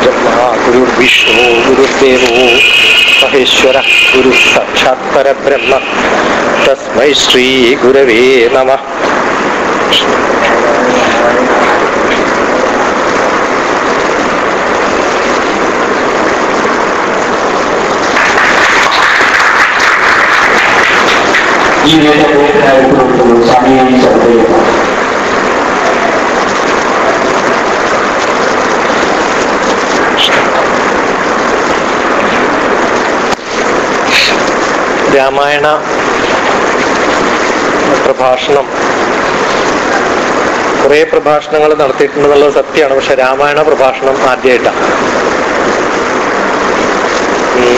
गुरुर्ब्रह्मा गुरुर्विष्णु गुरुर्देवो महेश्वर गुरुः साक्षात् परब्रह्म तस्मै श्रीगुरवे नमः ഈ വേദപ്രയത്നമായിട്ടുള്ള സമയം ശ്രദ്ധയാണ് രാമായണ പ്രഭാഷണം കുറേ പ്രഭാഷണങ്ങൾ നടത്തിയിട്ടുണ്ടെന്നുള്ളത് സത്യമാണ് പക്ഷെ രാമായണ പ്രഭാഷണം ആദ്യമായിട്ടാണ് ഉം.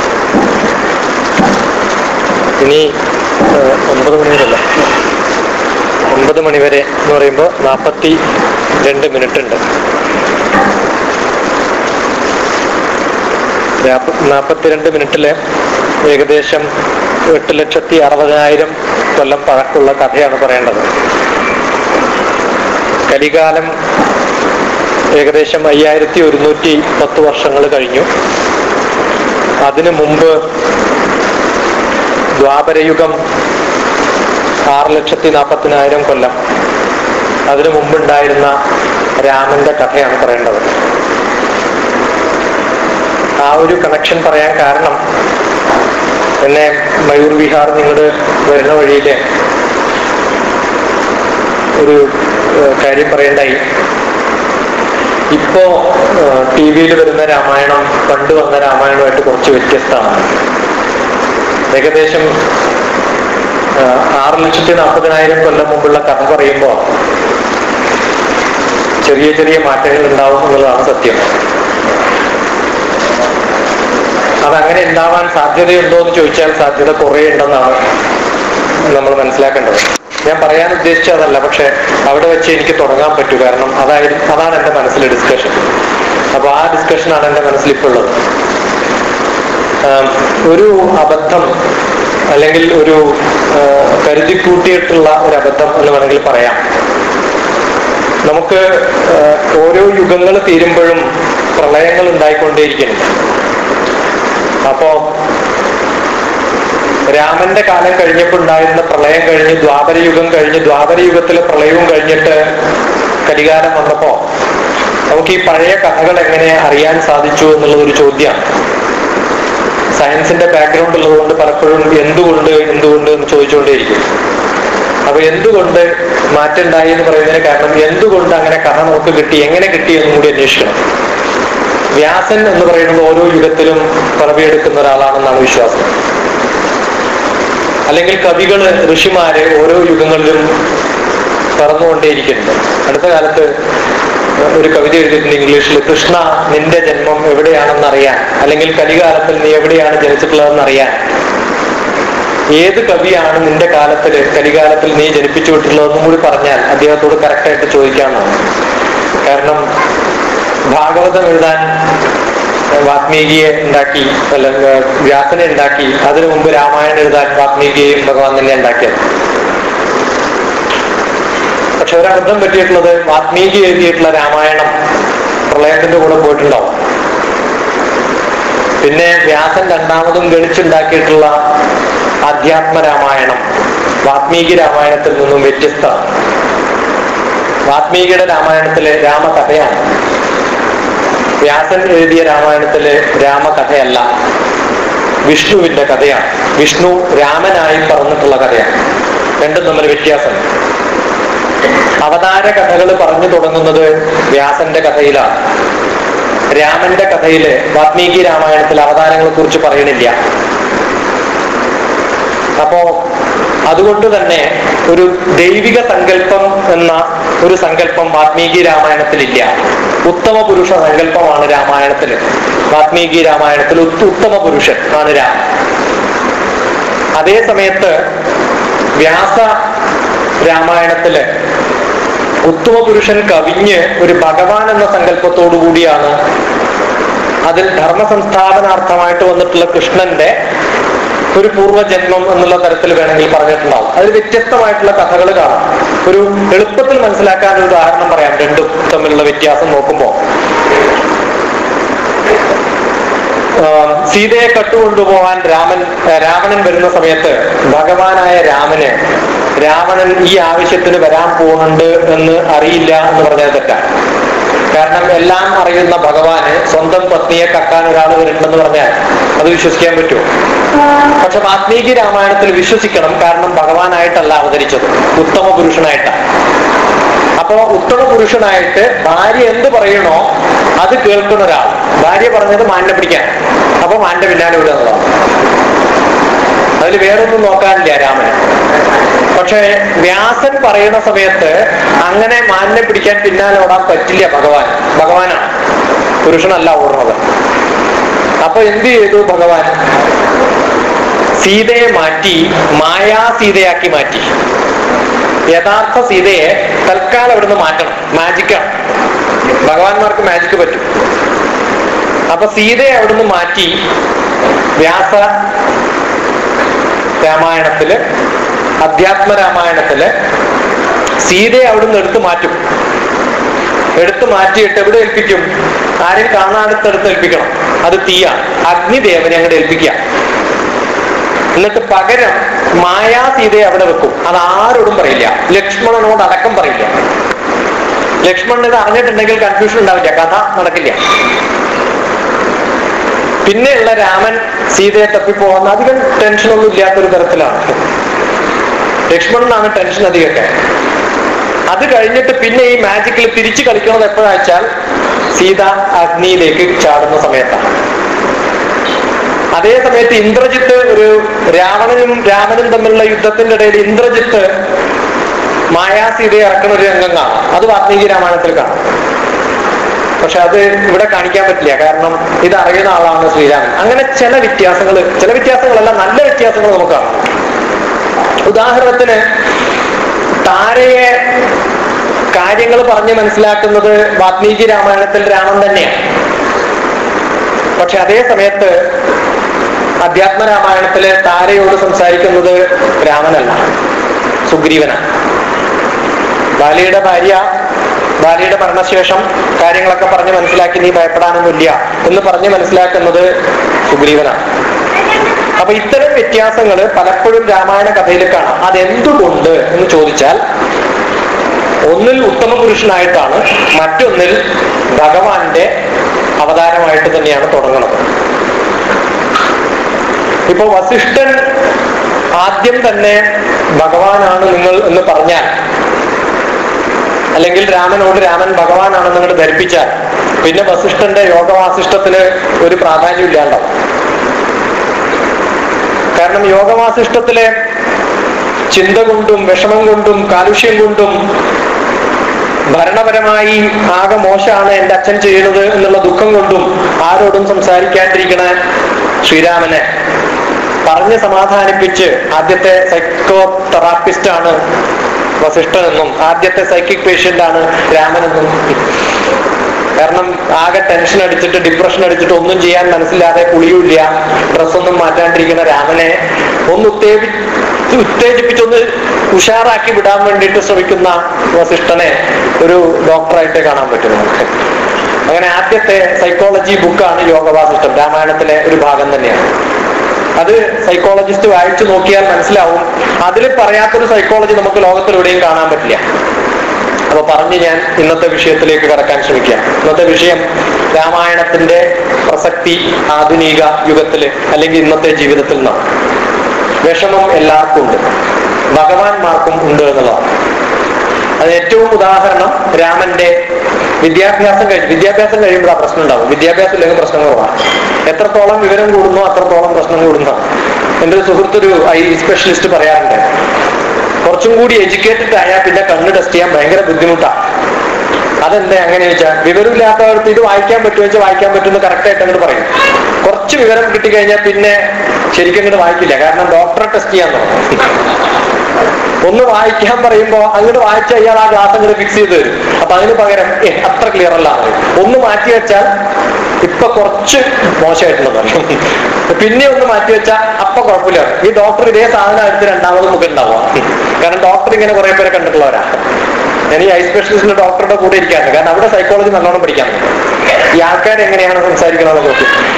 ഇനി ഏഹ്, ഒമ്പത് മണി വരെയല്ല ഒമ്പത് മണി വരെ എന്ന് പറയുമ്പോൾ നാൽപ്പത്തി രണ്ട് മിനിറ്റ് ഉണ്ട് നാൽപ്പത്തിരണ്ട് മിനിറ്റില് ഏകദേശം എട്ട് ലക്ഷത്തി അറുപതിനായിരം കൊല്ലം പഴക്കമുള്ള കഥയാണ് പറയേണ്ടത് കലികാലം ഏകദേശം അയ്യായിരത്തി ഒരുന്നൂറ്റി പത്ത് വർഷങ്ങൾ കഴിഞ്ഞു അതിനു മുമ്പ് ദ്വാപരയുഗം ആറ് ലക്ഷത്തി നാൽപ്പത്തിനായിരം കൊല്ലം അതിനു മുമ്പുണ്ടായിരുന്ന രാമന്റെ കഥയാണ് പറയേണ്ടത് ആ ഒരു കണക്ഷൻ പറയാൻ കാരണം എന്നെ മയൂർ വിഹാർ നിങ്ങളുടെ വരുന്ന വഴിയില് ഒരു ഏഹ്, കാര്യം പറയണ്ടായി ഇപ്പോ ടി വിയിൽ വരുന്ന രാമായണം പണ്ട് വന്ന രാമായണമായിട്ട് കുറച്ച് വ്യത്യസ്തമാണ് ഏകദേശം ഏഹ്, ആറ് ലക്ഷത്തി നാൽപ്പതിനായിരം കൊല്ലം മുമ്പുള്ള കഥ പറയുമ്പോൾ ചെറിയ ചെറിയ മാറ്റങ്ങൾ ഉണ്ടാവും എന്നുള്ളതാണ് സത്യം അതങ്ങനെ ഉണ്ടാവാൻ സാധ്യതയുണ്ടോ എന്ന് ചോദിച്ചാൽ സാധ്യത കുറേ ഉണ്ടെന്നാണ് നമ്മൾ മനസ്സിലാക്കേണ്ടത് ഞാൻ പറയാൻ ഉദ്ദേശിച്ചതല്ല പക്ഷെ അവിടെ വെച്ച് എനിക്ക് തുടങ്ങാൻ പറ്റൂ കാരണം അതായത് അതാണ് എൻ്റെ മനസ്സിലെ ഡിസ്കഷൻ അപ്പൊ ആ ഡിസ്കഷനാണ് എൻ്റെ മനസ്സിൽ ഇപ്പോൾ ഉള്ളത് ആം, ഒരു അബദ്ധം അല്ലെങ്കിൽ ഒരു ആ, കരുതിക്കൂട്ടിയിട്ടുള്ള ഒരു അബദ്ധം എന്ന് വേണമെങ്കിൽ പറയാം നമുക്ക് ആ, ഓരോ യുഗങ്ങൾ തീരുമ്പോഴും പ്രളയങ്ങൾ ഉണ്ടായിക്കൊണ്ടേയിരിക്കുന്നു അപ്പോ രാമന്റെ കാലം കഴിഞ്ഞപ്പോൾ ഉണ്ടായിരുന്ന പ്രളയം കഴിഞ്ഞ് ദ്വാപരയുഗം കഴിഞ്ഞ് ദ്വാപരയുഗത്തിലെ പ്രളയവും കഴിഞ്ഞിട്ട് കലികാലം വന്നപ്പോ നമുക്ക് ഈ പഴയ കഥകൾ എങ്ങനെ അറിയാൻ സാധിച്ചു എന്നുള്ളത് ഒരു ചോദ്യമാണ് സയൻസിന്റെ ബാക്ക്ഗ്രൗണ്ട് ഉള്ളതുകൊണ്ട് പലപ്പോഴും എന്തുകൊണ്ട് എന്തുകൊണ്ട് എന്ന് ചോദിച്ചുകൊണ്ടേയിരിക്കും അപ്പൊ എന്തുകൊണ്ട് മാറ്റം ഉണ്ടായി എന്ന് പറയുന്നതിന് കാരണം എന്തുകൊണ്ട് അങ്ങനെ കഥ നമുക്ക് കിട്ടി എങ്ങനെ കിട്ടി എന്നും കൂടി അന്വേഷിക്കണം വ്യാസൻ എന്ന് പറയുന്നത് ഓരോ യുഗത്തിലും പിറവിയെടുക്കുന്ന ഒരാളാണെന്നാണ് വിശ്വാസം അല്ലെങ്കിൽ കവികള് ഋഷിമാര് ഓരോ യുഗങ്ങളിലും പറന്നുകൊണ്ടേയിരിക്കുന്നുണ്ട് അടുത്ത കാലത്ത് ഒരു കവിത എഴുതിയിട്ടുണ്ട് ഇംഗ്ലീഷിൽ കൃഷ്ണ നിന്റെ ജന്മം എവിടെയാണെന്ന് അറിയാൻ അല്ലെങ്കിൽ കലികാലത്തിൽ നീ എവിടെയാണ് ജനിച്ചിട്ടുള്ളതെന്ന് അറിയാൻ ഏത് കവിയാണ് നിന്റെ കാലത്തിൽ കലികാലത്തിൽ നീ ജനിപ്പിച്ചു വിട്ടിട്ടുള്ളതെന്നും കൂടി പറഞ്ഞാൽ അദ്ദേഹത്തോട് കറക്റ്റായിട്ട് ചോദിക്കാമെന്നാണ് കാരണം ഭാഗവതം എഴുതാൻ വാത്മീകിയെ ഉണ്ടാക്കി അല്ല ഏർ വ്യാസനെ ഉണ്ടാക്കി അതിനു മുമ്പ് രാമായണം എഴുതാൻ വാത്മീകിയെയും ഭഗവാൻ തന്നെ ഉണ്ടാക്കിയത് പക്ഷെ ഒരബദ്ധം പറ്റിയിട്ടുള്ളത് വാത്മീകി എഴുതിയിട്ടുള്ള രാമായണം പ്രളയത്തിന്റെ കൂടെ പോയിട്ടുണ്ടാവും പിന്നെ വ്യാസൻ രണ്ടാമതും ഗണിച്ചുണ്ടാക്കിയിട്ടുള്ള ആധ്യാത്മ രാമായണം വാത്മീകി രാമായണത്തിൽ നിന്നും വ്യത്യസ്തമാണ് വാത്മീകിയുടെ രാമായണത്തിലെ രാമകഥയാണ് വ്യാസൻ എഴുതിയ രാമായണത്തിലെ രാമകഥയല്ല വിഷ്ണുവിന്റെ കഥയാണ് വിഷ്ണു രാമനായി പറഞ്ഞിട്ടുള്ള കഥയാണ് രണ്ടും തമ്മിൽ വ്യത്യാസം അവതാര കഥകൾ പറഞ്ഞു തുടങ്ങുന്നത് വ്യാസന്റെ കഥയിലാണ് രാമന്റെ കഥയില് വാത്മീകി രാമായണത്തിൽ അവതാരങ്ങളെ കുറിച്ച് പറയണില്ല അപ്പോ അതുകൊണ്ട് തന്നെ ഒരു ദൈവിക സങ്കല്പം എന്ന ഒരു സങ്കല്പം വാത്മീകി രാമായണത്തിലില്ല ഉത്തമ പുരുഷ സങ്കല്പമാണ് രാമായണത്തില് വാത്മീകി രാമായണത്തിൽ ഉത്ത- ഉത്തമ പുരുഷൻ ആണ് രാമൻ അതേ സമയത്ത് വ്യാസ രാമായണത്തില് ഉത്തമ പുരുഷൻ കവിഞ്ഞ് ഒരു ഭഗവാൻ എന്ന സങ്കല്പത്തോടു കൂടിയാണ് അതിൽ ധർമ്മ സംസ്ഥാപനാർത്ഥമായിട്ട് വന്നിട്ടുള്ള കൃഷ്ണന്റെ ഒരു പൂർവ്വജന്മം എന്നുള്ള തരത്തിൽ വേണമെങ്കിൽ പറഞ്ഞിട്ടുണ്ടാവും അതിൽ വ്യത്യസ്തമായിട്ടുള്ള കഥകൾ കാണാം ഒരു എളുപ്പത്തിൽ മനസ്സിലാക്കാൻ ഒരു ഉദാഹരണം പറയാം രണ്ടും തമ്മിലുള്ള വ്യത്യാസം നോക്കുമ്പോൾ ആ, സീതയെ കട്ടുകൊണ്ടുപോകാൻ രാമൻ ആ, രാവണൻ വരുന്ന സമയത്ത് ഭഗവാനായ രാമന് രാവണൻ ഈ ആവശ്യത്തിന് വരാൻ പോകുന്നുണ്ട് എന്ന് അറിയില്ല എന്ന് പറഞ്ഞാൽ തെറ്റാണ് കാരണം എല്ലാം അറിയുന്ന ഭഗവാന് സ്വന്തം പത്നിയെ കക്കാൻ ഒരാൾ വരുന്നുണ്ടെന്ന് പറഞ്ഞാൽ അത് വിശ്വസിക്കാൻ പറ്റുമോ പക്ഷെ വാത്മീകി രാമായണത്തിൽ വിശ്വസിക്കണം കാരണം ഭഗവാനായിട്ടല്ല അവതരിച്ചത് ഉത്തമ പുരുഷനായിട്ടാണ് അപ്പോ ഉത്തമ പുരുഷനായിട്ട് ഭാര്യ എന്ത് പറയണോ അത് കേൾക്കുന്ന ഒരാൾ ഭാര്യ പറഞ്ഞത് മാനിനെ പിടിക്കാൻ അപ്പൊ മാനിന്റെ പിന്നാലെ വിടുക എന്നുള്ളതാണ് അതിൽ വേറൊന്നും നോക്കാനില്ല രാമന് പക്ഷേ വ്യാസൻ പറയുന്ന സമയത്ത് അങ്ങനെ മാനിനെ പിടിക്കാൻ പിന്നാലെ ഓടാൻ പറ്റില്ല ഭഗവാൻ ഭഗവാനാണ് പുരുഷനല്ല ഓടുന്നത് അപ്പൊ എന്ത് ചെയ്തു ഭഗവാൻ സീതയെ മാറ്റി മായാ സീതയാക്കി മാറ്റി യഥാർത്ഥ സീതയെ തൽക്കാലം അവിടുന്ന് മാറ്റണം മാജിക്കാണ് ഭഗവാന്മാർക്ക് മാജിക്ക് പറ്റും അപ്പൊ സീതയെ അവിടുന്ന് മാറ്റി വ്യാസ രാമായണത്തില് അധ്യാത്മ രാമായണത്തില് സീതയെ അവിടുന്ന് എടുത്തു മാറ്റും എടുത്തു മാറ്റിയിട്ട് എവിടെ ഏൽപ്പിക്കും ആരും കാണാടുത്തെടുത്ത് ഏൽപ്പിക്കണം അത് തീയാണ് അഗ്നിദേവനെ അങ്ങോട്ട് ഏൽപ്പിക്കുക എന്നിട്ട് പകരം മായാ സീതയെ അവിടെ വെക്കും അത് ആരോടും പറയില്ല ലക്ഷ്മണനോട് അടക്കം പറയില്ല ലക്ഷ്മണൻ ഇത് അറിഞ്ഞിട്ടുണ്ടെങ്കിൽ കൺഫ്യൂഷൻ ഉണ്ടാവില്ല കഥ നടക്കില്ല പിന്നെയുള്ള രാമൻ സീതയെ തപ്പിപ്പോകുന്ന അധികം ടെൻഷനൊന്നും ഇല്ലാത്തൊരു തരത്തിലാണ് ലക്ഷ്മണനാണ് ടെൻഷൻ അധികമൊക്കെ അത് കഴിഞ്ഞിട്ട് പിന്നെ ഈ മാജിക്കിൽ തിരിച്ചു കളിക്കുന്നത് എപ്പോഴാ വെച്ചാൽ സീത അഗ്നിയിലേക്ക് ചാടുന്ന സമയത്താണ് അതേ സമയത്ത് ഇന്ദ്രജിത്ത് ഒരു രാവണനും രാമനും തമ്മിലുള്ള യുദ്ധത്തിന്റെ ഇടയിൽ ഇന്ദ്രജിത്ത് മായാസീതയെ ഇറക്കുന്ന ഒരു രംഗം കാണാം അത് വാൽമീകി രാമായണത്തിൽ കാണാം പക്ഷെ അത് ഇവിടെ കാണിക്കാൻ പറ്റില്ല കാരണം ഇത് അറിയുന്ന ആളാണ് ശ്രീരാമൻ അങ്ങനെ ചില വ്യത്യാസങ്ങൾ ചില വ്യത്യാസങ്ങളല്ല നല്ല വ്യത്യാസങ്ങൾ നമുക്ക് കാണാം ഉദാഹരണത്തിന് താരയെ കാര്യങ്ങൾ പറഞ്ഞ് മനസ്സിലാക്കുന്നത് വാൽമീകി രാമായണത്തിൽ രാമൻ തന്നെയാണ് പക്ഷെ അതേ സമയത്ത് അധ്യാത്മ രാമായണത്തിലെ താരയോട് സംസാരിക്കുന്നത് രാമനല്ല സുഗ്രീവനാണ് ബാലിയുടെ ഭാര്യ ബാലിയുടെ മരണശേഷം കാര്യങ്ങളൊക്കെ പറഞ്ഞ് മനസ്സിലാക്കി നീ ഭയപ്പെടാനൊന്നുമില്ല എന്ന് പറഞ്ഞ് മനസ്സിലാക്കുന്നത് സുഗ്രീവനാണ് അപ്പൊ ഇത്തരം വ്യത്യാസങ്ങൾ പലപ്പോഴും രാമായണ കഥയിൽ കാണാം അതെന്തുകൊണ്ട് എന്ന് ചോദിച്ചാൽ ഒന്നിൽ ഉത്തമ പുരുഷനായിട്ടാണ് മറ്റൊന്നിൽ ഭഗവാന്റെ അവതാരമായിട്ട് തന്നെയാണ് തുടങ്ങുന്നത് ഇപ്പൊ വസിഷ്ഠൻ ആദ്യം തന്നെ ഭഗവാനാണ് നിങ്ങൾ എന്ന് പറഞ്ഞാൽ അല്ലെങ്കിൽ രാമനോട് രാമൻ ഭഗവാനാണെന്ന് നിങ്ങൾ ധരിപ്പിച്ചാൽ പിന്നെ വസിഷ്ഠന്റെ യോഗവാസിഷ്ഠത്തിന് ഒരു പ്രാധാന്യം ഇല്ലാണ്ടാവും കാരണം യോഗവാസിഷ്ഠത്തിലെ ചിന്ത കൊണ്ടും വിഷമം കൊണ്ടും കാലുഷ്യം കൊണ്ടും ഭരണപരമായി ആകെ മോശമാണ് എൻ്റെ അച്ഛൻ ചെയ്യുന്നത് എന്നുള്ള ദുഃഖം കൊണ്ടും ആരോടും സംസാരിക്കാണ്ടിരിക്കണ ശ്രീരാമനെ പറഞ്ഞ് സമാധാനിപ്പിച്ച് ആദ്യത്തെ സൈക്കോ തെറാപ്പിസ്റ്റ് ആണ് വസിഷ്ഠനെന്നും ആദ്യത്തെ സൈക്കിക് പേഷ്യന്റ് ആണ് രാമനെന്നും കാരണം ആകെ ടെൻഷൻ അടിച്ചിട്ട് ഡിപ്രഷൻ അടിച്ചിട്ട് ഒന്നും ചെയ്യാൻ മനസ്സില്ലാതെ കുളിയുമില്ല ഡ്രസ്സൊന്നും മാറ്റാണ്ടിരിക്കുന്ന രാമനെ ഒന്ന് ഉത്തേജി ഉത്തേജിപ്പിച്ചൊന്ന് ഉഷാറാക്കി വിടാൻ വേണ്ടിയിട്ട് ശ്രമിക്കുന്ന വസിഷ്ഠനെ ഒരു ഡോക്ടറായിട്ടേ കാണാൻ പറ്റും നമുക്ക് അങ്ങനെ ആദ്യത്തെ സൈക്കോളജി ബുക്കാണ് യോഗവാസിഷ്ടം രാമായണത്തിലെ ഒരു ഭാഗം തന്നെയാണ് അത് സൈക്കോളജിസ്റ്റ് വായിച്ചു നോക്കിയാൽ മനസ്സിലാവും അതിൽ പറയാത്തൊരു സൈക്കോളജി നമുക്ക് ലോകത്തിലെവിടെയും കാണാൻ പറ്റില്ല അപ്പൊ പറഞ്ഞ് ഞാൻ ഇന്നത്തെ വിഷയത്തിലേക്ക് കടക്കാൻ ശ്രമിക്കാം ഇന്നത്തെ വിഷയം രാമായണത്തിന്റെ പ്രസക്തി ആധുനിക യുഗത്തില് അല്ലെങ്കിൽ ഇന്നത്തെ ജീവിതത്തിൽ നിന്നാണ് വിഷമം എല്ലാവർക്കും ഉണ്ട് ഭഗവാന്മാർക്കും ഉണ്ട് എന്നുള്ളതാണ് അത് ഏറ്റവും ഉദാഹരണം രാമന്റെ വിദ്യാഭ്യാസം കഴിഞ്ഞു വിദ്യാഭ്യാസം കഴിയുമ്പോൾ ആ പ്രശ്നം ഉണ്ടാവും വിദ്യാഭ്യാസം ഇല്ലെങ്കിൽ പ്രശ്നം കുറവാണ് എത്രത്തോളം വിവരം കൂടുന്നു അത്രത്തോളം പ്രശ്നം കൂടുന്നതാണ് എൻ്റെ ഒരു സുഹൃത്തൊരു ഐ സ്പെഷ്യലിസ്റ്റ് പറയാറുണ്ട് കുറച്ചും കൂടി എഡ്യൂക്കേറ്റഡ് ആയാൽ പിന്നെ കണ്ണ് ടെസ്റ്റ് ചെയ്യാൻ ഭയങ്കര ബുദ്ധിമുട്ടാണ് അതെന്താ അങ്ങനെ വെച്ചാൽ വിവരമില്ലാത്തവർക്ക് ഇത് വായിക്കാൻ പറ്റുമോ വെച്ചാൽ വായിക്കാൻ പറ്റുമെന്ന് കറക്റ്റ് ആയിട്ട് അങ്ങോട്ട് പറയും കുറച്ച് വിവരം കിട്ടിക്കഴിഞ്ഞാൽ പിന്നെ ശരിക്കും അങ്ങോട്ട് വായിക്കില്ല കാരണം ഡോക്ടറെ ടെസ്റ്റ് ചെയ്യാൻ തുടങ്ങും ഒന്ന് വായിക്കാൻ പറയുമ്പോ അങ്ങോട്ട് വായിച്ച ഇയാൾ ആ ക്ലാസ് അങ്ങോട്ട് ഫിക്സ് ചെയ്ത് തരും അപ്പൊ അതിന് പകരം ഏ അത്ര ക്ലിയർ അല്ല എന്ന് പറയും. ഒന്ന് മാറ്റി വെച്ചാൽ ഇപ്പൊ കുറച്ച് മോശമായിട്ടുണ്ടെന്ന് പറയും പിന്നെ ഒന്ന് മാറ്റി വെച്ചാൽ അപ്പൊ കുഴപ്പമില്ല ഈ ഡോക്ടർ ഇതേ സാധനം എടുത്ത് രണ്ടാമത് നമുക്ക് ഉണ്ടാവുക കാരണം ഡോക്ടർ ഇങ്ങനെ കുറെ പേരെ കണ്ടിട്ടുള്ളവരാ ഞാൻ ഈ ഐ സ്പെഷ്യലിസ്റ്റിന്റെ ഡോക്ടറുടെ കൂടെ ഇരിക്കാറുണ്ട് കാരണം അവിടെ സൈക്കോളജി നല്ലോണം പഠിക്കാൻ ഈ ആൾക്കാർ എങ്ങനെയാണ് സംസാരിക്കുന്നത് നോക്കി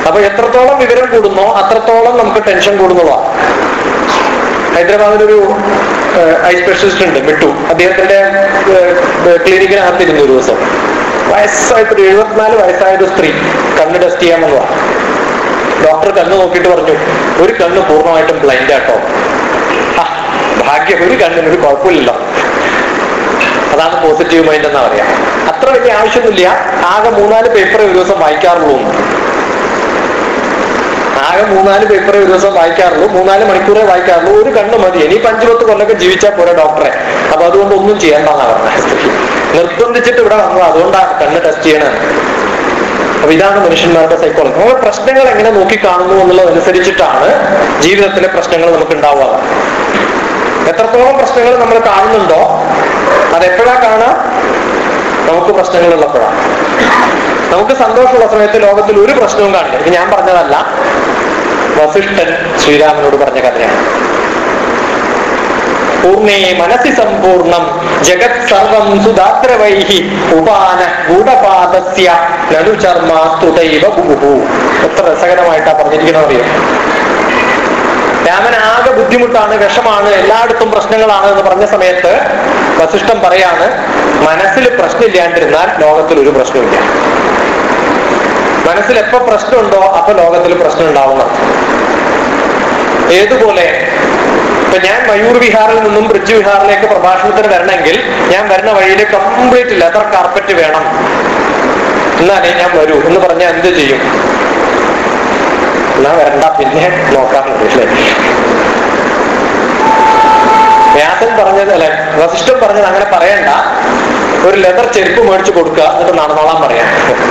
അപ്പൊ എത്രത്തോളം വിവരം കൂടുന്നോ അത്രത്തോളം നമുക്ക് ടെൻഷൻ കൂടുന്നതാണ് ഹൈദരാബാദിലൊരു ഐ സ്പെഷ്യലിസ്റ്റ് ഉണ്ട് മിട്ടു അദ്ദേഹത്തിന്റെ ക്ലിനിക്കിനകത്തിരുന്നു ഒരു ദിവസം വയസ്സായിട്ട് ഒരു എഴുപത്തിനാല് വയസ്സായ ഒരു സ്ത്രീ കണ്ണ് ടെസ്റ്റ് ചെയ്യാമെന്നതാണ് ഡോക്ടർ കണ്ണ് നോക്കിയിട്ട് പറഞ്ഞു ഒരു കണ്ണ് പൂർണ്ണമായിട്ടും ബ്ലൈൻഡ് ആട്ടോ ആ, ഭാഗ്യം ഒരു കണ്ണിന് ഒരു കുഴപ്പമില്ലല്ലോ അതാണ് പോസിറ്റീവ് മൈൻഡ് എന്നാ പറയാ അത്ര വലിയ ആവശ്യമൊന്നുമില്ല ആകെ മൂന്നാല് പേപ്പർ ഒരു ദിവസം വായിക്കാറുള്ളൂ എന്ന്. ആകെ മൂന്നാല് പേപ്പർ ഒരു ദിവസം വായിക്കാറുള്ളൂ മൂന്നാല് മണിക്കൂറേ വായിക്കാറുള്ളൂ ഒരു കണ്ണ് മതി ഇനിയിപ്പോ അഞ്ചു പത്ത് കൊല്ലൊക്കെ ജീവിച്ചാൽ പോരെ ഡോക്ടറെ അപ്പൊ അതുകൊണ്ട് ഒന്നും ചെയ്യണ്ടെന്നാ പറഞ്ഞത് സ്ത്രീ നിർബന്ധിച്ചിട്ട് ഇവിടെ വന്നത് അതുകൊണ്ടാണ് കണ്ണ് ടെസ്റ്റ് ചെയ്യണത് അപ്പൊ ഇതാണ് മനുഷ്യന്മാരുടെ സൈക്കോളജി നമ്മൾ പ്രശ്നങ്ങൾ എങ്ങനെ നോക്കിക്കാണുന്നു എന്നുള്ളതനുസരിച്ചിട്ടാണ് ജീവിതത്തിലെ പ്രശ്നങ്ങൾ നമുക്ക് ഉണ്ടാവുക എത്രത്തോളം പ്രശ്നങ്ങൾ നമ്മൾ കാണുന്നുണ്ടോ അതെപ്പോഴാ കാണാം നമുക്ക് പ്രശ്നങ്ങളുള്ളപ്പോഴാണ് നമുക്ക് സന്തോഷമുള്ള സമയത്ത് ലോകത്തിൽ ഒരു പ്രശ്നവും കാണില്ല ഇത് ഞാൻ പറഞ്ഞതല്ല വസിഷ്ഠൻ ശ്രീരാമനോട് പറഞ്ഞ കഥയാണ് പൂർണ്ണേ മനസ്സി സമ്പൂർണം ജഗത് സർവം സുദാത്രവൈഹി ഉപാന ഗൂഢപാദസ്യ നനു ചർമാസ്തുതൈവ ബുഹു എത്ര രസകരമായിട്ടാ പറഞ്ഞിരിക്കുന്നത് അറിയോ രാമൻ ആകെ ബുദ്ധിമുട്ടാണ് വിഷമാണ് എല്ലായിടത്തും പ്രശ്നങ്ങളാണ് എന്ന് പറഞ്ഞ സമയത്ത് വസിഷ്ഠം പറയാണ് മനസ്സിൽ പ്രശ്നമില്ലാണ്ടിരുന്നാൽ ലോകത്തിൽ ഒരു പ്രശ്നമില്ല മനസ്സിൽ എപ്പോ പ്രശ്നമുണ്ടോ അപ്പൊ ലോകത്തിൽ പ്രശ്നം ഉണ്ടാവുന്ന ഏതുപോലെ ഇപ്പൊ ഞാൻ മയൂർ വിഹാറിൽ നിന്നും ബ്രിഡ്ജ് വിഹാറിലേക്ക് പ്രഭാഷണത്തിന് വരണമെങ്കിൽ ഞാൻ വരുന്ന വഴിയിൽ കംപ്ലീറ്റ് ലെതർ കാർപ്പറ്റ് വേണം എന്നാലേ ഞാൻ വരൂ എന്ന് പറഞ്ഞാൽ എന്ത് ചെയ്യും എന്നാ വരണ്ട പിന്നെ നോക്കാറുണ്ട് അല്ലേ വ്യാസൻ പറഞ്ഞത് അല്ലെ വസിഷ്ഠൻ പറഞ്ഞത് അങ്ങനെ പറയണ്ട ഒരു ലെതർ ചെരുപ്പ് മേടിച്ചു കൊടുക്കുക എന്നിട്ട് നടന്നോളാൻ പറയാം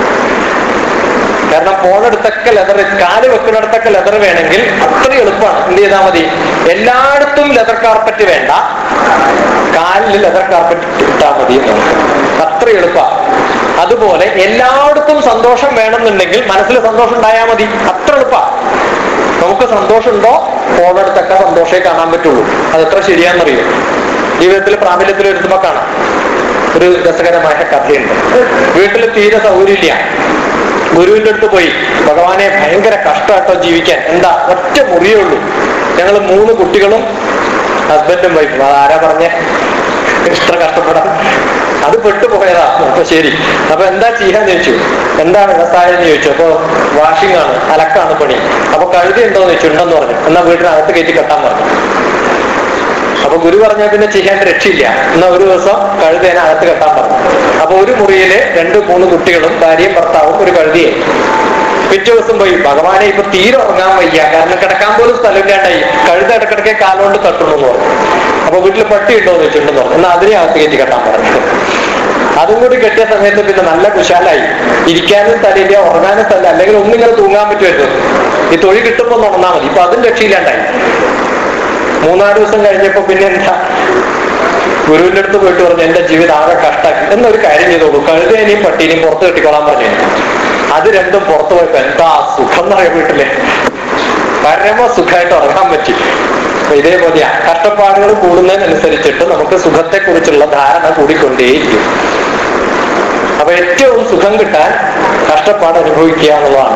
കാരണം പോണടുത്തൊക്കെ ലെതർ കാല് വെക്കുന്നിടത്തൊക്കെ ലെതർ വേണമെങ്കിൽ അത്രയും എളുപ്പമാണ് എന്ത് ചെയ്താൽ മതി എല്ലായിടത്തും ലെതർ കാർപ്പറ്റ് വേണ്ട കാലിൽ ലെതർ കാർപ്പറ്റ് ഇട്ടാൽ മതി നമുക്ക് അത്ര എളുപ്പമാണ് അതുപോലെ എല്ലായിടത്തും സന്തോഷം വേണമെന്നുണ്ടെങ്കിൽ മനസ്സിൽ സന്തോഷം ഉണ്ടായാൽ മതി അത്ര എളുപ്പമാണ് നമുക്ക് സന്തോഷമുണ്ടോ പോണടുത്തൊക്കെ സന്തോഷമേ കാണാൻ പറ്റുള്ളൂ അത് എത്ര ശരിയാണെന്നറിയോ ജീവിതത്തിൽ പ്രാബല്യത്തിൽ വരുത്തുമ്പോ കാണാം ഒരു രസകരമായ കഥയുണ്ട് വീട്ടിൽ തീരെ സൗകര്യമില്ല ഗുരുവിന്റെ അടുത്ത് പോയി ഭഗവാനെ ഭയങ്കര കഷ്ടമാട്ടോ ജീവിക്കാൻ എന്താ ഒറ്റ മുറിയേ ഉള്ളൂ ഞങ്ങൾ മൂന്ന് കുട്ടികളും ഹസ്ബൻഡും വൈഫും അത് ആരാ പറഞ്ഞേ ഇത്ര കഷ്ടപ്പെടാൻ അത് പെട്ടുപോയതാ അപ്പൊ ശരി അപ്പൊ എന്താ ചെയ്യാന്ന് ചോദിച്ചു എന്താണ് വ്യവസായം എന്ന് ചോദിച്ചു അപ്പൊ വാഷിംഗ് ആണ് അലക്കാണ് പണി അപ്പൊ കഴുതി ഉണ്ടോന്ന് ചോദിച്ചു ഉണ്ടെന്ന് പറഞ്ഞു എന്നാ വീട്ടിനകത്ത് കയറ്റി കെട്ടാൻ പറഞ്ഞു അപ്പൊ ഗുരു പറഞ്ഞാൽ പിന്നെ ചെയ്യാൻ രക്ഷയില്ല എന്നാ ഒരു ദിവസം കഴുതേനെ അകത്ത് കെട്ടാൻ പറഞ്ഞു അപ്പൊ ഒരു മുറിയില് രണ്ട് മൂന്ന് കുട്ടികളും ഭാര്യയും ഭർത്താവും ഒരു കഴുതിയെ പിറ്റേ ദിവസം പോയി ഭഗവാനെ ഇപ്പൊ തീരെ ഉറങ്ങാൻ വയ്യ കാരണം കിടക്കാൻ പോലും സ്ഥലമില്ലാണ്ടായി കഴുത ഇടക്കിടക്കെ കാലുകൊണ്ട് തട്ടുന്നു എന്ന് പറഞ്ഞു അപ്പൊ വീട്ടിൽ പട്ടി ഉണ്ടോ എന്ന് വെച്ചിട്ടുണ്ടെന്ന് പറഞ്ഞു എന്നാ അതിനെ അകത്ത് കയറ്റി കെട്ടാൻ പറഞ്ഞു അതും കൂടി കെട്ടിയ സമയത്ത് പിന്നെ നല്ല കുശാലായി ഇരിക്കാനും സ്ഥലമില്ല ഉറങ്ങാനും സ്ഥലം അല്ലെങ്കിൽ ഒന്നിങ്ങനെ തൂങ്ങാൻ പറ്റുമായിരുന്നു ഈ തൊഴിൽ കിട്ടുമ്പോ ഒന്ന് ഉണർന്നാ മതി ഇപ്പൊ അതും രക്ഷയില്ലാണ്ടായി മൂന്നാല് ദിവസം കഴിഞ്ഞപ്പോ പിന്നെ എന്താ ഗുരുവിന്റെ അടുത്ത് പോയിട്ട് പറഞ്ഞു എന്റെ ജീവിതം ആകെ കഷ്ടാക്കി എന്നൊരു കാര്യം ചെയ്തോളൂ കഴുതേനെയും പട്ടീനെയും പുറത്ത് കെട്ടിക്കോളാൻ പറഞ്ഞു അത് രണ്ടും പുറത്തു പോയപ്പോ എന്താ സുഖം എന്നറിയാൻ വീട്ടിലെ പരമ സുഖമായിട്ട് ഉറങ്ങാൻ പറ്റി അപ്പൊ ഇതേപോലെയാ കഷ്ടപ്പാടുകൾ കൂടുന്നതിനനുസരിച്ചിട്ട് നമുക്ക് സുഖത്തെ കുറിച്ചുള്ള ധാരണ കൂടിക്കൊണ്ടേയിരിക്കും അപ്പൊ ഏറ്റവും സുഖം കിട്ടാൻ കഷ്ടപ്പാട് അനുഭവിക്കുക എന്നുള്ളതാണ്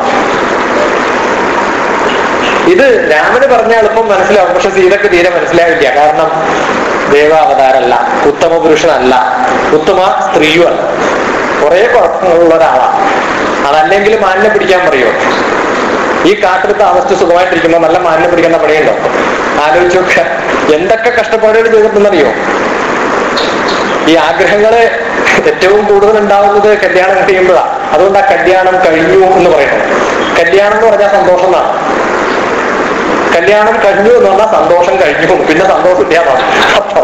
ഇത് രാമന് പറഞ്ഞ എളുപ്പം മനസ്സിലാവും പക്ഷെ സീതക്ക് തീരെ മനസ്സിലാവില്ല കാരണം ദേവാവതാരല്ല ഉത്തമ പുരുഷനല്ല ഉത്തമ സ്ത്രീയുമല്ല കുറെ കുഴപ്പങ്ങളുള്ള ഒരാളാണ് അതല്ലെങ്കിൽ മാനിനെ പിടിക്കാൻ പറയോ ഈ കാട്ടിൽ താമസിച്ച് സുഖമായിട്ടിരിക്കുമ്പോൾ നല്ല മാനിനെ പിടിക്കുന്ന പണിയുണ്ടോ ആലോചിച്ച് നോക്കുക എന്തൊക്കെ കഷ്ടപ്പാടുകൾ ചെയ്തിട്ടുണ്ടെന്നറിയോ ഈ ആഗ്രഹങ്ങള് ഏറ്റവും കൂടുതൽ ഉണ്ടാവുന്നത് കല്യാണം കഴിയുമ്പോഴാണ് അതുകൊണ്ട് ആ കല്യാണം കഴിഞ്ഞു എന്ന് പറയുന്നത് കല്യാണം എന്ന് പറഞ്ഞാൽ സന്തോഷം എന്നാണ് കല്യാണം കഴിഞ്ഞു എന്ന് പറഞ്ഞാൽ സന്തോഷം കഴിഞ്ഞു പിന്നെ സന്തോഷം ഇല്ലാതാണ് അപ്പൊ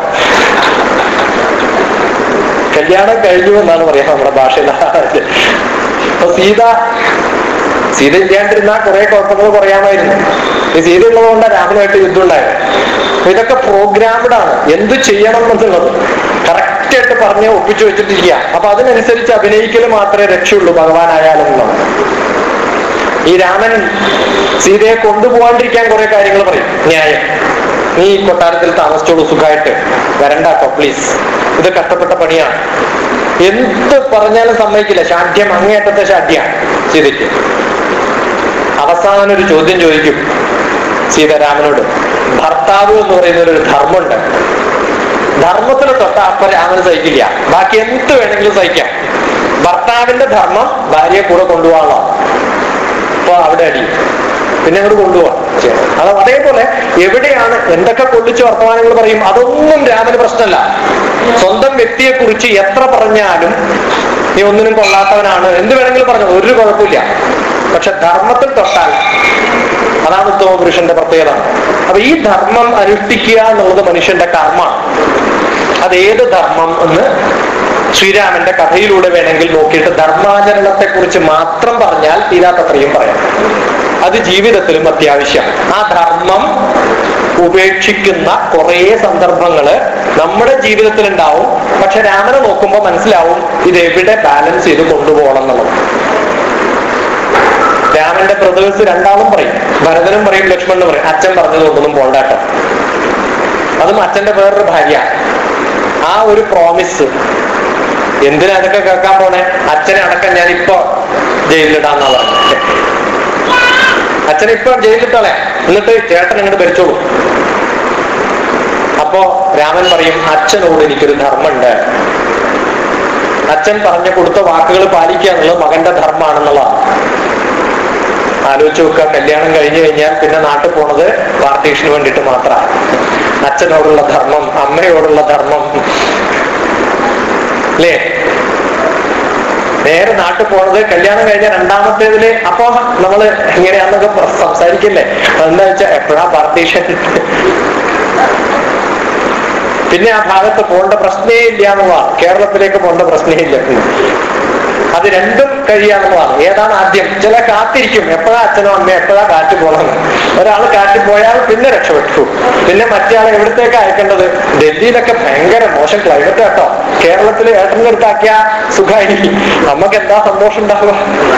കല്യാണം കഴിഞ്ഞു എന്നാണ് പറയാ നമ്മുടെ ഭാഷയിൽ അപ്പൊ സീത സീത ഇല്ലാണ്ടിരുന്നാൽ കുറെ കുഴപ്പങ്ങൾ കുറയാമായിരുന്നു ഈ സീത ഉള്ളതുകൊണ്ട് രാമനുമായിട്ട് യുദ്ധം ഉണ്ടായത് അപ്പൊ ഇതൊക്കെ പ്രോഗ്രാംഡ് ആണ് എന്ത് ചെയ്യണം എന്നുള്ളത് കറക്റ്റ് ആയിട്ട് പറഞ്ഞ് ഒപ്പിച്ചു വെച്ചിട്ടിരിക്കുക അപ്പൊ അതിനനുസരിച്ച് അഭിനയിക്കൽ മാത്രമേ രക്ഷയുള്ളൂ ഭഗവാനായാലും എന്നുള്ളത് ഈ രാമൻ സീതയെ കൊണ്ടുപോകാണ്ടിരിക്കാൻ കുറെ കാര്യങ്ങൾ പറയും ന്യായം നീ ഈ കൊട്ടാരത്തിൽ താമസിച്ചോളൂ സുഖമായിട്ട് വരണ്ടാട്ടോ പ്ലീസ് ഇത് കഷ്ടപ്പെട്ട പണിയാണ് എന്ത് പറഞ്ഞാലും സമ്മതിക്കില്ല ശാഠ്യം അങ്ങേയറ്റത്തെ ശാഠ്യാണ് സീതയ്ക്ക് അവസാനം ഒരു ചോദ്യം ചോദിക്കും സീതാരാമനോട് ഭർത്താവ് എന്ന് പറയുന്ന ഒരു ധർമ്മമുണ്ട് ധർമ്മത്തിൽ തൊട്ട അപ്പ രാമന് സഹിക്കില്ല ബാക്കി എന്ത് വേണമെങ്കിലും സഹിക്കാം ഭർത്താവിന്റെ ധർമ്മം ഭാര്യയെ കൂടെ കൊണ്ടുപോകാനുള്ള അപ്പൊ അവിടെ അടി പിന്നെ അങ്ങോട്ട് കൊണ്ടുപോകാം ചെയ്യണം അത് അതേപോലെ എവിടെയാണ് എന്തൊക്കെ കൊള്ളിച്ച് വർത്തമാനങ്ങൾ പറയും അതൊന്നും രാമന് പ്രശ്നമല്ല സ്വന്തം വ്യക്തിയെ കുറിച്ച് എത്ര പറഞ്ഞാലും നീ ഒന്നിനും കൊള്ളാത്തവനാണ് എന്ത് വേണമെങ്കിലും പറഞ്ഞു ഒരു കുഴപ്പമില്ല പക്ഷെ ധർമ്മത്തിൽ തൊട്ടാൽ അതാണ് ഉത്തമ പുരുഷന്റെ പ്രത്യേകത അപ്പൊ ഈ ധർമ്മം അനുഷ്ഠിക്കുക എന്നുള്ളത് മനുഷ്യന്റെ കർമ്മമാണ് അത് ഏത് ധർമ്മം എന്ന് ശ്രീരാമന്റെ കഥയിലൂടെ വേണമെങ്കിൽ നോക്കിയിട്ട് ധർമാചരണത്തെ കുറിച്ച് മാത്രം പറഞ്ഞാൽ തീരാത്തത്രയും പറയാം അത് ജീവിതത്തിലും അത്യാവശ്യം ആ ധർമ്മം ഉപേക്ഷിക്കുന്ന കുറേ സന്ദർഭങ്ങള് നമ്മുടെ ജീവിതത്തിൽ ഉണ്ടാവും പക്ഷെ രാമനെ നോക്കുമ്പോൾ മനസ്സിലാവും ഇത് എവിടെ ബാലൻസ് ചെയ്ത് കൊണ്ടുപോകണം എന്നുള്ളത് രാമന്റെ ബ്രദേഴ്സ് രണ്ടാളും പറയും ഭരതനും പറയും ലക്ഷ്മണനും പറയും അച്ഛൻ പറഞ്ഞതുകൊണ്ടൊന്നും പോണ്ടാട്ടോ അതും അച്ഛന്റെ വേറൊരു ഭാര്യ ആ ഒരു പ്രോമിസ് എന്തിനാ അതൊക്കെ കേൾക്കാൻ പോണേ അച്ഛനെ അടക്കം ഞാൻ ഇപ്പൊ ജയിലിലിടാന്നാ പറഞ്ഞത് അച്ഛനെ ഇപ്പൊ ജയിലിലിട്ടോളെ എന്നിട്ട് ചേട്ടൻ ഇങ്ങോട്ട് ഭരിച്ചോളൂ അപ്പോ രാമൻ പറയും അച്ഛനോട് എനിക്കൊരു ധർമ്മമുണ്ട് അച്ഛൻ പറഞ്ഞു കൊടുത്ത വാക്കുകൾ പാലിക്കുക എന്നുള്ളത് മകന്റെ ധർമ്മമാണെന്നുള്ളതാണ് ആലോചിച്ച് നോക്കുക കല്യാണം കഴിഞ്ഞു കഴിഞ്ഞാൽ പിന്നെ നാട്ടിൽ പോണത് പാർട്ടീഷന് വേണ്ടിയിട്ട് മാത്രമാണ് അച്ഛനോടുള്ള ധർമ്മം അമ്മയോടുള്ള ധർമ്മം അല്ലേ നേരെ നാട്ടിൽ പോണത് കല്യാണം കഴിഞ്ഞ രണ്ടാമത്തേതില് അപ്പൊ നമ്മള് ഇങ്ങനെയാന്നൊക്കെ പ്ര- സംസാരിക്കില്ലേ എന്താ വെച്ചാ എപ്പോഴാ പാർട്ടീഷൻ പിന്നെ ആ ഭാഗത്ത് പോകേണ്ട പ്രശ്നേ ഇല്ല എന്നുള്ളതാണ് കേരളത്തിലേക്ക് പോകേണ്ട പ്രശ്നേ ഇല്ല അത് രണ്ടും കഴിയാന്നുള്ളതാണ് ഏതാണ് ആദ്യം ചില കാത്തിരിക്കും എപ്പോഴാ അച്ഛനോ അമ്മയോ എപ്പോഴാ കാറ്റ് പോകണം ഒരാൾ കാറ്റ് പോയാൽ പിന്നെ രക്ഷപ്പെട്ടു പിന്നെ മറ്റേ ആളെ എവിടത്തേക്ക് അയക്കേണ്ടത് ഡൽഹിയിലൊക്കെ ഭയങ്കര മോശം ക്ലൈമറ്റ് കേട്ടോ കേരളത്തിൽ ഏട്ടൻ്റെ അടുത്താക്കിയ സുഖമായിരിക്കും നമുക്ക് എന്താ സന്തോഷം ഉണ്ടാവുക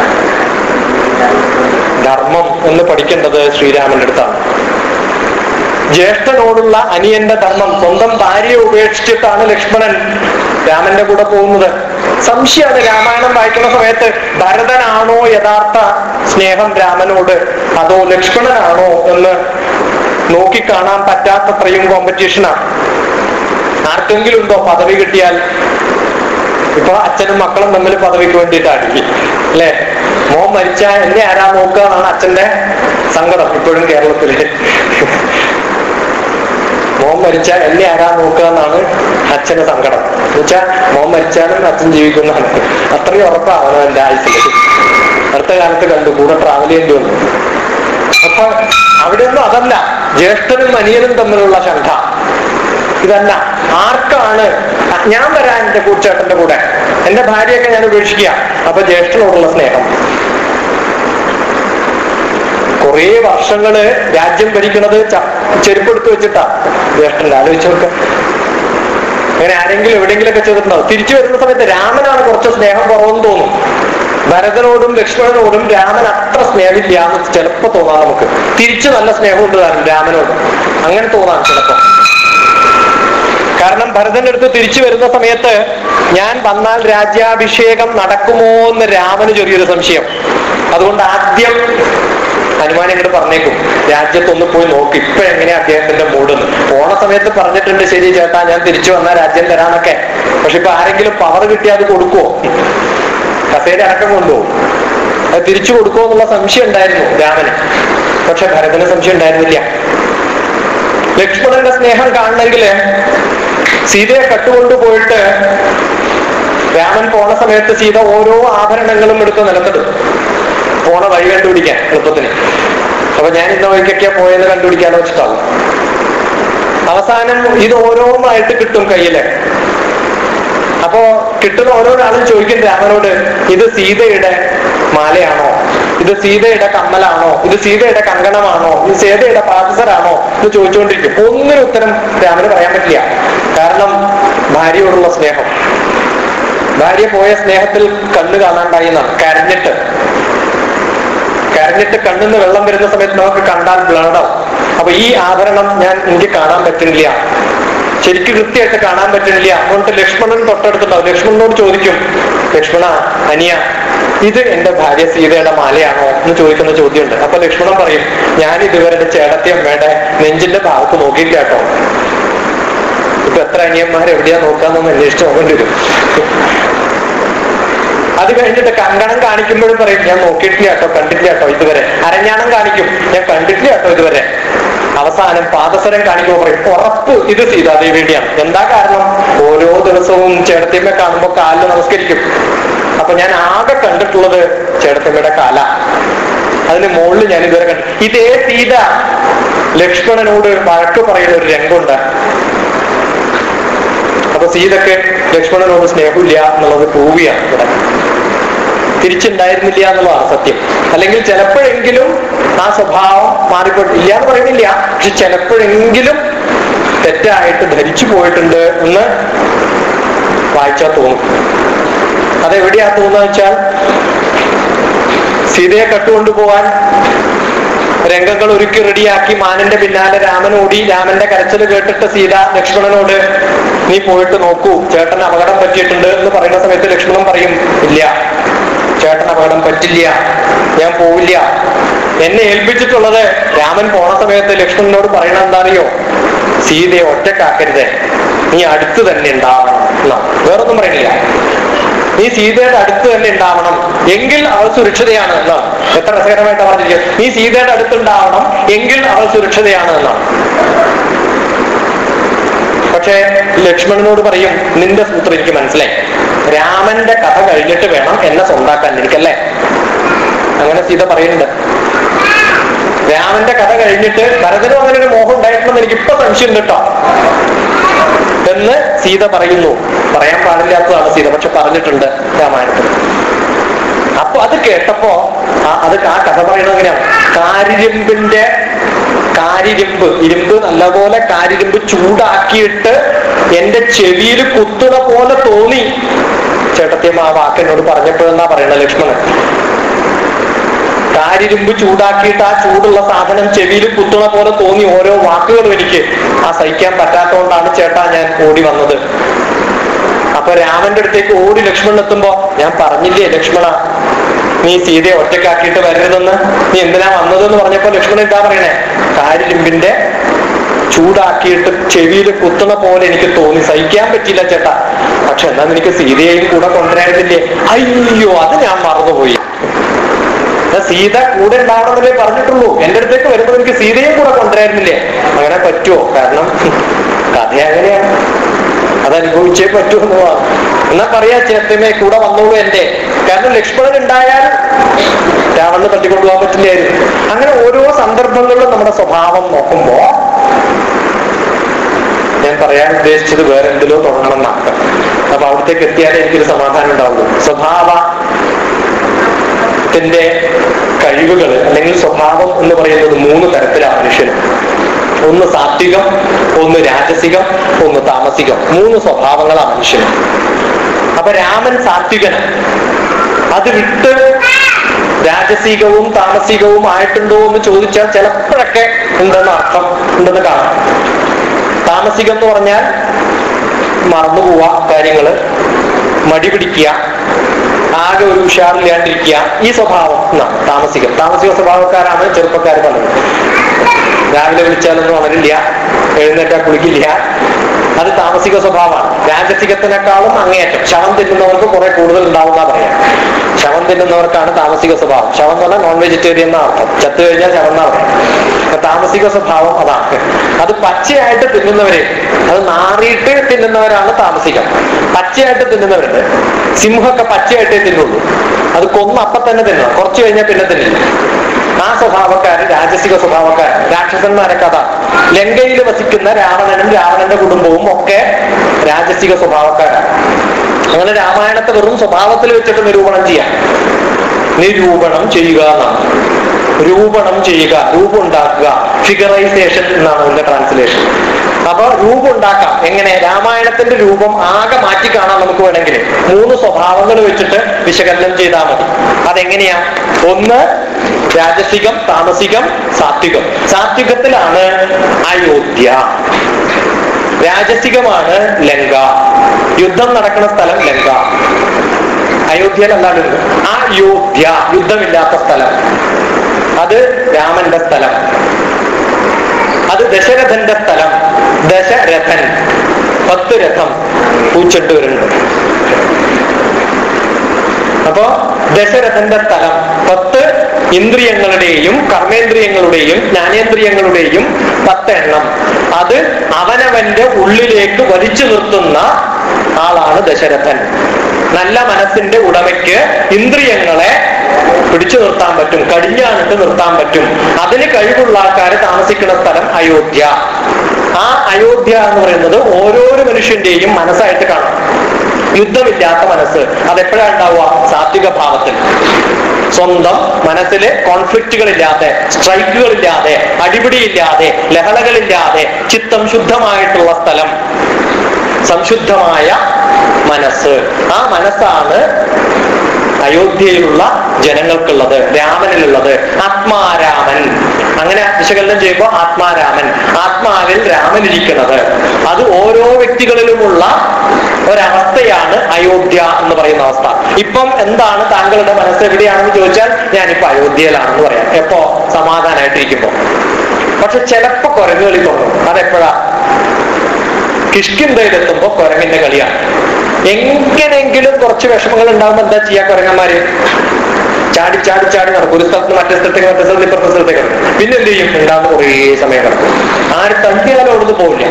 ധർമ്മം എന്ന് പഠിക്കേണ്ടത് ശ്രീരാമന്റെ അടുത്താണ് ജ്യേഷ്ഠനോടുള്ള അനിയന്റെ ധർമ്മം സ്വന്തം ഭാര്യയെ ഉപേക്ഷിച്ചിട്ടാണ് ലക്ഷ്മണൻ രാമന്റെ കൂടെ പോകുന്നത് സംശയമാണ് രാമായണം വായിക്കുന്ന സമയത്ത് ഭരതനാണോ യഥാർത്ഥ സ്നേഹം രാമനോട് അതോ ലക്ഷ്മണനാണോ എന്ന് നോക്കിക്കാണാൻ പറ്റാത്തത്രയും കോമ്പറ്റീഷനാണ് ആർക്കെങ്കിലും ഉണ്ടോ പദവി കിട്ടിയാൽ ഇപ്പൊ അച്ഛനും മക്കളും തമ്മിൽ പദവിക്ക് വേണ്ടിയിട്ടാണ് അല്ലെ മോൻ മരിച്ച എന്നെ ആരാ നോക്കുക എന്നാണ് അച്ഛന്റെ സങ്കടം ഇപ്പോഴും കേരളത്തില് മോൻ മരിച്ച എന്നെ ആരാ നോക്കുക എന്നാണ് അച്ഛന് സങ്കടം എന്നുവെച്ചാ മോൻ മരിച്ചാലും അച്ഛൻ ജീവിക്കുന്നതാണ് അത്രയും ഉറപ്പാണ് എന്റെ ആയുസിൽ അടുത്ത കാലത്ത് കണ്ടു കൂടെ ട്രാവൽ ചെയ്യേണ്ടി വന്നു അപ്പൊ അവിടെയൊന്നും അതല്ല ജ്യേഷ്ഠനും അനിയനും തമ്മിലുള്ള ശങ്ക ഇതല്ല ആർക്കാണ് ഞാൻ വരാൻ എന്റെ കൂട്ടുചേട്ടന്റെ കൂടെ എന്റെ ഭാര്യയൊക്കെ ഞാൻ ഉപേക്ഷിക്കുക അപ്പൊ ജ്യേഷ്ഠനോടുള്ള സ്നേഹം കുറേ വർഷങ്ങള് രാജ്യം ഭരിക്കണത് ച- ചെരുപ്പെടുത്ത് വെച്ചിട്ടാ ജ്യേഷ്ഠന്റെ ആലോചിച്ച് നോക്ക അങ്ങനെ ആരെങ്കിലും എവിടെയെങ്കിലൊക്കെ ചെയ്തിട്ടുണ്ടാവും തിരിച്ചു വരുന്ന സമയത്ത് രാമനാണ് കുറച്ച് സ്നേഹം കുറവെന്ന് തോന്നും ഭരതനോടും ലക്ഷ്മണനോടും രാമൻ അത്ര സ്നേഹമില്ല എന്ന് ചിലപ്പോ തോന്നാം നമുക്ക് തിരിച്ചു നല്ല സ്നേഹമുണ്ട് താനും രാമനോട് അങ്ങനെ തോന്നാം ചിലപ്പോ കാരണം ഭരതന്റെ അടുത്ത് തിരിച്ചു വരുന്ന സമയത്ത് ഞാൻ വന്നാൽ രാജ്യാഭിഷേകം നടക്കുമോ എന്ന് രാമന് ചെറിയൊരു സംശയം അതുകൊണ്ട് ആദ്യം ഹനുമാൻ ഇങ്ങോട്ട് പറഞ്ഞേക്കും രാജ്യത്തൊന്ന് പോയി നോക്ക് ഇപ്പൊ എങ്ങനെയാ അദ്ദേഹത്തിന്റെ മൂടെന്ന് പോണ സമയത്ത് പറഞ്ഞിട്ടുണ്ട് ശരി ചേട്ടാ ഞാൻ തിരിച്ചു വന്നാൽ രാജ്യം തരാന്നൊക്കെ പക്ഷെ ഇപ്പൊ ആരെങ്കിലും പവർ കിട്ടിയാൽ അത് കൊടുക്കുവോ കസേര അടക്കം കൊണ്ടുപോകും അത് തിരിച്ചു കൊടുക്കുമോ എന്നുള്ള സംശയം ഉണ്ടായിരുന്നു രാമന് പക്ഷെ ഭരതന് സംശയം ഉണ്ടായിരുന്നില്ല ലക്ഷ്മണന്റെ സ്നേഹം കാണണമെങ്കിൽ സീതയെ കട്ടുകൊണ്ടു പോയിട്ട് രാമൻ പോണ സമയത്ത് സീത ഓരോ ആഭരണങ്ങളും എടുത്ത് നിലത്തിടും പോണ വഴി കണ്ടുപിടിക്കാൻ എളുപ്പത്തിന് അപ്പൊ ഞാൻ ഇന്ന വഴിക്കൊക്കെയാ പോയെന്ന് കണ്ടുപിടിക്കാന്ന് വെച്ചിട്ടാവും അവസാനം ഇത് ഓരോന്നായിട്ട് കിട്ടും കയ്യില് അപ്പോ കിട്ടുന്ന ഓരോരാളും ചോദിക്കും രാമനോട് ഇത് സീതയുടെ മാലയാണോ ഇത് സീതയുടെ കമ്മലാണോ ഇത് സീതയുടെ കങ്കണമാണോ ഇത് സീതയുടെ പാദസരാണോ എന്ന് ചോദിച്ചുകൊണ്ടിരിക്കും ഒന്നിനും ഉത്തരം രാമന് പറയാൻ പറ്റില്ല കാരണം ഭാര്യയോടുള്ള സ്നേഹം ഭാര്യ പോയ സ്നേഹത്തിൽ കണ്ണ് കാണാണ്ടായി എന്നാണ് കരഞ്ഞിട്ട് കരഞ്ഞിട്ട് കണ്ണിന്ന് വെള്ളം വരുന്ന സമയത്ത് നമുക്ക് കണ്ടാൽ ബ്ലഡാവും അപ്പൊ ഈ ആഭരണം ഞാൻ എനിക്ക് കാണാൻ പറ്റുന്നില്ല ശരിക്കും കൃത്യമായിട്ട് കാണാൻ പറ്റുന്നില്ല അതുകൊണ്ട് ലക്ഷ്മണൻ തൊട്ടടുത്തുണ്ടാവും ലക്ഷ്മണനോട് ചോദിക്കും ലക്ഷ്മണ അനിയ ഇത് എന്റെ ഭാര്യ സീതയുടെ മാലയാണോ എന്ന് ചോദിക്കുന്ന ചോദ്യമുണ്ട് അപ്പൊ ലക്ഷ്മണൻ പറയും ഞാൻ ഇതുവരെ എന്റെ ചേട്ടത്തി അമ്മയുടെ നെഞ്ചിന്റെ ഭാഗത്ത് നോക്കിയില്ല കേട്ടോ ഇപ്പൊ എത്ര അനിയന്മാർ എവിടെയാ നോക്കാന്നൊന്ന് അന്വേഷിച്ച് നോക്കേണ്ടി വരും അത് കഴിഞ്ഞിട്ട് കങ്കണം കാണിക്കുമ്പോഴും പറയും ഞാൻ നോക്കിയിട്ടില്ല കേട്ടോ കണ്ടിട്ടില്ല കേട്ടോ ഇതുവരെ അരഞ്ഞാണം കാണിക്കും ഞാൻ കണ്ടിട്ടില്ല കേട്ടോ ഇതുവരെ അവസാനം പാദസരം കാണിക്കുമ്പോൾ പറയും ഉറപ്പ് ഇത് സീതാദേവിയുടെയാണ് എന്താ കാരണം ഓരോ ദിവസവും ചേട്ടത്തിയമ്മ കാണുമ്പോൾ കാലിൽ നമസ്കരിക്കും അപ്പൊ ഞാൻ ആകെ കണ്ടിട്ടുള്ളത് ചേട്ടത്തിയമ്മയുടെ കാല അതിന് മുകളിൽ ഞാൻ ഇതുവരെ കണ്ടു ഇതേ സീത ലക്ഷ്മണനോട് വഴക്ക് പറയുന്ന ഒരു രംഗമുണ്ട് അപ്പൊ സീതക്ക് ലക്ഷ്മണനോട് സ്നേഹമില്ല എന്നുള്ളത് പ്രൂവ് ചെയ്യാണ് ഇവിടെ തിരിച്ചുണ്ടായിരുന്നില്ല എന്നുള്ളതാണ് സത്യം അല്ലെങ്കിൽ ചിലപ്പോഴെങ്കിലും ആ സ്വഭാവം മാറിപ്പോ ഇല്ല എന്ന് പറയുന്നില്ല പക്ഷെ ചിലപ്പോഴെങ്കിലും തെറ്റായിട്ട് ധരിച്ചു പോയിട്ടുണ്ട് എന്ന് വായിച്ചാൽ തോന്നും അതെവിടെയാ തോന്നുക വെച്ചാൽ സീതയെ കട്ടുകൊണ്ടുപോവാൻ രംഗങ്ങൾ ഒരുക്കി റെഡിയാക്കി മാനന്റെ പിന്നാലെ രാമൻ ഓടി രാമന്റെ കരച്ചിൽ കേട്ടിട്ട് സീത ലക്ഷ്മണനോട് നീ പോയിട്ട് നോക്കൂ ചേട്ടൻ അപകടം പറ്റിയിട്ടുണ്ട് എന്ന് പറയുന്ന സമയത്ത് ലക്ഷ്മണൻ പറയും ഇല്ല ചേട്ടൻ അപകടം പറ്റില്ല ഞാൻ പോവില്ല എന്നെ ഏൽപ്പിച്ചിട്ടുള്ളത് രാമൻ പോണ സമയത്ത് ലക്ഷ്മണനോട് പറയണത് എന്താണെയോ സീതയെ ഒറ്റക്കാക്കരുത് നീ അടുത്ത് തന്നെ ഉണ്ടാവണം എന്നാ വേറൊന്നും പറയുന്നില്ല നീ സീതയുടെ അടുത്ത് തന്നെ ഉണ്ടാവണം എങ്കിൽ അവൾ സുരക്ഷിതയാണ് എന്നാണ് എത്ര രസകരമായിട്ട് പറഞ്ഞിരിക്കുന്നത് നീ സീതയുടെ അടുത്തുണ്ടാവണം എങ്കിൽ അവൾ സുരക്ഷിതയാണ് എന്നാണ് പക്ഷേ ലക്ഷ്മണനോട് പറയും നിന്റെ സൂത്രം എനിക്ക് മനസ്സിലായി രാമന്റെ കഥ കഴിഞ്ഞിട്ട് വേണം എന്നെ സ്വന്താക്കാൻ എനിക്കല്ലേ അങ്ങനെ സീത പറയുന്നുണ്ട് രാമന്റെ കഥ കഴിഞ്ഞിട്ട് ഭരതനും അങ്ങനെ ഒരു മോഹം ഉണ്ടായിട്ടുണ്ടെന്ന് എനിക്ക് ഇപ്പൊ സംശയം കേട്ടോ എന്ന് സീത പറയുന്നു പറയാൻ പാടില്ലാത്തതാണ് സീത പക്ഷെ പറഞ്ഞിട്ടുണ്ട് രാമായണത്തിൽ അപ്പൊ അത് കേട്ടപ്പോ ആ- അത് ആ കഥ പറയുന്നത് എങ്ങനെയാണ് കാരിരുമ്പിന്റെ കാരിരുമ്പ് ഇരുമ്പ് നല്ലപോലെ കാരിരുമ്പ് ചൂടാക്കിയിട്ട് എന്റെ ചെവിയിൽ കുത്തുന്ന പോലെ തോന്നി ചേട്ടത്തിയമ്മ ആ വാക്ക് എന്നോട് പറഞ്ഞപ്പോഴെന്നാ പറയണ ലക്ഷ്മണൻ കാരിരുമ്പ് ചൂടാക്കിയിട്ട് ആ ചൂടുള്ള സാധനം ചെവിയിൽ കുത്തുന്ന പോലെ തോന്നി ഓരോ വാക്കുകളും എനിക്ക് ആ സഹിക്കാൻ പറ്റാത്തതുകൊണ്ടാണ് ചേട്ടാ ഞാൻ ഓടി വന്നത് അപ്പൊ രാമന്റെ അടുത്തേക്ക് ഓടി ലക്ഷ്മണൻ എത്തുമ്പോ ഞാൻ പറഞ്ഞില്ലേ ലക്ഷ്മണ നീ സീതയെ ഒറ്റക്കാക്കിയിട്ട് വരരുതെന്ന് നീ എന്തിനാ വന്നതെന്ന് പറഞ്ഞപ്പോ ലക്ഷ്മണൻ എന്താ പറയണേ കാരിരുമ്പിന്റെ ചൂടാക്കിയിട്ട് ചെവിയിൽ കുത്തണ പോലെ എനിക്ക് തോന്നി സഹിക്കാൻ പറ്റില്ല ചേട്ടാ പക്ഷെ എന്നാ നിനക്ക് സീതയെയും കൂടെ കൊണ്ടുവരായിരുന്നില്ലേ അയ്യോ അത് ഞാൻ മറന്നുപോയി എന്നാ സീത കൂടെ ഉണ്ടാവണമെന്നല്ലേ പറഞ്ഞിട്ടുള്ളൂ എന്റെ അടുത്തേക്ക് വരുമ്പോൾ എനിക്ക് സീതയും കൂടെ കൊണ്ടുവരായിരുന്നില്ലേ അങ്ങനെ പറ്റുമോ കാരണം കഥ അങ്ങനെയാണ് അതനുഭവിച്ചേ പറ്റൂ എന്നുള്ളതാണ് എന്നാ പറയാ ചേട്ടമേ കൂടെ വന്നോളൂ എന്റെ കാരണം ലക്ഷ്മണൻ ഉണ്ടായാൽ രാവണന് തട്ടിക്കൊണ്ടുപോകാൻ പറ്റില്ലായിരുന്നു അങ്ങനെ ഓരോ സന്ദർഭങ്ങളിലും നമ്മുടെ സ്വഭാവം നോക്കുമ്പോ ഞാൻ പറയാൻ ഉദ്ദേശിച്ചത് വേറെ എന്തിലോ തുടങ്ങണം എന്നാണ് അപ്പൊ അവിടത്തേക്ക് എത്തിയാലേ എനിക്കൊരു സമാധാനം ഉണ്ടാവുള്ളൂ സ്വഭാവ ത്തിന്റെ കഴിവുകൾ അല്ലെങ്കിൽ സ്വഭാവം എന്ന് പറയുന്നത് മൂന്ന് തരത്തിലാണ് മനുഷ്യന് ഒന്ന് സാത്വികം ഒന്ന് രാജസികം ഒന്ന് താമസികം മൂന്ന് സ്വഭാവങ്ങളാണ് മനുഷ്യന് അപ്പൊ രാമൻ സാത്വികൻ അത് വിട്ട് രാജസികവും താമസികവും ആയിട്ടുണ്ടോ എന്ന് ചോദിച്ചാൽ ചിലപ്പോഴൊക്കെ ഉണ്ടെന്ന് അർത്ഥം ഉണ്ടെന്ന് കാണാം താമസികം എന്ന് പറഞ്ഞാൽ മറന്നുപോവാ കാര്യങ്ങള് മടി പിടിക്കുക ആകെ ഒരു ഉഷാറില്ലാണ്ടിരിക്കുക ഈ സ്വഭാവം എന്നാണ് താമസികം താമസിക സ്വഭാവക്കാരാണ് ചെറുപ്പക്കാർ പറഞ്ഞത് രാവിലെ വിളിച്ചാലൊന്നും ഉണരില്ല എഴുന്നേറ്റാ കുളിക്കില്ല അത് താമസിക സ്വഭാവമാണ് രാജസികത്തിനേക്കാളും അങ്ങേയറ്റം ശവം തിന്നുന്നവർക്ക് കുറെ കൂടുതൽ ഉണ്ടാവുന്ന പറയാം ശവം തിന്നുന്നവർക്കാണ് താമസിക സ്വഭാവം ശവം എന്ന് പറഞ്ഞാൽ നോൺ വെജിറ്റേറിയൻ എന്നാ അർത്ഥം ചത്തു കഴിഞ്ഞാൽ ശവം എന്നാ പറയാം അപ്പൊ താമസിക സ്വഭാവം അതാണ് അത് പച്ചയായിട്ട് തിന്നുന്നവര് അത് നാറിയിട്ട് തിന്നുന്നവരാണ് താമസികം പച്ചയായിട്ട് തിന്നുന്നവരുണ്ട് സിംഹമൊക്കെ പച്ചയായിട്ടേ തിന്നുള്ളൂ അത് കൊന്ന് അപ്പൊ തന്നെ തിന്നണം കുറച്ച് കഴിഞ്ഞാൽ പിന്നെ തിന്നില്ല ആ സ്വഭാവക്കാര് രാജസിക സ്വഭാവക്കാർ രാക്ഷസന്മാരൊക്കെ അതാ ലങ്കയിൽ വസിക്കുന്ന രാവണനും രാവണന്റെ കുടുംബവും ഒക്കെ രാജസിക സ്വഭാവക്കാരാണ് അങ്ങനെ രാമായണത്തെ വെറും സ്വഭാവത്തിൽ വെച്ചിട്ട് നിരൂപണം ചെയ്യാം നിരൂപണം ചെയ്യുക എന്നാണ് രൂപണം ചെയ്യുക രൂപം ഉണ്ടാക്കുക ഫിഗറൈസേഷൻ എന്നാണ് അതിന്റെ ട്രാൻസ്ലേഷൻ അപ്പൊ രൂപം ഉണ്ടാക്കാം എങ്ങനെ രാമായണത്തിന്റെ രൂപം ആകെ മാറ്റി കാണാൻ നമുക്ക് വേണമെങ്കിൽ മൂന്ന് സ്വഭാവങ്ങൾ വെച്ചിട്ട് വിശകലനം ചെയ്താൽ മതി അതെങ്ങനെയാ ഒന്ന് രാജസികം താമസികം സാത്വികം സാത്വികത്തിലാണ് അയോധ്യ രാജസികമാണ് ലങ്ക യുദ്ധം നടക്കുന്ന സ്ഥലം ലങ്ക അയോധ്യയിലല്ലാണ്ട് അയോധ്യ യുദ്ധമില്ലാത്ത സ്ഥലം അത് രാമന്റെ സ്ഥലം അത് ദശരഥന്റെ സ്ഥലം ദശരഥൻ പത്ത് രഥം പൂച്ചെട്ട് വരുന്നുണ്ട് അപ്പോ ദശരഥന്റെ സ്ഥലം പത്ത് ഇന്ദ്രിയങ്ങളുടെയും കർമ്മേന്ദ്രിയങ്ങളുടെയും ജ്ഞാനേന്ദ്രിയങ്ങളുടെയും പത്തെണ്ണം അത് അവനവന്റെ ഉള്ളിലേക്ക് വലിച്ചു നിർത്തുന്ന ആളാണ് ദശരഥൻ നല്ല മനസ്സിന്റെ ഉടമയ്ക്ക് ഇന്ദ്രിയങ്ങളെ പിടിച്ചു നിർത്താൻ പറ്റും കടിഞ്ഞാണിട്ട് നിർത്താൻ പറ്റും അതിന് കഴിവുള്ള ആൾക്കാർ താമസിക്കുന്ന സ്ഥലം അയോധ്യ ആ അയോധ്യ എന്ന് പറയുന്നത് ഓരോരോ മനുഷ്യന്റെയും മനസ്സായിട്ട് കാണാം യുദ്ധമില്ലാത്ത മനസ്സ് അതെപ്പോഴാ ഉണ്ടാവുക സാത്വിക ഭാവത്തിൽ സ്വന്തം മനസ്സിലെ കോൺഫ്ലിക്റ്റുകളില്ലാതെ സ്ട്രൈക്കുകളില്ലാതെ അടിപിടിയില്ലാതെ ലഹളകളില്ലാതെ ചിത്തം ശുദ്ധമായിട്ടുള്ള സ്ഥലം സംശുദ്ധമായ മനസ്സ് ആ മനസ്സാണ് അയോധ്യയിലുള്ള ജനങ്ങൾക്കുള്ളത് രാമനിലുള്ളത് ആത്മാരാമൻ അങ്ങനെ വിശകലനം ചെയ്യുമ്പോൾ ആത്മാരാമൻ ആത്മാവിൽ രാമൻ ഇരിക്കുന്നത് അത് ഓരോ വ്യക്തികളിലുമുള്ള ഒരവസ്ഥയാണ് അയോധ്യ എന്ന് പറയുന്ന അവസ്ഥ ഇപ്പം എന്താണ് താങ്കളുടെ മനസ്സ് എവിടെയാണെന്ന് ചോദിച്ചാൽ ഞാനിപ്പോ അയോധ്യയിലാണെന്ന് പറയാം എപ്പോ സമാധാനമായിട്ടിരിക്കുമ്പോ പക്ഷെ ചിലപ്പോ കുരങ്ങുകളി തോന്നും അതെപ്പോഴാ കിഷ്കിന്തയിലെത്തുമ്പോ കുരങ്ങിന്റെ കളിയാണ് എങ്ങനെങ്കിലും കുറച്ച് വിഷമങ്ങൾ ഉണ്ടാകുമ്പോ എന്താ ചെയ്യാ കുരങ്ങന്മാര് ചാടി ചാടി ചാടി നടക്കും ഒരു സ്ഥലത്ത് മറ്റേ സ്ഥലത്തേക്ക് മറ്റേ സ്ഥലത്ത് ഇപ്പുറത്തെ സ്ഥലത്തേക്ക് നടക്കും പിന്നെ എന്ത് ചെയ്യും ഉണ്ടാകുന്ന കുറേ സമയം കിടക്കും ആര് തട്ടിയാലും അവിടുന്ന് പോവില്ല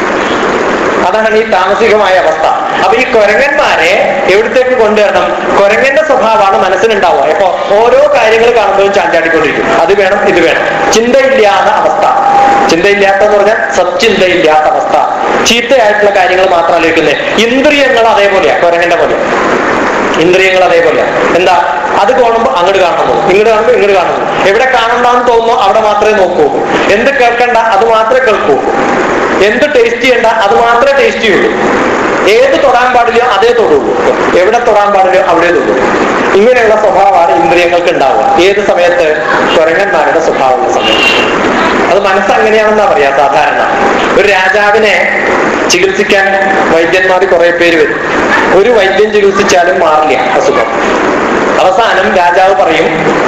അതാണ് ഈ താമസികമായ അവസ്ഥ അപ്പൊ ഈ കുരങ്ങന്മാരെ എവിടത്തേക്ക് കൊണ്ടുവരണം കുരങ്ങന്റെ സ്വഭാവമാണ് മനസ്സിനുണ്ടാവുക അപ്പൊ ഓരോ കാര്യങ്ങൾ കാണുമ്പോഴും ചാഞ്ചാടിക്കൊണ്ടിരിക്കും അത് വേണം ഇത് വേണം ചിന്തയില്ലാത്ത അവസ്ഥ ചിന്തയില്ലാത്ത എന്ന് പറഞ്ഞാൽ സച്ചിന്തയില്ലാത്ത അവസ്ഥ ചീത്തയായിട്ടുള്ള കാര്യങ്ങൾ മാത്രം ആലോചിക്കുന്നത് ഇന്ദ്രിയങ്ങൾ അതേപോലെയാ കുരങ്ങന്റെ പോലെ ഇന്ദ്രിയങ്ങൾ അതേപോലെ എന്താ അത് കാണുമ്പോ അങ്ങോട്ട് കാണുന്നു ഇങ്ങോട്ട് കാണുമ്പോ ഇങ്ങോട്ട് കാണുന്നു എവിടെ കാണണ്ടെന്ന് തോന്നുന്നു അവിടെ മാത്രമേ നോക്കൂ എന്ത് കേൾക്കണ്ട അത് മാത്രമേ കേൾക്കൂ എന്ത് ടേസ്റ്റ് ചെയ്യണ്ട അത് മാത്രമേ ടേസ്റ്റ് ചെയ്യുള്ളൂ ഏത് തൊടാൻ പാടില്ല അതേ തൊടുള്ളൂ എവിടെ തൊടാൻ പാടില്ല അവിടെ തൊടുള്ളൂ ഇങ്ങനെയുള്ള സ്വഭാവമാണ് ഇന്ദ്രിയങ്ങൾക്ക് ഉണ്ടാവുക ഏത് സമയത്ത് കുരങ്ങന്മാരുടെ സ്വഭാവമുള്ള സമയത്ത് അത് മനസ്സ് അങ്ങനെയാണെന്നാ പറയാ സാധാരണ ഒരു രാജാവിനെ ചികിത്സിക്കാൻ വൈദ്യന്മാർ കുറെ പേര് വരും ഒരു വൈദ്യം ചികിത്സിച്ചാലും മാറില്ല അസുഖം അവസാനം രാജാവ് പറയും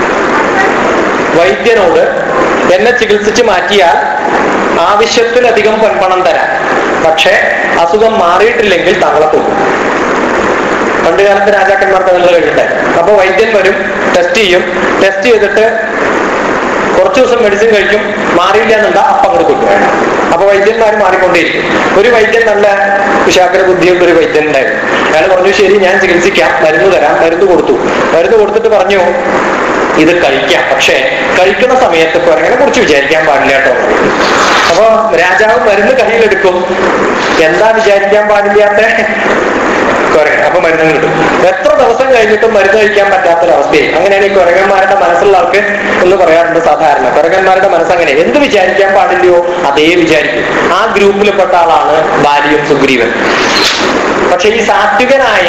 വൈദ്യനോട് എന്നെ ചികിത്സിച്ച് മാറ്റിയാൽ ആവശ്യത്തിലധികം പൊൻപണം തരാം പക്ഷെ അസുഖം മാറിയിട്ടില്ലെങ്കിൽ താങ്കളെ കൊല്ലും പണ്ട് കാലത്ത് രാജാക്കന്മാർക്ക് അതിനുള്ള കഴിയുണ്ടായി അപ്പൊ വൈദ്യൻ വരും ടെസ്റ്റ് ചെയ്യും ടെസ്റ്റ് ചെയ്തിട്ട് കുറച്ചു ദിവസം മെഡിസിൻ കഴിക്കും മാറിയില്ല എന്നുണ്ടാ അപ്പം അങ്ങോട്ട് കൊല്ലും അപ്പൊ വൈദ്യന്മാർ മാറിക്കൊണ്ടേയിരിക്കും ഒരു വൈദ്യൻ നല്ല വിശാഖര ബുദ്ധിയുള്ള ഒരു വൈദ്യൻ ഉണ്ടായിരുന്നു അയാൾ പറഞ്ഞു ശരി ഞാൻ ചികിത്സിക്കാം മരുന്ന് തരാം മരുന്ന് കൊടുത്തു മരുന്ന് കൊടുത്തിട്ട് പറഞ്ഞു ഇത് കഴിക്കാം പക്ഷെ കഴിക്കുന്ന സമയത്ത് കുരങ്ങനെ കുറിച്ച് വിചാരിക്കാൻ പാടില്ല കേട്ടോ അപ്പൊ രാജാവ് മരുന്ന് കയ്യിലെടുക്കും എന്താ വിചാരിക്കാൻ പാടില്ലാത്ത കുരങ്ങൻ അപ്പൊ മരുന്ന് കിട്ടും എത്ര ദിവസം കഴിഞ്ഞിട്ടും മരുന്ന് കഴിക്കാൻ പറ്റാത്തൊരവസ്ഥയായി അങ്ങനെയാണ് ഈ കുരങ്ങന്മാരുടെ മനസ്സുള്ള ആൾക്ക് എന്ന് പറയാറുണ്ട് സാധാരണ കുരങ്ങന്മാരുടെ മനസ്സ് അങ്ങനെ എന്ത് വിചാരിക്കാൻ പാടില്ലയോ അതേ വിചാരിക്കും ആ ഗ്രൂപ്പിൽപ്പെട്ട ആളാണ് ബാലിയും സുഗ്രീവൻ പക്ഷെ ഈ സാത്വികനായ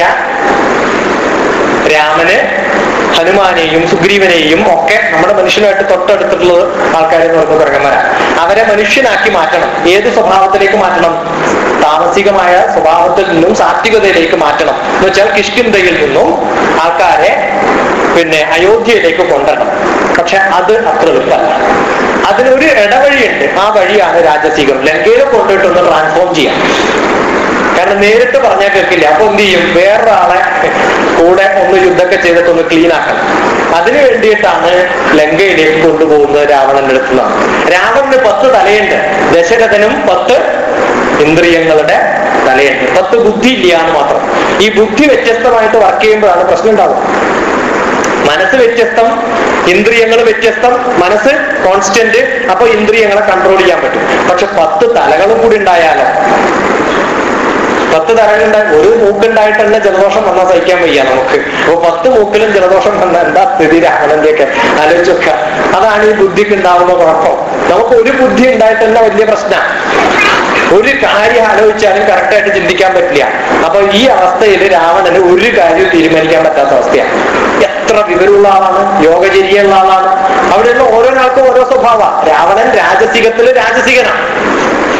രാമന് ഹനുമാനെയും സുഗ്രീവനെയും ഒക്കെ നമ്മുടെ മനുഷ്യനായിട്ട് തൊട്ടടുത്തിട്ടുള്ള ആൾക്കാരെന്ന് പറയുന്നത് കുരങ്ങന്മാരാണ് അവരെ മനുഷ്യനാക്കി മാറ്റണം ഏത് സ്വഭാവത്തിലേക്ക് മാറ്റണം താമസികമായ സ്വഭാവത്തിൽ നിന്നും സാത്വികതയിലേക്ക് മാറ്റണം എന്ന് വെച്ചാൽ കിഷ്കിന്തയിൽ നിന്നും ആൾക്കാരെ പിന്നെ അയോധ്യയിലേക്ക് കൊണ്ടുവരണം പക്ഷെ അത് അത്ര എളുപ്പമല്ല അതിനൊരു ഇടവഴിയുണ്ട് ആ വഴിയാണ് രാജസീകം ലങ്കയിൽ കൊണ്ടുപോയിട്ടൊന്ന് ട്രാൻസ്ഫോം ചെയ്യാം കാരണം നേരിട്ട് പറഞ്ഞാൽ കേൾക്കില്ല അപ്പൊ എന്ത് ചെയ്യും വേറൊരാളെ കൂടെ ഒന്ന് യുദ്ധമൊക്കെ ചെയ്തിട്ട് ഒന്ന് ക്ലീൻ ആക്കണം അതിനു വേണ്ടിയിട്ടാണ് ലങ്കയിലേക്ക് കൊണ്ടുപോകുന്നത് രാവണന്റെ അടുത്ത് നിന്നാണ് രാവണന് പത്ത് തലയുണ്ട് ദശരഥനും പത്ത് ഇന്ദ്രിയങ്ങളുടെ തലയുണ്ട് പത്ത് ബുദ്ധി ഇല്ല എന്ന് മാത്രം ഈ ബുദ്ധി വ്യത്യസ്തമായിട്ട് വർക്ക് ചെയ്യുമ്പോഴാണ് പ്രശ്നം ഉണ്ടാവുക മനസ്സ് വ്യത്യസ്തം ഇന്ദ്രിയങ്ങൾ വ്യത്യസ്തം മനസ്സ് കോൺസ്റ്റന്റ് അപ്പൊ ഇന്ദ്രിയങ്ങളെ കൺട്രോൾ ചെയ്യാൻ പറ്റും പക്ഷെ പത്ത് തലകളും കൂടി ഉണ്ടായാലോ പത്ത് തലകളുണ്ടായി ഒരു മൂക്കുണ്ടായിട്ട് തന്നെ ജലദോഷം വന്നാൽ സഹിക്കാൻ വയ്യ നമുക്ക് അപ്പൊ പത്ത് മൂക്കിലും ജലദോഷം വന്ന എന്താ സ്ഥിതി രാവണന്റെ ഒക്കെ ആലോചിച്ച് നോക്കുക അതാണ് ഈ ബുദ്ധിക്ക് ഉണ്ടാവുന്ന കുഴപ്പം നമുക്ക് ഒരു ബുദ്ധി ഉണ്ടായിട്ട് തന്നെ വലിയ പ്രശ്നമാണ് ഒരു കാര്യം ആലോചിച്ചാലും കറക്റ്റായിട്ട് ചിന്തിക്കാൻ പറ്റില്ല അപ്പൊ ഈ അവസ്ഥയിൽ രാവണന് ഒരു കാര്യവും തീരുമാനിക്കാൻ പറ്റാത്ത അവസ്ഥയാണ് എത്ര വിവരമുള്ള ആളാണ് യോഗചര്യയുള്ള ആളാണ് അവിടെയുള്ള ഓരോരാൾക്കും ഓരോ സ്വഭാവ രാവണൻ രാജസികത്തില് രാജസികനാണ്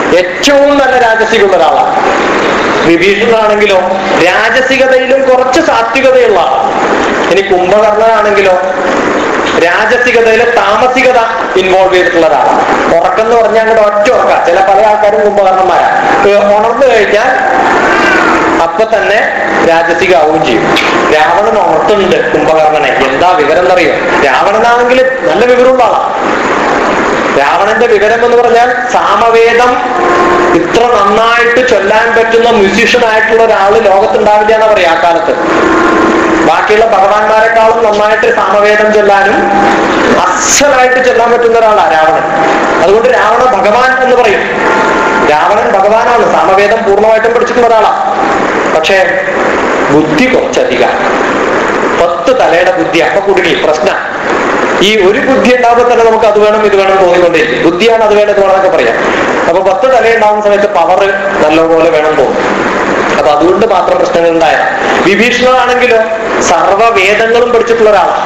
ഏറ്റവും നല്ല രാജസികമുള്ള ഒരാളാണ് വിഭീഷണനാണെങ്കിലോ രാജസികതയിലും കുറച്ച് സാത്വികതയുള്ള ആളാണ്. ഇനി കുംഭകർണനാണെങ്കിലോ രാജസികതയിലെ താമസികത ഇൻവോൾവ് ചെയ്തിട്ടുള്ള ഒരാളാണ് ഉറക്കം എന്ന് പറഞ്ഞാൽ അങ്ങോട്ട് ഒറ്റ ഉറക്ക ചില പല ആൾക്കാരും കുംഭകർണന്മാരാ ഏ, ഉണർന്നു കഴിഞ്ഞാൽ അപ്പൊ തന്നെ രാജസികാവുകയും ചെയ്യും രാവണൻ ഉണർത്തുന്നുണ്ട് കുംഭകർണനെ എന്താ വിവരം എന്നറിയോ രാവണനാണെങ്കിൽ നല്ല വിവരമുള്ള ആളാണ് രാവണന്റെ വിവരം എന്ന് പറഞ്ഞാൽ സാമവേദം ഇത്ര നന്നായിട്ട് ചൊല്ലാൻ പറ്റുന്ന മ്യൂസീഷ്യൻ ആയിട്ടുള്ള ഒരാള് ലോകത്തുണ്ടാവില്ല എന്നാ പറയാ ആ കാലത്ത് ബാക്കിയുള്ള ഭഗവാന്മാരെക്കാളും നന്നായിട്ട് സാമവേദം ചൊല്ലാനും അസലായിട്ട് ചൊല്ലാൻ പറ്റുന്ന ഒരാളാണ് രാവണൻ അതുകൊണ്ട് രാവണ ഭഗവാൻ എന്ന് പറയും രാവണൻ ഭഗവാനാണ് സാമവേദം പൂർണ്ണമായിട്ടും പഠിച്ചിട്ടുള്ള ഒരാളാണ് പക്ഷേ ബുദ്ധി കുറച്ചധികം പത്ത് തലയുടെ ബുദ്ധി അപ്പൊ കുടുങ്ങി പ്രശ്നം ഈ ഒരു ബുദ്ധി ഉണ്ടാകുമ്പോൾ തന്നെ നമുക്ക് അത് വേണം ഇത് വേണം തോന്നിക്കൊണ്ടിരിക്കും ബുദ്ധിയാണ് അത് വേണം ഇത് വേണമെന്നൊക്കെ പറയാം അപ്പൊ പത്ത് തല ഉണ്ടാകുന്ന സമയത്ത് പവർ നല്ലപോലെ വേണം തോന്നും അപ്പൊ അതുകൊണ്ട് മാത്രം പ്രശ്നങ്ങൾ ഉണ്ടായ വിഭീഷണനാണെങ്കിലോ സർവ്വവേദങ്ങളും പഠിച്ചിട്ടുള്ള ഒരാളാണ്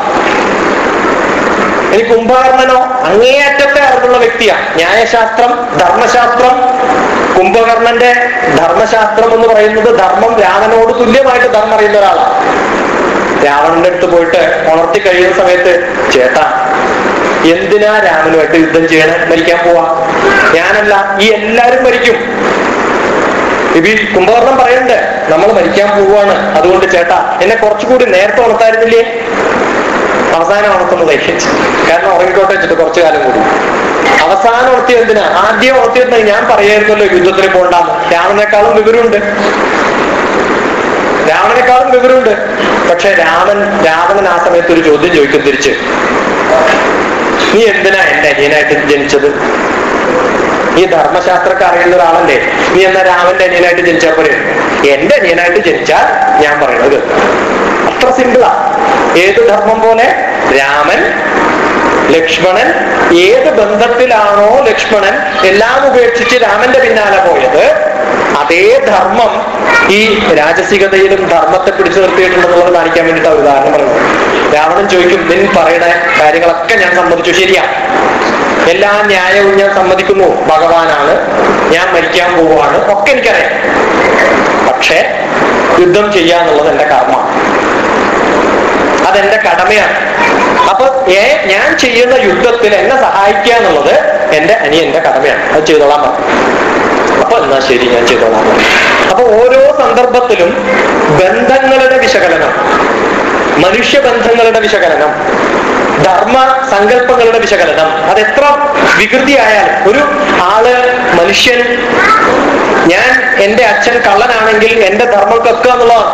ഇനി കുംഭകർണനോ അങ്ങേയറ്റത്തെ അറിവുള്ള വ്യക്തിയാണ് ന്യായശാസ്ത്രം ധർമ്മശാസ്ത്രം കുംഭകർണന്റെ ധർമ്മശാസ്ത്രം എന്ന് പറയുന്നത് ധർമ്മം രാമനോട് തുല്യമായിട്ട് ധർമ്മം അറിയുന്ന ഒരാളാണ് രാവണന്റെ അടുത്ത് പോയിട്ട് ഉണർത്തി കഴിയുന്ന സമയത്ത് ചേട്ടാ എന്തിനാ രാമനുമായിട്ട് യുദ്ധം ചെയ്യണേ മരിക്കാൻ പോവാ ഞാനല്ല ഈ എല്ലാരും മരിക്കും ഇവി കുംഭകർണം പറയുന്നുണ്ട് നമ്മൾ മരിക്കാൻ പോവാണ് അതുകൊണ്ട് ചേട്ടാ എന്നെ കുറച്ചുകൂടി നേരത്തെ ഉണർത്തായിരുന്നില്ലേ അവസാനം ഉണർത്തുന്നത് കാരണം ഉറങ്ങിക്കോട്ടെ വെച്ചിട്ട് കുറച്ചു കാലം കൂടി അവസാനം ഉണർത്തിയത് എന്തിനാ ആദ്യം ഉണർത്തിയിരുന്നത് ഞാൻ പറയായിരുന്നല്ലോ യുദ്ധത്തിന് പോകണ്ടെന്ന് രാമനേക്കാളും വിവരമുണ്ട് രാവണനേക്കാളും വിവരമുണ്ട് പക്ഷെ രാമൻ രാവണൻ ആ സമയത്ത് ഒരു ചോദ്യം ചോദിക്കും തിരിച്ച് നീ എന്തിനാ എന്റെ അനിയനായിട്ട് ജനിച്ചത് നീ ധർമ്മശാസ്ത്രമൊക്കെ അറിയുന്ന ഒരാളല്ലേ നീ എന്നാ രാമന്റെ അനിയനായിട്ട് ജനിച്ചാൽ പോരെ എന്റെ അനിയനായിട്ട് ജനിച്ചാൽ ഞാൻ പറയുന്നത് അത്ര സിമ്പിളാ ഏത് ധർമ്മം പോലെ രാമൻ ലക്ഷ്മണൻ ഏത് ബന്ധത്തിലാണോ ലക്ഷ്മണൻ എല്ലാം ഉപേക്ഷിച്ച് രാമന്റെ പിന്നാലെ പോയത് അതേ ധർമ്മം ഈ രാജസികതയിലും ധർമ്മത്തെ പിടിച്ചു നിർത്തിയിട്ടുണ്ടെന്നുള്ളത് കാണിക്കാൻ വേണ്ടിയിട്ട് ഒരു ഉദാഹരണം പറയുന്നത് രാവണൻ ചോദിക്കും നിൻ പറയുന്ന കാര്യങ്ങളൊക്കെ ഞാൻ സമ്മതിച്ചു ശരിയാ എല്ലാ ന്യായവും ഞാൻ സമ്മതിക്കുന്നു ഭഗവാനാണ് ഞാൻ മരിക്കാൻ പോവുകയാണ് ഒക്കെ എനിക്കറിയാം പക്ഷേ യുദ്ധം ചെയ്യാന്നുള്ളത് എന്റെ കർമ്മ അതെന്റെ കടമയാണ് അപ്പൊ ഏ ഞാൻ ചെയ്യുന്ന യുദ്ധത്തിൽ എന്നെ സഹായിക്കുക എന്നുള്ളത് എന്റെ അനിയന്റെ കടമയാണ് അത് ചെയ്തോളാൻ പറഞ്ഞു അപ്പൊ എന്നാ ശരി ഞാൻ ചെയ്തോളാം പറഞ്ഞു. അപ്പൊ ഓരോ സന്ദർഭത്തിലും ബന്ധങ്ങളുടെ വിശകലനം മനുഷ്യബന്ധങ്ങളുടെ വിശകലനം ധർമ്മ സങ്കല്പങ്ങളുടെ വിശകലനം അതെത്ര വികൃതിയായാലും ഒരു ആള് മനുഷ്യൻ ഞാൻ എന്റെ അച്ഛൻ കള്ളനാണെങ്കിൽ എന്റെ ധർമ്മം കക്കുക എന്നുള്ളതാണ്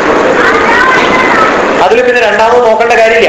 അതിൽ പിന്നെ രണ്ടാമത് നോക്കേണ്ട കാര്യമില്ല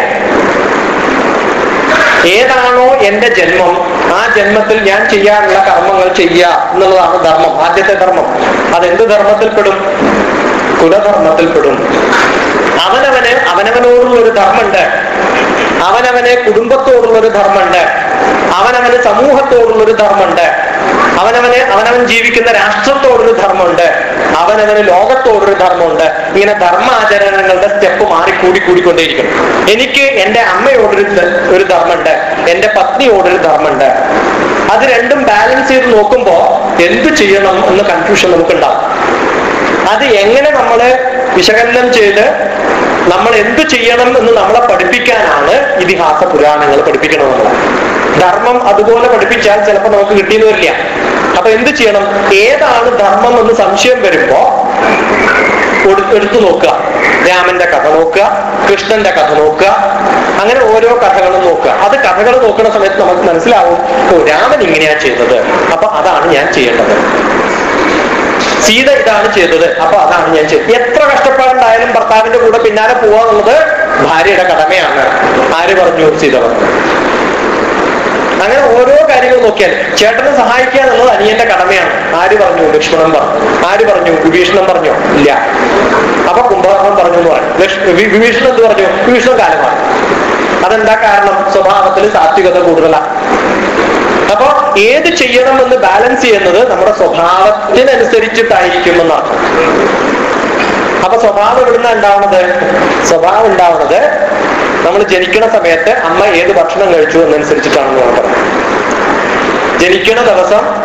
ഏതാണോ എന്റെ ജന്മം ആ ജന്മത്തിൽ ഞാൻ ചെയ്യാനുള്ള കർമ്മങ്ങൾ ചെയ്യുക എന്നുള്ളതാണ് ധർമ്മം ആദ്യത്തെ ധർമ്മം അതെന്ത് ധർമ്മത്തിൽപ്പെടും കുലധർമ്മത്തിൽപ്പെടും അവനവന് അവനവനോടുള്ള ഒരു ധർമ്മമുണ്ട് അവനവന് കുടുംബത്തോടുള്ള ഒരു ധർമ്മമുണ്ട് അവനവന് സമൂഹത്തോടുള്ള ഒരു ധർമ്മമുണ്ട് അവനവന് അവനവൻ ജീവിക്കുന്ന രാഷ്ട്രത്തോടൊരു ധർമ്മമുണ്ട് അവനവന് ലോകത്തോടൊരു ധർമ്മമുണ്ട് ഇങ്ങനെ ധർമാചരണങ്ങളുടെ സ്റ്റെപ്പ് മാറി കൂടി കൂടിക്കൊണ്ടേയിരിക്കും എനിക്ക് എന്റെ അമ്മയോടൊരു ധ- ഒരു ധർമ്മമുണ്ട് എന്റെ പത്നിയോടൊരു ധർമ്മമുണ്ട് അത് രണ്ടും ബാലൻസ് ചെയ്ത് നോക്കുമ്പോ എന്ത് ചെയ്യണം എന്ന് കൺഫ്യൂഷൻ നമുക്കുണ്ടാവും അത് എങ്ങനെ നമ്മള് വിശകലനം ചെയ്ത് നമ്മൾ എന്ത് ചെയ്യണം എന്ന് നമ്മളെ പഠിപ്പിക്കാനാണ് ഇതിഹാസ പുരാണങ്ങൾ പഠിപ്പിക്കണം നമ്മളെ ധർമ്മം അതുപോലെ പഠിപ്പിച്ചാൽ ചിലപ്പോൾ നമുക്ക് കിട്ടിയെന്ന് വരില്ല അപ്പൊ എന്ത് ചെയ്യണം ഏതാണ് ധർമ്മം എന്ന് സംശയം വരുമ്പോ കൊടു- എടുത്തു നോക്കുക രാമന്റെ കഥ നോക്കുക കൃഷ്ണന്റെ കഥ നോക്കുക അങ്ങനെ ഓരോ കഥകളും നോക്കുക അത് കഥകൾ നോക്കുന്ന സമയത്ത് നമുക്ക് മനസ്സിലാവും ഓ രാമൻ ഇങ്ങനെയാ ചെയ്തത് അപ്പൊ അതാണ് ഞാൻ ചെയ്യേണ്ടത് സീത ഇതാണ് ചെയ്തത് അപ്പൊ അതാണ് ഞാൻ ചെയ്തത് എത്ര കഷ്ടപ്പാടുണ്ടായാലും ഭർത്താവിന്റെ കൂടെ പിന്നാലെ പോവാന്നുള്ളത് ഭാര്യയുടെ കടമയാണ് ആര് പറഞ്ഞു സീത പറഞ്ഞു അങ്ങനെ ഓരോ കാര്യങ്ങൾ നോക്കിയാൽ ചേട്ടനെ സഹായിക്കുക എന്നുള്ളത് അനിയന്റെ കടമയാണ് ആര് പറഞ്ഞു ലക്ഷ്മണൻ പറഞ്ഞു ആര് പറഞ്ഞു വിഭീഷണൻ പറഞ്ഞു ഇല്ല അപ്പൊ കുംഭകർണൻ പറഞ്ഞു എന്ന് പറഞ്ഞു ലക്ഷ്- വി- വിഭീഷണൻ എന്ത് പറഞ്ഞു വിഭീഷണൻ കാലമാണ് അതെന്താ കാരണം സ്വഭാവത്തിൽ സാത്വികത കൂടുതലാണ് അപ്പൊ ഏത് ചെയ്യണം എന്ന് ബാലൻസ് ചെയ്യുന്നത് നമ്മുടെ സ്വഭാവത്തിനനുസരിച്ചിട്ടായിരിക്കുമെന്നാണ് അപ്പൊ സ്വഭാവം എവിടുന്ന ഉണ്ടാവുന്നത് സ്വഭാവം ഉണ്ടാവുന്നത് നമ്മൾ ജനിക്കണ സമയത്ത് അമ്മ ഏത് ഭക്ഷണം കഴിച്ചു എന്നനുസരിച്ചിട്ടാണെന്ന് ഞാൻ പറഞ്ഞു ജനിക്കണ ദിവസം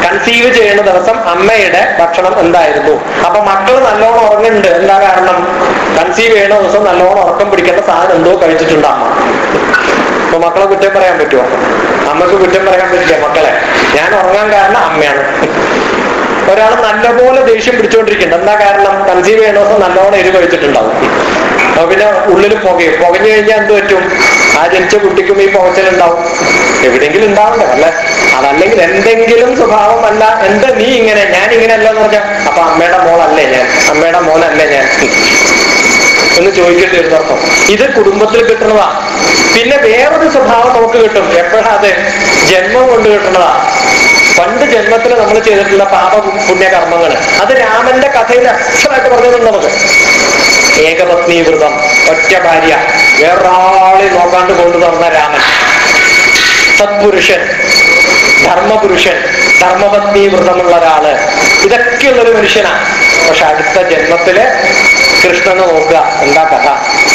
കൺസീവ് ചെയ്യുന്ന ദിവസം അമ്മയുടെ ഭക്ഷണം എന്തായിരുന്നു അപ്പൊ മക്കൾ നല്ലോണം ഉറങ്ങുന്നുണ്ട് എന്താ കാരണം കൺസീവ് ചെയ്യുന്ന ദിവസം നല്ലോണം ഉറക്കം പിടിക്കേണ്ട സാധനം എന്തോ കഴിച്ചിട്ടുണ്ട് അമ്മ അപ്പൊ മക്കളെ കുറ്റം പറയാൻ പറ്റുമോ അമ്മക്ക് കുറ്റം പറയാൻ പറ്റില്ല മക്കളെ ഞാൻ ഉറങ്ങാൻ കാരണം അമ്മയാണ് ഒരാൾ നല്ലപോലെ ദേഷ്യം പിടിച്ചുകൊണ്ടിരിക്കുന്നുണ്ട് എന്താ കാരണം കൺസീവ് ചെയ്യുന്ന ദിവസം നല്ലോണം എരിവ് കഴിച്ചിട്ടുണ്ടാവും അപ്പൊ പിന്നെ ഉള്ളിൽ പുകയും പുകഞ്ഞു കഴിഞ്ഞാൽ എന്ത് പറ്റും ആ ജനിച്ച കുട്ടിക്കും ഈ പുകച്ചിലുണ്ടാവും എവിടെയെങ്കിലും ഉണ്ടാവണ്ടേ അല്ലെ അതല്ലെങ്കിൽ എന്തെങ്കിലും സ്വഭാവമല്ല എന്താ നീ ഇങ്ങനെ ഞാൻ ഇങ്ങനെ അല്ല എന്ന് പറഞ്ഞാൽ അപ്പൊ അമ്മയുടെ മോളല്ലേ ഞാൻ അമ്മയുടെ മോനല്ലേ ഞാൻ എന്ന് ചോദിക്കേണ്ടി വരുന്ന അർത്ഥം ഇത് കുടുംബത്തിൽ കിട്ടുന്നതാ പിന്നെ വേറൊരു സ്വഭാവം നമുക്ക് കിട്ടും എപ്പോഴാ അത് ജന്മം കൊണ്ട് കിട്ടുന്നതാ പണ്ട് ജന്മത്തിൽ നമ്മൾ ചെയ്തിട്ടുള്ള പാപ പുണ്യ കർമ്മങ്ങൾ അത് രാമന്റെ കഥയിൽ അക്ഷരമായിട്ട് പറഞ്ഞിട്ടുണ്ട് നമുക്ക് ഏകപത്നി വ്രതം ഒറ്റ ഭാര്യ വേറൊരാളെ നോക്കാണ്ട് കൊണ്ടു നടന്ന രാമൻ സത്പുരുഷൻ ധർമ്മപുരുഷൻ ധർമ്മപത്നി വ്രതമുള്ള ഒരാള് ഇതൊക്കെയുള്ള ഒരു മനുഷ്യനാണ് പക്ഷെ അടുത്ത ജന്മത്തില് കൃഷ്ണനെ നോക്കുക എന്താ കഥ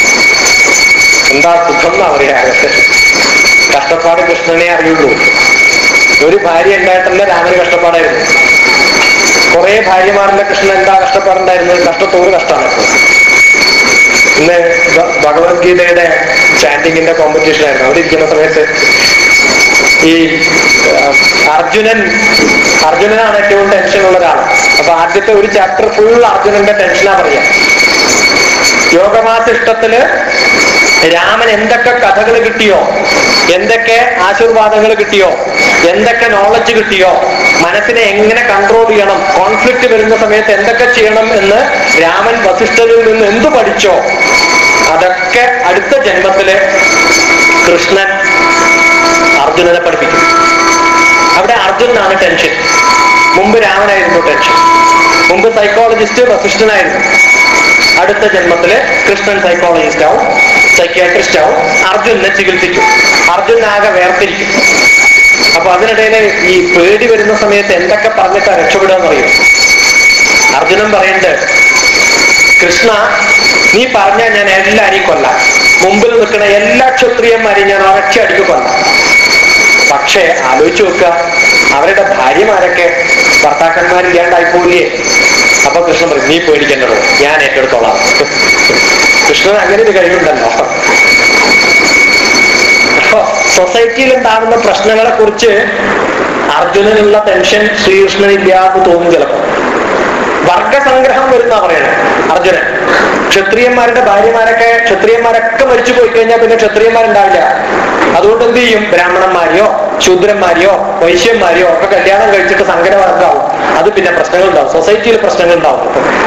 എന്താ സുഖം എന്നാ പറയാ കഷ്ടപ്പാട് കൃഷ്ണനെ അറിയുള്ളൂ ഒരു ഭാര്യ ഉണ്ടായിട്ടല്ല രാമന് കഷ്ടപ്പാടായിരുന്നു കുറെ ഭാര്യമാരുടെ കൃഷ്ണൻ എന്താ കഷ്ടപ്പാടുണ്ടായിരുന്നത് കഷ്ടത്തോട് കഷ്ടമാണ് ഇന്ന് ഭ- ഭഗവത്ഗീതയുടെ ചാൻഡിങ്ങിന്റെ കോമ്പറ്റീഷൻ ആയിരുന്നു അവിടെ ഇരിക്കുന്ന സമയത്ത് ഈ ആ, അർജുനൻ അർജുനനാണ് ഏറ്റവും ടെൻഷൻ ഉള്ള ഒരാൾ അപ്പൊ ആദ്യത്തെ ഒരു ചാപ്റ്റർ ഫുൾ അർജുനന്റെ ടെൻഷനാ പറയാ യോഗമാസിഷ്ടത്തില് രാമൻ എന്തൊക്കെ കഥകൾ കിട്ടിയോ എന്തൊക്കെ ആശീർവാദങ്ങൾ കിട്ടിയോ എന്തൊക്കെ നോളജ് കിട്ടിയോ മനസ്സിനെ എങ്ങനെ കൺട്രോൾ ചെയ്യണം കോൺഫ്ലിക്റ്റ് വരുന്ന സമയത്ത് എന്തൊക്കെ ചെയ്യണം എന്ന് രാമൻ വസിഷ്ഠരിൽ നിന്ന് എന്തു പഠിച്ചോ അതൊക്കെ അടുത്ത ജന്മത്തില് കൃഷ്ണൻ അർജുനനെ പഠിപ്പിക്കും അവിടെ അർജുനാണ് ടെൻഷൻ മുമ്പ് രാമനായിരുന്നു ടെൻഷൻ മുമ്പ് സൈക്കോളജിസ്റ്റ് വസിഷ്ഠനായിരുന്നു അടുത്ത ജന്മത്തില് കൃഷ്ണൻ സൈക്കോളജിസ്റ്റ് ആവും സൈക്യാട്രിസ്റ്റ് ആവും അർജുനെ ചികിത്സിക്കും അർജുൻ ആകെ വേർതിരിക്കും അപ്പൊ അതിനിടയില് ഈ പേടി വരുന്ന സമയത്ത് എന്തൊക്കെ പറഞ്ഞിട്ടാ രക്ഷപ്പെടുക എന്നറിയും അർജുനൻ പറയുന്നുണ്ട് കൃഷ്ണ നീ പറഞ്ഞാൽ ഞാൻ എല്ലാരെയും കൊല്ലാം മുമ്പിൽ നിൽക്കുന്ന എല്ലാ ക്ഷത്രിയന്മാരെയും ഞാൻ ഒരൊറ്റ അടിക്ക് കൊല്ലാം പക്ഷേ ആലോചിച്ചു നോക്കുക അവരുടെ ഭാര്യമാരൊക്കെ ഭർത്താക്കന്മാരില്ലാണ്ടായി പോയില്ലേ അപ്പൊ കൃഷ്ണൻ പറയും നീ പേടിക്കേണ്ടത് ഞാൻ ഏറ്റെടുത്തോളാം കൃഷ്ണൻ അങ്ങനെ ഒരു കഴിവുണ്ടല്ലോ അപ്പൊ സൊസൈറ്റിയിൽ ഉണ്ടാകുന്ന പ്രശ്നങ്ങളെ കുറിച്ച് അർജുനനുള്ള ടെൻഷൻ ശ്രീകൃഷ്ണൻ ഇല്ലാന്ന് തോന്നും ചിലപ്പോ വർഗസംഗ്രഹം വരുന്ന പറയണേ അർജുനൻ ക്ഷത്രിയന്മാരുടെ ഭാര്യമാരൊക്കെ ക്ഷത്രിയന്മാരൊക്കെ മരിച്ചു പോയി കഴിഞ്ഞാൽ പിന്നെ ക്ഷത്രിയന്മാരുണ്ടാവില്ല അതുകൊണ്ട് എന്ത് ചെയ്യും ബ്രാഹ്മണന്മാരെയോ ശൂദ്രന്മാരെയോ വൈശ്യന്മാരെയോ ഒക്കെ കല്യാണം കഴിച്ചിട്ട് സങ്കരവർഗമാവും അത് പിന്നെ പ്രശ്നങ്ങൾ ഉണ്ടാവും സൊസൈറ്റിയിൽ പ്രശ്നങ്ങൾ ഉണ്ടാവും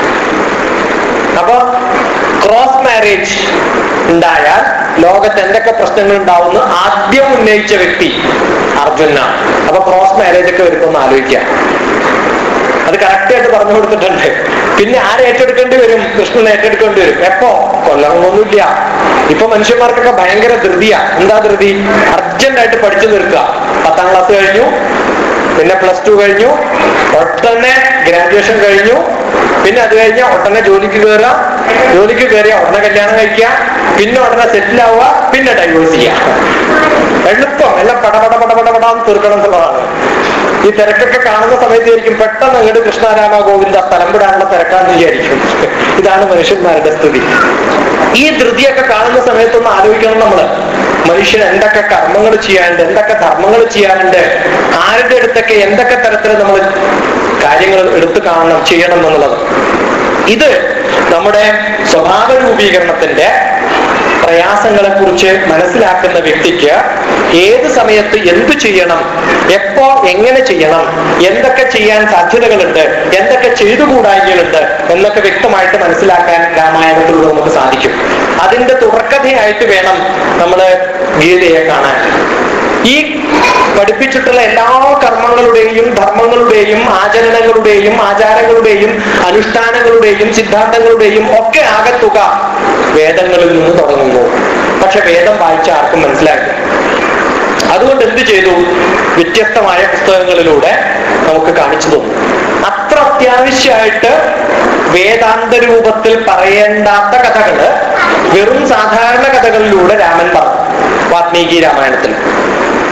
അപ്പൊ ക്രോസ് മാരേജ് ഉണ്ടായാൽ ലോകത്ത് എന്തൊക്കെ പ്രശ്നങ്ങൾ ഉണ്ടാവുമെന്ന് ആദ്യം ഉന്നയിച്ച വ്യക്തി അർജുനാണ് അപ്പൊ ക്രോസ് മാരേജ് ഒക്കെ വരുമ്പോൾ ഒന്ന് ആലോചിക്കാം അത് കറക്റ്റ് ആയിട്ട് പറഞ്ഞു കൊടുത്തിട്ടുണ്ട് പിന്നെ ആരെ ഏറ്റെടുക്കേണ്ടി വരും കൃഷ്ണൻ ഏറ്റെടുക്കേണ്ടി വരും എപ്പോ കൊല്ലണമൊന്നുമില്ല ഇപ്പൊ മനുഷ്യന്മാർക്കൊക്കെ ഭയങ്കര ധൃതിയാ എന്താ ധൃതി അർജന്റ് ആയിട്ട് പഠിച്ചു തീർക്കുക പത്താം ക്ലാസ് കഴിഞ്ഞു പിന്നെ പ്ലസ് ടു കഴിഞ്ഞു ഒട്ടനെ ഗ്രാജുവേഷൻ കഴിഞ്ഞു പിന്നെ അത് കഴിഞ്ഞാൽ ഉടനെ ജോലിക്ക് കയറുക ജോലിക്ക് കയറിയ ഉടനെ കല്യാണം കഴിക്കുക പിന്നെ ഉടനെ സെറ്റിൽ ആവുക പിന്നെ ഡൈവേഴ്സ് ചെയ്യുക എളുപ്പം എല്ലാം പടപട പടപട പടാന്ന് തീർക്കണം എന്നുള്ളതാണ് ഈ തിരക്കൊക്കെ കാണുന്ന സമയത്തായിരിക്കും പെട്ടെന്ന് അങ്ങോട്ട് കൃഷ്ണരാമ ഗോവിന്ദ സ്ഥലം വിടാനുള്ള തിരക്കാന്ന് വിചാരിക്കും ഇതാണ് മനുഷ്യന്മാരുടെ സ്ഥിതി ഈ ധൃതിയൊക്കെ കാണുന്ന സമയത്തൊന്ന് ആലോചിക്കണം നമ്മള് മനുഷ്യൻ എന്തൊക്കെ കർമ്മങ്ങൾ ചെയ്യാനുണ്ട് എന്തൊക്കെ ധർമ്മങ്ങൾ ചെയ്യാനുണ്ട് ആരുടെ അടുത്തൊക്കെ എന്തൊക്കെ തരത്തിൽ നമ്മൾ കാര്യങ്ങൾ എടുത്തു കാണണം ചെയ്യണം എന്നുള്ളത് ഇത് നമ്മുടെ സ്വഭാവ രൂപീകരണത്തിന്റെ പ്രയാസങ്ങളെ കുറിച്ച് മനസ്സിലാക്കുന്ന വ്യക്തിക്ക് ഏത് സമയത്ത് എന്ത് ചെയ്യണം എപ്പോ എങ്ങനെ ചെയ്യണം എന്തൊക്കെ ചെയ്യാൻ സാധ്യതകളുണ്ട് എന്തൊക്കെ ചെയ്തുകൂടായ്മകളുണ്ട് എന്നൊക്കെ വ്യക്തമായിട്ട് മനസ്സിലാക്കാൻ രാമായണത്തിലൂടെ നമുക്ക് സാധിക്കും അതിന്റെ തുടർക്കഥയായിട്ട് വേണം നമ്മൾ ഗീതയെ കാണാൻ ഈ പഠിപ്പിച്ചിട്ടുള്ള എല്ലാ കർമ്മങ്ങളുടെയും ധർമ്മങ്ങളുടെയും ആചരണങ്ങളുടെയും ആചാരങ്ങളുടെയും അനുഷ്ഠാനങ്ങളുടെയും സിദ്ധാന്തങ്ങളുടെയും ഒക്കെ ആകത്തുക വേദങ്ങളിൽ നിന്ന് തുടങ്ങുന്നു പക്ഷെ വേദം വായിച്ച ആർക്കും മനസ്സിലാക്കില്ല അതുകൊണ്ട് എന്ത് ചെയ്തു വ്യത്യസ്തമായ പുസ്തകങ്ങളിലൂടെ നമുക്ക് കാണിച്ചു തന്നു അത്ര അത്യാവശ്യമായിട്ട് വേദാന്ത രൂപത്തിൽ പറയേണ്ടാത്ത കഥകള് വെറും സാധാരണ കഥകളിലൂടെ രാമൻ പറഞ്ഞു വാത്മീകി രാമായണത്തിൽ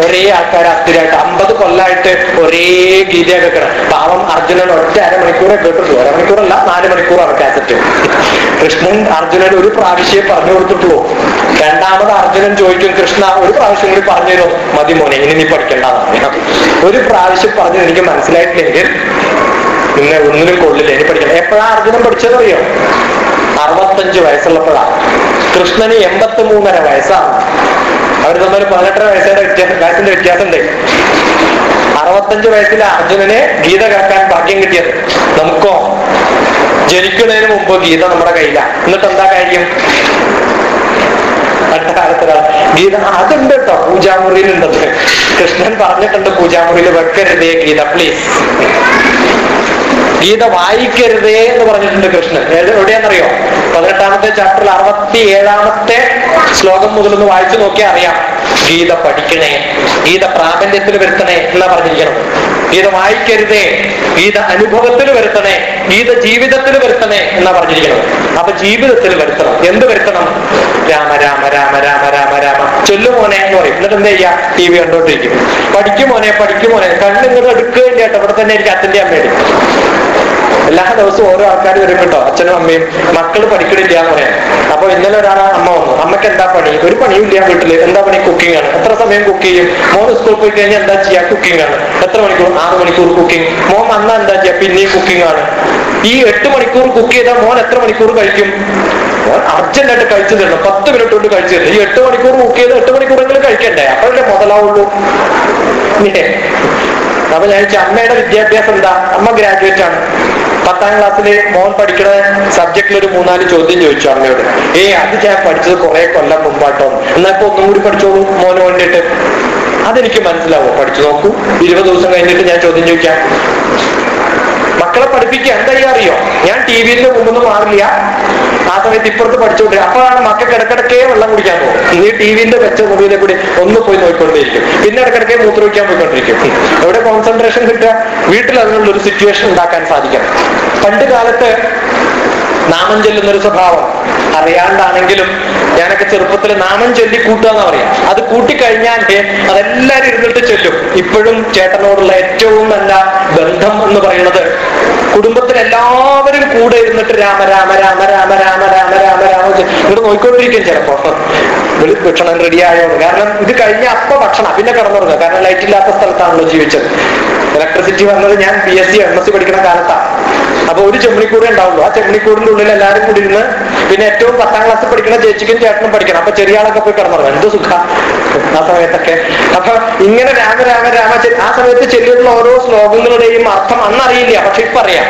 ഒരേ ആൾക്കാർ അസ്ഥിരായിട്ട് അമ്പത് കൊല്ലായിട്ട് ഒരേ ഗീത കേൾക്കണം പാവം അർജുനൻ ഒറ്റ അരമണിക്കൂറെ കേട്ടിട്ടുള്ളൂ അരമണിക്കൂറല്ല നാല് മണിക്കൂറാണ് കാസറ്റ് കൃഷ്ണൻ അർജുനൻ ഒരു പ്രാവശ്യം പറഞ്ഞു കൊടുത്തിട്ടുള്ളൂ രണ്ടാമത് അർജുനൻ ചോദിക്കും കൃഷ്ണ ഒരു പ്രാവശ്യം കൂടി പറഞ്ഞു തരുമോ മതി മോനെ ഇനി നീ പഠിക്കണ്ടെന്നാണ് ഒരു പ്രാവശ്യം പറഞ്ഞു എനിക്ക് മനസ്സിലായിട്ടില്ലെങ്കിൽ പിന്നെ ഒന്നിനും കൊള്ളില്ല ഇനി പഠിക്കണം എപ്പോഴാ അർജുനൻ പഠിച്ചതറിയോ അറുപത്തഞ്ച് വയസ്സുള്ളപ്പോഴാ കൃഷ്ണന് എൺപത്തി മൂന്നര വയസ്സാണ് അവർ തമ്മിൽ പതിനെട്ടര വയസ്സുടെ വ്യത്യാസം വയസ്സിന്റെ വ്യത്യാസമുണ്ട് അറുപത്തഞ്ച് വയസ്സിലെ അർജുനന് ഗീത കേൾക്കാൻ ഭാഗ്യം കിട്ടിയത് നമുക്കോ ജനിക്കുന്നതിന് മുമ്പ് ഗീത നമ്മുടെ കയ്യിലാണ് എന്നിട്ട് എന്താ കാര്യം അടുത്ത കാലത്ത് ഗീത അതുണ്ട് കേട്ടോ പൂജാമുറിയിൽ ഉണ്ടെന്ന് കൃഷ്ണൻ പറഞ്ഞിട്ടുണ്ട് പൂജാമുറിയിൽ വെക്കരുതേ ഗീത പ്ലീസ് ഗീത വായിക്കരുതേ എന്ന് പറഞ്ഞിട്ടുണ്ട് കൃഷ്ണൻ ഏത് എവിടെയാണെന്നറിയോ പതിനെട്ടാമത്തെ ചാപ്റ്ററിൽ അറുപത്തി ഏഴാമത്തെ ശ്ലോകം മുതൽ ഒന്ന് വായിച്ചു നോക്കിയാൽ അറിയാം ഗീത പഠിക്കണേ ഗീത പ്രാബല്യത്തിൽ വരുത്തണേ എന്നാ പറഞ്ഞിരിക്കണം ഗീത വായിക്കരുതേ ഗീത അനുഭവത്തിൽ വരുത്തണേ ഗീത ജീവിതത്തിൽ വരുത്തണേ എന്നാ പറഞ്ഞിരിക്കണം അപ്പൊ ജീവിതത്തിൽ വരുത്തണം എന്ത് വരുത്തണം രാമ രാമ രാമ രാമ രാമ രാമ ചൊല്ലു മോനെ എന്ന് പറയും എന്നിട്ട് എന്താ ചെയ്യാ ടി വി കണ്ടോണ്ടിരിക്കും പഠിക്കും മോനെ പഠിക്കും മോനെ കണ്ണിങ്ങനെ എടുക്കുകയില്ല കേട്ടോ ഇവിടെ തന്നെ എനിക്ക് അച്ഛന്റെ അമ്മയുടെ എല്ലാ ദിവസവും ഓരോ ആൾക്കാർ വരും കേട്ടോ അച്ഛനും അമ്മയും മക്കൾ പഠിക്കണില്ല എന്ന് പറയാം അപ്പൊ ഇന്നലെ ഒരാൾ അമ്മ വന്നു അമ്മയ്ക്ക് എന്താ പണി ഒരു പണിയും ഇല്ല വീട്ടില് എന്താ പണി കുക്കിംഗ് ആണ് എത്ര സമയം കുക്ക് ചെയ്യും മോൻ സ്കൂളിൽ പോയി കഴിഞ്ഞാൽ എന്താ ചെയ്യാ കുക്കിംഗ് ആണ് എത്ര മണിക്കൂർ ആറ് മണിക്കൂർ കുക്കിംഗ് മോൻ വന്നാ എന്താ ചെയ്യാ പിന്നെയും കുക്കിംഗ് ആണ് ഈ എട്ട് മണിക്കൂർ കുക്ക് ചെയ്താൽ മോൻ എത്ര മണിക്കൂർ കഴിക്കും മോൻ അർജന്റായിട്ട് കഴിച്ചു തരണം പത്ത് മിനിറ്റ് കൊണ്ട് കഴിച്ചു തരണം ഈ എട്ട് മണിക്കൂർ കുക്ക് ചെയ്ത് എട്ട് മണിക്കൂറെങ്കിലും കഴിക്കണ്ടേ അപ്പോഴല്ലേ മുതലാവുള്ളൂ ഇല്ലേ? അപ്പൊ ഞാൻ ചോദിച്ചു അമ്മയുടെ വിദ്യാഭ്യാസം എന്താ അമ്മ ഗ്രാജുവേറ്റ് ആണ് പത്താം ക്ലാസ്സില് മോൻ പഠിക്കുന്ന സബ്ജക്റ്റിൽ ഒരു മൂന്നാല് ചോദ്യം ചോദിച്ചു അമ്മയോട് ഏ അത് ഞാൻ പഠിച്ചത് കുറെ കൊല്ലം മുമ്പാട്ടോ എന്നാ ഇപ്പൊ ഒന്നും കൂടി പഠിച്ചോളൂ മോന് വേണ്ടിയിട്ട് അതെനിക്ക് മനസ്സിലാവും പഠിച്ചു നോക്കൂ ഇരുപത് ദിവസം കഴിഞ്ഞിട്ട് ഞാൻ ചോദ്യം ചോദിക്കാം മക്കളെ പഠിപ്പിക്കുക എന്താ ചെയ്യാ അറിയോ ഞാൻ ടി വിയിൽ മുമ്പൊന്നും മാറില്ല ആ സമയത്ത് ഇപ്പുറത്ത് പഠിച്ചോണ്ട് അപ്പോഴാണ് മക്കൾക്ക് ഇടക്കിടക്കേ വെള്ളം കുടിക്കാൻ പോകും നീ ടി വിന്റെ വെച്ച മുറിയിലെ കൂടി ഒന്ന് പോയി നോക്കിക്കൊണ്ടേയിരിക്കും പിന്നെ ഇടക്കിടക്കേ മൂത്രമൊഴിക്കാൻ പോയിക്കൊണ്ടിരിക്കും എവിടെ കോൺസെൻട്രേഷൻ കിട്ടുക വീട്ടിൽ അതിനുള്ള ഒരു സിറ്റുവേഷൻ ഉണ്ടാക്കാൻ സാധിക്കണം പണ്ട് കാലത്ത് നാമം ചൊല്ലുന്ന ഒരു സ്വഭാവം അറിയാണ്ടാണെങ്കിലും ഞാനൊക്കെ ചെറുപ്പത്തിൽ നാമം ചൊല്ലി കൂട്ടുക എന്ന് പറയാം അത് കൂട്ടിക്കഴിഞ്ഞാൽ അതെല്ലാരും ഇരുന്നിട്ട് ചൊല്ലും ഇപ്പോഴും ചേട്ടനോടുള്ള ഏറ്റവും നല്ല ബന്ധം എന്ന് പറയുന്നത് കുടുംബത്തിൽ എല്ലാവരും കൂടെ ഇരുന്നിട്ട് രാമ രാമ രാമ രാമ രാമ രാമ രാമ രാമ ഇങ്ങോട്ട് നോക്കിക്കൊണ്ടിരിക്കും ചിലപ്പോ വെളി ഭക്ഷണം റെഡി ആയോന്ന് കാരണം ഇത് കഴിഞ്ഞ അപ്പൊ ഭക്ഷണം പിന്നെ കിടന്നുറങ്ങുക കാരണം ലൈറ്റ് ഇല്ലാത്ത സ്ഥലത്താണല്ലോ ജീവിച്ചത് ഇലക്ട്രിസിറ്റി വന്നത് ഞാൻ B S C M S C പഠിക്കുന്ന കാലത്താണ് അപ്പൊ ഒരു ചെമ്മണിക്കൂറേ ഉണ്ടാവുള്ളൂ ആ ചെമ്മണിക്കൂറിന്റെ ഉള്ളിൽ എല്ലാവരും കൂടി ഇരുന്ന് പിന്നെ ഏറ്റവും പത്താം ക്ലാസ്സിൽ പഠിക്കുന്ന ചേച്ചിക്കും ചേട്ടനും പഠിക്കണം അപ്പൊ ചെറിയ ആളൊക്കെ പോയി കിടന്നുറങ്ങും എന്ത് സുഖ ആ സമയത്തൊക്കെ അപ്പൊ ഇങ്ങനെ രാമ രാമ രാമ ചെ- ആ സമയത്ത് ചെല്ലിയിട്ടുള്ള ഓരോ ശ്ലോകങ്ങളുടെയും അർത്ഥം അന്നറിയില്ല പക്ഷെ ഇപ്പൊ അറിയാം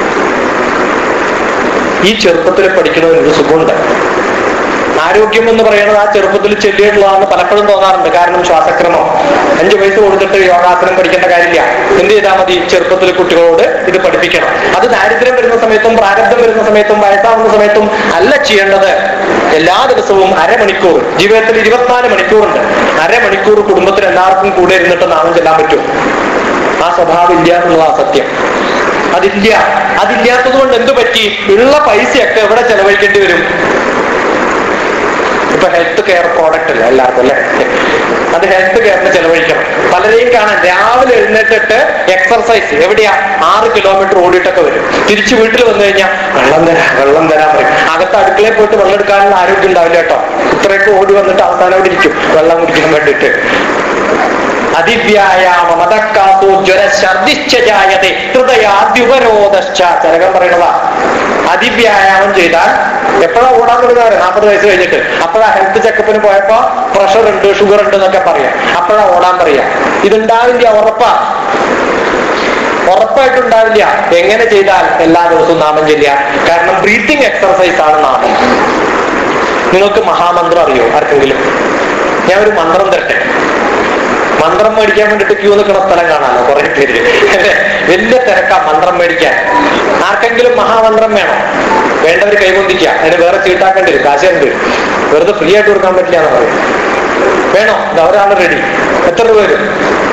ഈ ചെറുപ്പത്തിൽ പഠിക്കണമെന്നൊരു സുഖമുണ്ട് ആരോഗ്യം എന്ന് പറയുന്നത് ആ ചെറുപ്പത്തിൽ ചെല്ലിയിട്ടുള്ളതാണെന്ന് പലപ്പോഴും തോന്നാറുണ്ട് കാരണം ശ്വാസക്രമം അഞ്ചു വയസ്സ് കൊടുത്തിട്ട് യോഗാസനം പഠിക്കേണ്ട കാര്യമില്ല എന്ത് ചെയ്താൽ മതി ചെറുപ്പത്തിൽ കുട്ടികളോട് ഇത് പഠിപ്പിക്കണം അത് ദാരിദ്ര്യം വരുന്ന സമയത്തും പ്രാരബ്ധം വരുന്ന സമയത്തും വയസ്സാവുന്ന സമയത്തും അല്ല ചെയ്യേണ്ടത് എല്ലാ ദിവസവും അരമണിക്കൂർ ജീവിതത്തിൽ ഇരുപത്തിനാല് മണിക്കൂറുണ്ട് അരമണിക്കൂർ കുടുംബത്തിൽ എല്ലാവർക്കും കൂടെ ഇരുന്നിട്ട് നാമം ചെല്ലാൻ പറ്റും ആ സ്വഭാവം ഇല്ല എന്നുള്ളതാ സത്യം അതില്ല അതില്ലാത്തത് കൊണ്ട് എന്തു പറ്റി ഉള്ള പൈസയൊക്കെ എവിടെ ചെലവഴിക്കേണ്ടി വരും ഇപ്പൊ ഹെൽത്ത് കെയർ പ്രോഡക്റ്റ് അല്ല എല്ലാവർക്കും അല്ലെ അത് ഹെൽത്ത് കെയറിന് ചെലവഴിക്കണം പലരെയും കാണാൻ രാവിലെ എഴുന്നേറ്റിട്ട് എക്സർസൈസ് എവിടെയാ ആറ് കിലോമീറ്റർ ഓടിയിട്ടൊക്കെ വരും തിരിച്ചു വീട്ടിൽ വന്നു കഴിഞ്ഞാൽ വെള്ളം തരാം വെള്ളം തരാൻ പറയും അകത്ത് അടുക്കളയിൽ പോയിട്ട് വെള്ളം എടുക്കാനുള്ള ആരോഗ്യം ഉണ്ടാവില്ല കേട്ടോ ഇത്രയൊക്കെ ഓടി വന്നിട്ട് അവസാനം അവിടെ ഇരിക്കും വെള്ളം കുടിക്കാൻ വേണ്ടിയിട്ട് അതിവ്യായാമ മതക്കാസോ ജ്വര ഛർദിച്ച ജായതേ ഹൃദയാദ്യുപരോധശ്ച ചരകം പറയണതാ അതിവ്യായാമം ചെയ്താൽ എപ്പോഴാ ഓടാൻ തുടങ്ങാറ് നാൽപ്പത് വയസ്സ് കഴിഞ്ഞിട്ട് അപ്പോഴാ ഹെൽത്ത് ചെക്കപ്പിന് പോയപ്പോ പ്രഷർ ഉണ്ട് ഷുഗർ ഉണ്ട് എന്നൊക്കെ പറയാം അപ്പോഴാ ഓടാൻ പറയാ ഇതുണ്ടാവില്ല ഉറപ്പാ ഉറപ്പായിട്ടുണ്ടാവില്ല എങ്ങനെ ചെയ്താൽ എല്ലാ ദിവസവും നാമം ചെല്ലുക കാരണം ബ്രീത്തിങ് എക്സർസൈസ് ആണ് നാമം നിങ്ങൾക്ക് മഹാമന്ത്രം അറിയോ ആർക്കെങ്കിലും ഞാൻ ഒരു മന്ത്രം തരട്ടെ മന്ത്രം മേടിക്കാൻ വേണ്ടിട്ട് ക്യൂ നിൽക്കുന്ന സ്ഥലം കാണാമല്ലോ കുറെ പേര് അല്ലേ? വലിയ തിരക്കാ മന്ത്രം മേടിക്കാൻ ആർക്കെങ്കിലും മഹാമന്ത്രം വേണോ വേണ്ടവർ കൈകൊണ്ടിക്കുക അതിന് വേറെ ചീട്ടാക്കേണ്ടി വരും കാശുണ്ട് വെറുതെ ഫ്രീ ആയിട്ട് കൊടുക്കാൻ പറ്റില്ല എന്ന് പറയും വേണോ ഇതാ ഒരാൾ റെഡി എത്ര രൂപ വരും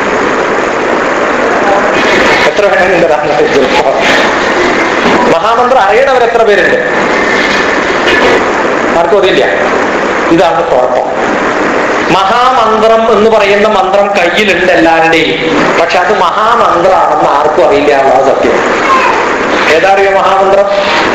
എത്ര വേണമെങ്കിൽ തരാം ചിലപ്പോ മഹാമന്ത്രം അറിയണവർ എത്ര പേരുണ്ട് ആർക്കും അറിയില്ല ഇതാണ് കുഴപ്പം മഹാമന്ത്രം മഹാമന്ത്രം എന്ന് പറയുന്ന മന്ത്രം കയ്യിലുണ്ട് എല്ലാവരുടെയും പക്ഷെ അത് മഹാമന്ത്രമാണെന്ന് ആർക്കും അറിയില്ല എന്നുള്ള സത്യം ഏതാ അറിയോ മഹാമന്ത്രം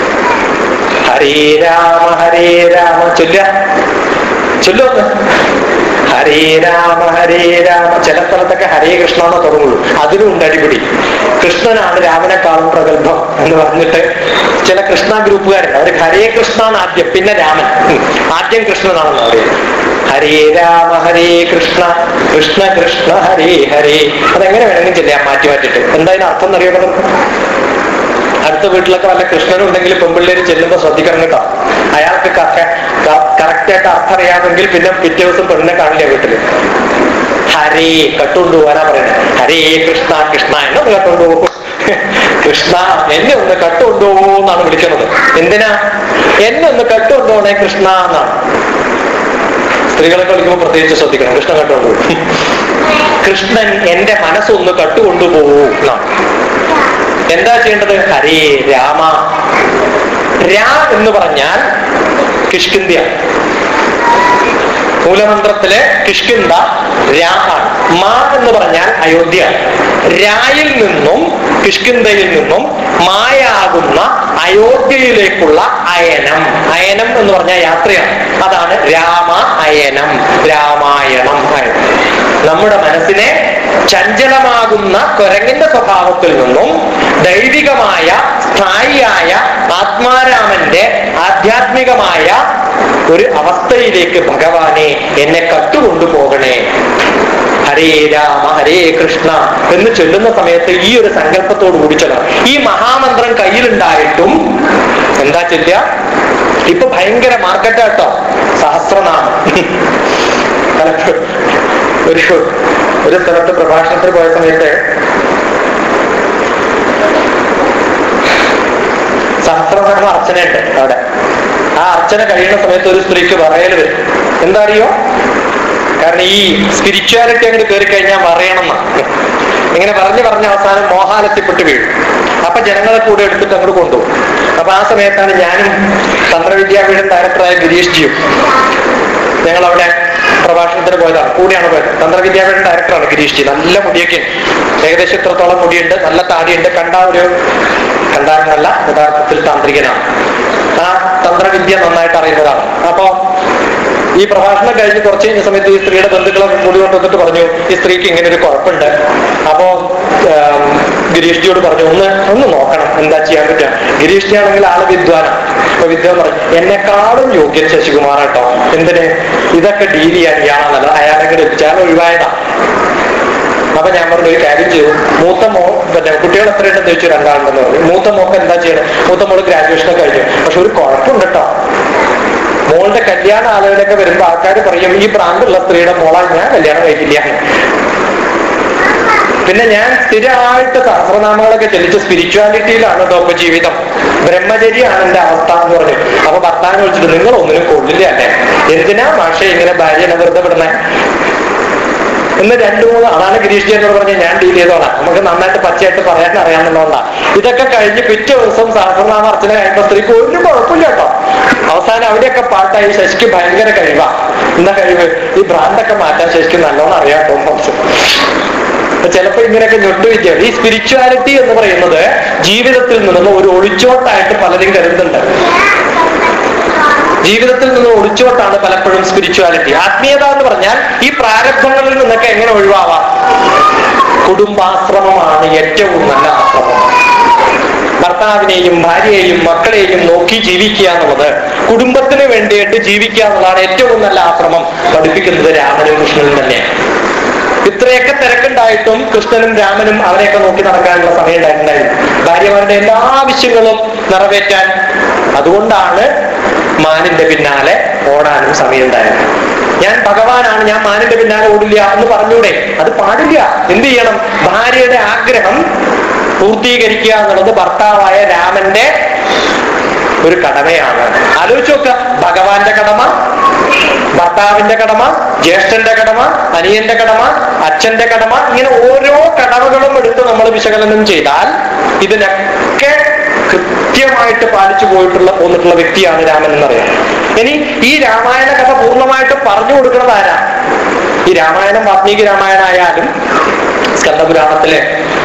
ഹരേ രാമ ഹരേ രാമ ചൊല്ല ചൊല്ലൊന്ന് ഹരേ രാമ ഹരേ രാമ ചില സ്ഥലത്തൊക്കെ ഹരേ കൃഷ്ണ എന്ന് തുടങ്ങുള്ളൂ അതിനും ഉണ്ട് അടിപിടി കൃഷ്ണനാണ് രാമനെക്കാളും പ്രഗത്ഭം എന്ന് പറഞ്ഞിട്ട് ചില കൃഷ്ണ ഗ്രൂപ്പുകാരുണ്ട് അവർ ഹരേ കൃഷ്ണ എന്ന് ആദ്യം പിന്നെ രാമൻ ഉം. ആദ്യം കൃഷ്ണനാണെന്ന് പറയുന്നത് ഹരേ രാമ ഹരേ കൃഷ്ണ കൃഷ്ണ കൃഷ്ണ ഹരേ ഹരേ അതെങ്ങനെ വേണമെങ്കിലും ചെല്ലാം മാറ്റി മാറ്റിട്ട് എന്താ ഇതിന് അർത്ഥം എന്നറിയപ്പെടും അടുത്ത വീട്ടിലൊക്കെ വല്ല കൃഷ്ണനും ഉണ്ടെങ്കിൽ പെമ്പിള്ളേര് ചെല്ലുമ്പോ ശ്രദ്ധിക്കണം കേട്ടോ അയാൾക്ക് കറക്റ്റ് ആയിട്ട് അർത്ഥം അറിയാമെങ്കിൽ പിന്നെ പിറ്റേ ദിവസം പെണ്ണിനെ കാണില്ല വീട്ടില് ഹരേ കട്ടുകൊണ്ടു പോകാനാ പറയുന്നത് ഹരേ കൃഷ്ണ കൃഷ്ണ എന്നെ ഒന്ന് കട്ടുകൊണ്ടു പോകും കൃഷ്ണ എന്നെ ഒന്ന് കട്ടുകൊണ്ടു എന്നാണ് വിളിക്കുന്നത് എന്തിനാ എന്നെ ഒന്ന് കട്ടുകൊണ്ടുപോണേ കൃഷ്ണ എന്നാണ് സ്ത്രീകളൊക്കെ വിളിക്കുമ്പോൾ പ്രത്യേകിച്ച് ശ്രദ്ധിക്കണം കൃഷ്ണൻ കട്ടുകൊണ്ടു കൃഷ്ണൻ എന്റെ മനസ്സൊന്ന് കട്ടുകൊണ്ടുപോകൂ എന്നാണ് എന്താ ചെയ്യേണ്ടത് ഹരേ രാമ രാ എന്ന് പറഞ്ഞാൽ കിഷ്കിന്ധ്യ മൂലമന്ത്രത്തിലെ കിഷ്കിന്ത രാ ആണ് മാ എന്ന് പറഞ്ഞാൽ അയോധ്യ രായിൽ നിന്നും കിഷ്കിന്ധയിൽ നിന്നും മായാകുന്ന അയോധ്യയിലേക്കുള്ള അയനം അയനം എന്ന് പറഞ്ഞാൽ യാത്രയാണ് അതാണ് രാമ അയനം രാമായണം അയനം നമ്മുടെ മനസ്സിനെ ചഞ്ചലമാകുന്ന കുരങ്ങിന്റെ സ്വഭാവത്തിൽ നിന്നും ദൈവികമായ സ്ഥായിയായ ആത്മാരാമന്റെ ആധ്യാത്മികമായ ഒരു അവസ്ഥയിലേക്ക് ഭഗവാനെ എന്നെ കട്ടുകൊണ്ടുപോകണേ ഹരേ രാമ ഹരേ കൃഷ്ണ എന്ന് ചൊല്ലുന്ന സമയത്ത് ഈ ഒരു സങ്കല്പത്തോട് കൂടി ചൊല്ലണം ഈ മഹാമന്ത്രം കയ്യിലുണ്ടായിട്ടും എന്താ ചൊല്ലുക ഇപ്പൊ ഭയങ്കര മാർക്കറ്റാട്ടോ സഹസ്രനാമം പലപ്പോഴും ഒരു ഒരു സ്ഥലത്ത് പ്രഭാഷണത്തിന് പോയ സമയത്ത് സഹസ്രനാമ അർച്ചനയുണ്ട് അവിടെ ആ അർച്ചന കഴിയുന്ന സമയത്ത് ഒരു സ്ത്രീക്ക് പറയൽ വരും എന്താ അറിയോ കാരണം ഈ സ്പിരിച്വാലിറ്റി അങ്ങോട്ട് കയറി കഴിഞ്ഞാൽ പറയണം ഇങ്ങനെ പറഞ്ഞു പറഞ്ഞ അവസാനം മോഹാലത്തിപ്പെട്ട് വീഴും അപ്പൊ ജനങ്ങളെ കൂടെ എടുത്തിട്ട് അങ്ങോട്ട് കൊണ്ടുപോകും അപ്പൊ ആ സമയത്താണ് ഞാനും തന്ത്രവിദ്യാപീഠം ഡയറക്ടറായ ഗിരീഷ് ജിയും ഞങ്ങൾ അവിടെ പ്രഭാഷണത്തിന് പോയതാണ് കൂടിയാണ് പോയത് തന്ത്രവിദ്യാപീഠം ഡയറക്ടറാണ് ഗിരീഷ് ജി നല്ല മുടിയൊക്കെ ഉണ്ട്. ഏകദേശം ഇത്രത്തോളം മുടിയുണ്ട് നല്ല താടിയുണ്ട് കണ്ട ഒരു കണ്ടായിരുന്നല്ല യഥാർത്ഥത്തിൽ താന്ത്രികനാണ് ആ തന്ത്രവിദ്യ നന്നായിട്ട് അറിയുന്നതാണ് അപ്പോ ഈ പ്രഭാഷണം കഴിഞ്ഞ് കുറച്ച് കഴിഞ്ഞ സമയത്ത് ഈ സ്ത്രീയുടെ ബന്ധുക്കളൊക്കെ കൂടി കൊണ്ടുവന്നിട്ട് പറഞ്ഞു ഈ സ്ത്രീക്ക് ഇങ്ങനെ ഒരു കുഴപ്പമുണ്ട് അപ്പോ ആം, ഗിരീഷ് ജിയോട് പറഞ്ഞു ഒന്ന് ഒന്ന് നോക്കണം എന്താ ചെയ്യാൻ പറ്റുക ഗിരീഷ് ജി ആണെങ്കിൽ ആള് വിദ്വാനാണ് അപ്പൊ വിദ്വാൻ പറഞ്ഞു എന്നെക്കാളും യോഗ്യൻ ശശികുമാർ കേട്ടോ എന്തിന് ഇതൊക്കെ ഡീൽ ചെയ്യാൻ ഇയാളാണല്ലോ അയാളെ കൂടെ എത്തിച്ചാൽ ഒഴിവായതാ അപ്പൊ ഞാൻ പറഞ്ഞു ഒരു കാര്യം ചെയ്തു മൂത്ത മോ പിന്നെ കുട്ടികൾ എത്രയുണ്ടെന്ന് ചോദിച്ചു രണ്ടാളുണ്ടെന്ന് പറഞ്ഞു മൂത്ത മോക്ക് എന്താ ചെയ്യണം മൂത്ത മോള് ഗ്രാജുവേഷൻ ഒക്കെ കഴിഞ്ഞു പക്ഷെ ഒരു കുഴപ്പമുണ്ട് കേട്ടോ മോളുടെ കല്യാണ ആളുകളൊക്കെ വരുമ്പോ ആൾക്കാർ പറയും ഈ പ്രാന്തുള്ള സ്ത്രീയുടെ മോളാ ഞാൻ കല്യാണം കഴിക്കില്ല പിന്നെ ഞാൻ സ്ഥിരമായിട്ട് സഹസ്രനാമങ്ങളൊക്കെ ചൊല്ലിച്ച് സ്പിരിച്വാലിറ്റിയിലാണ് കേട്ടോ ഇപ്പൊ ജീവിതം ബ്രഹ്മചര്യാണ് എന്റെ അവസ്ഥ എന്ന് പറഞ്ഞു അപ്പൊ ഭർത്താവിനെ വിളിച്ചിട്ട് നിങ്ങൾ ഒന്നിനും കൊള്ളില്ല അല്ലേ എന്തിനാ മാഷെ ഇങ്ങനെ ഭാര്യനെ വെറുതെ വിടണേ എന്ന് രണ്ടു മൂന്ന് അതാണ് ഗിരീഷ് ജി എന്നോട് പറഞ്ഞ് ഞാൻ ഡീൽ ചെയ്തോളാം നമുക്ക് നന്നായിട്ട് പച്ചയായിട്ട് പറയാൻ അറിയാമെന്നുള്ളതാ ഇതൊക്കെ കഴിഞ്ഞ് പിറ്റേ ദിവസം സഹസ്രനാമ അർച്ചന കഴിയുമ്പോ സ്ത്രീക്ക് ഒരു കുഴപ്പമില്ല കേട്ടോ അവസാനം അവിടെയൊക്കെ പാട്ടായി ശശിക്ക് ഭയങ്കര കഴിവാ എന്താ കഴിവ് ഈ ഭ്രാന്തൊക്കെ മാറ്റാൻ ശശിക്ക് നല്ലോണം അറിയാട്ടോ അപ്പൊ ചിലപ്പോ ഇങ്ങനെയൊക്കെ ഞൊട്ടുവിദ്യ ഈ സ്പിരിച്വാലിറ്റി എന്ന് പറയുന്നത് ജീവിതത്തിൽ നിന്നുള്ള ഒരു ഒളിച്ചോട്ടായിട്ട് പലരും കരുതുന്നുണ്ട് ജീവിതത്തിൽ നിന്ന് ഒളിച്ചോട്ടാണ് പലപ്പോഴും സ്പിരിച്വാലിറ്റി ആത്മീയത എന്ന് പറഞ്ഞാൽ ഈ പ്രാരബ്ധങ്ങളിൽ നിന്നൊക്കെ എങ്ങനെ ഒഴിവാവാം കുടുംബാശ്രമമാണ് ഏറ്റവും നല്ല ആശ്രമം ഭർത്താവിനെയും ഭാര്യയെയും മക്കളെയും നോക്കി ജീവിക്കുക എന്നുള്ളത് കുടുംബത്തിന് വേണ്ടിയിട്ട് ജീവിക്കുക എന്നുള്ളതാണ് ഏറ്റവും നല്ല ആശ്രമം പഠിപ്പിക്കുന്നത് രാമനും കൃഷ്ണനും തന്നെയാണ് ഇത്രയൊക്കെ തിരക്കുണ്ടായിട്ടും കൃഷ്ണനും രാമനും അവരെയൊക്കെ നോക്കി നടക്കാനുള്ള സമയം ഉണ്ടായിട്ടുണ്ടായിരുന്നു ഭാര്യമാരുടെ എല്ലാ ആവശ്യങ്ങളും നിറവേറ്റാൻ അതുകൊണ്ടാണ് മാനിന്റെ പിന്നാലെ ഓടാനും സമയം ഉണ്ടായത് ഞാൻ ഭഗവാനാണ് ഞാൻ മാനിന്റെ പിന്നാലെ ഓടില്ല എന്ന് പറഞ്ഞൂടെ അത് പാടില്ല എന്ത് ചെയ്യണം ഭാര്യയുടെ ആഗ്രഹം പൂർത്തീകരിക്കുക എന്നുള്ളത് ഭർത്താവായ രാമന്റെ ഒരു കടമയാണ് ആലോചിച്ച് നോക്കുക ഭഗവാന്റെ കടമ ഭർത്താവിന്റെ കടമ ജ്യേഷ്ഠന്റെ കടമ അനിയന്റെ കടമ അച്ഛന്റെ കടമ ഇങ്ങനെ ഓരോ കടമകളും എടുത്ത് നമ്മൾ വിശകലനം ചെയ്താൽ ഇതിനൊക്കെ കൃത്യമായിട്ട് പാലിച്ചു പോയിട്ടുള്ള പോന്നിട്ടുള്ള വ്യക്തിയാണ് രാമൻ എന്നറിയാം ഇനി ഈ രാമായണ കഥ പൂർണ്ണമായിട്ട് പറഞ്ഞു കൊടുക്കുന്നത് ആരാ ഈ രാമായണം വാൽമീകി രാമായണം ആയാലും സ്കന്ദപുരാണത്തിലെ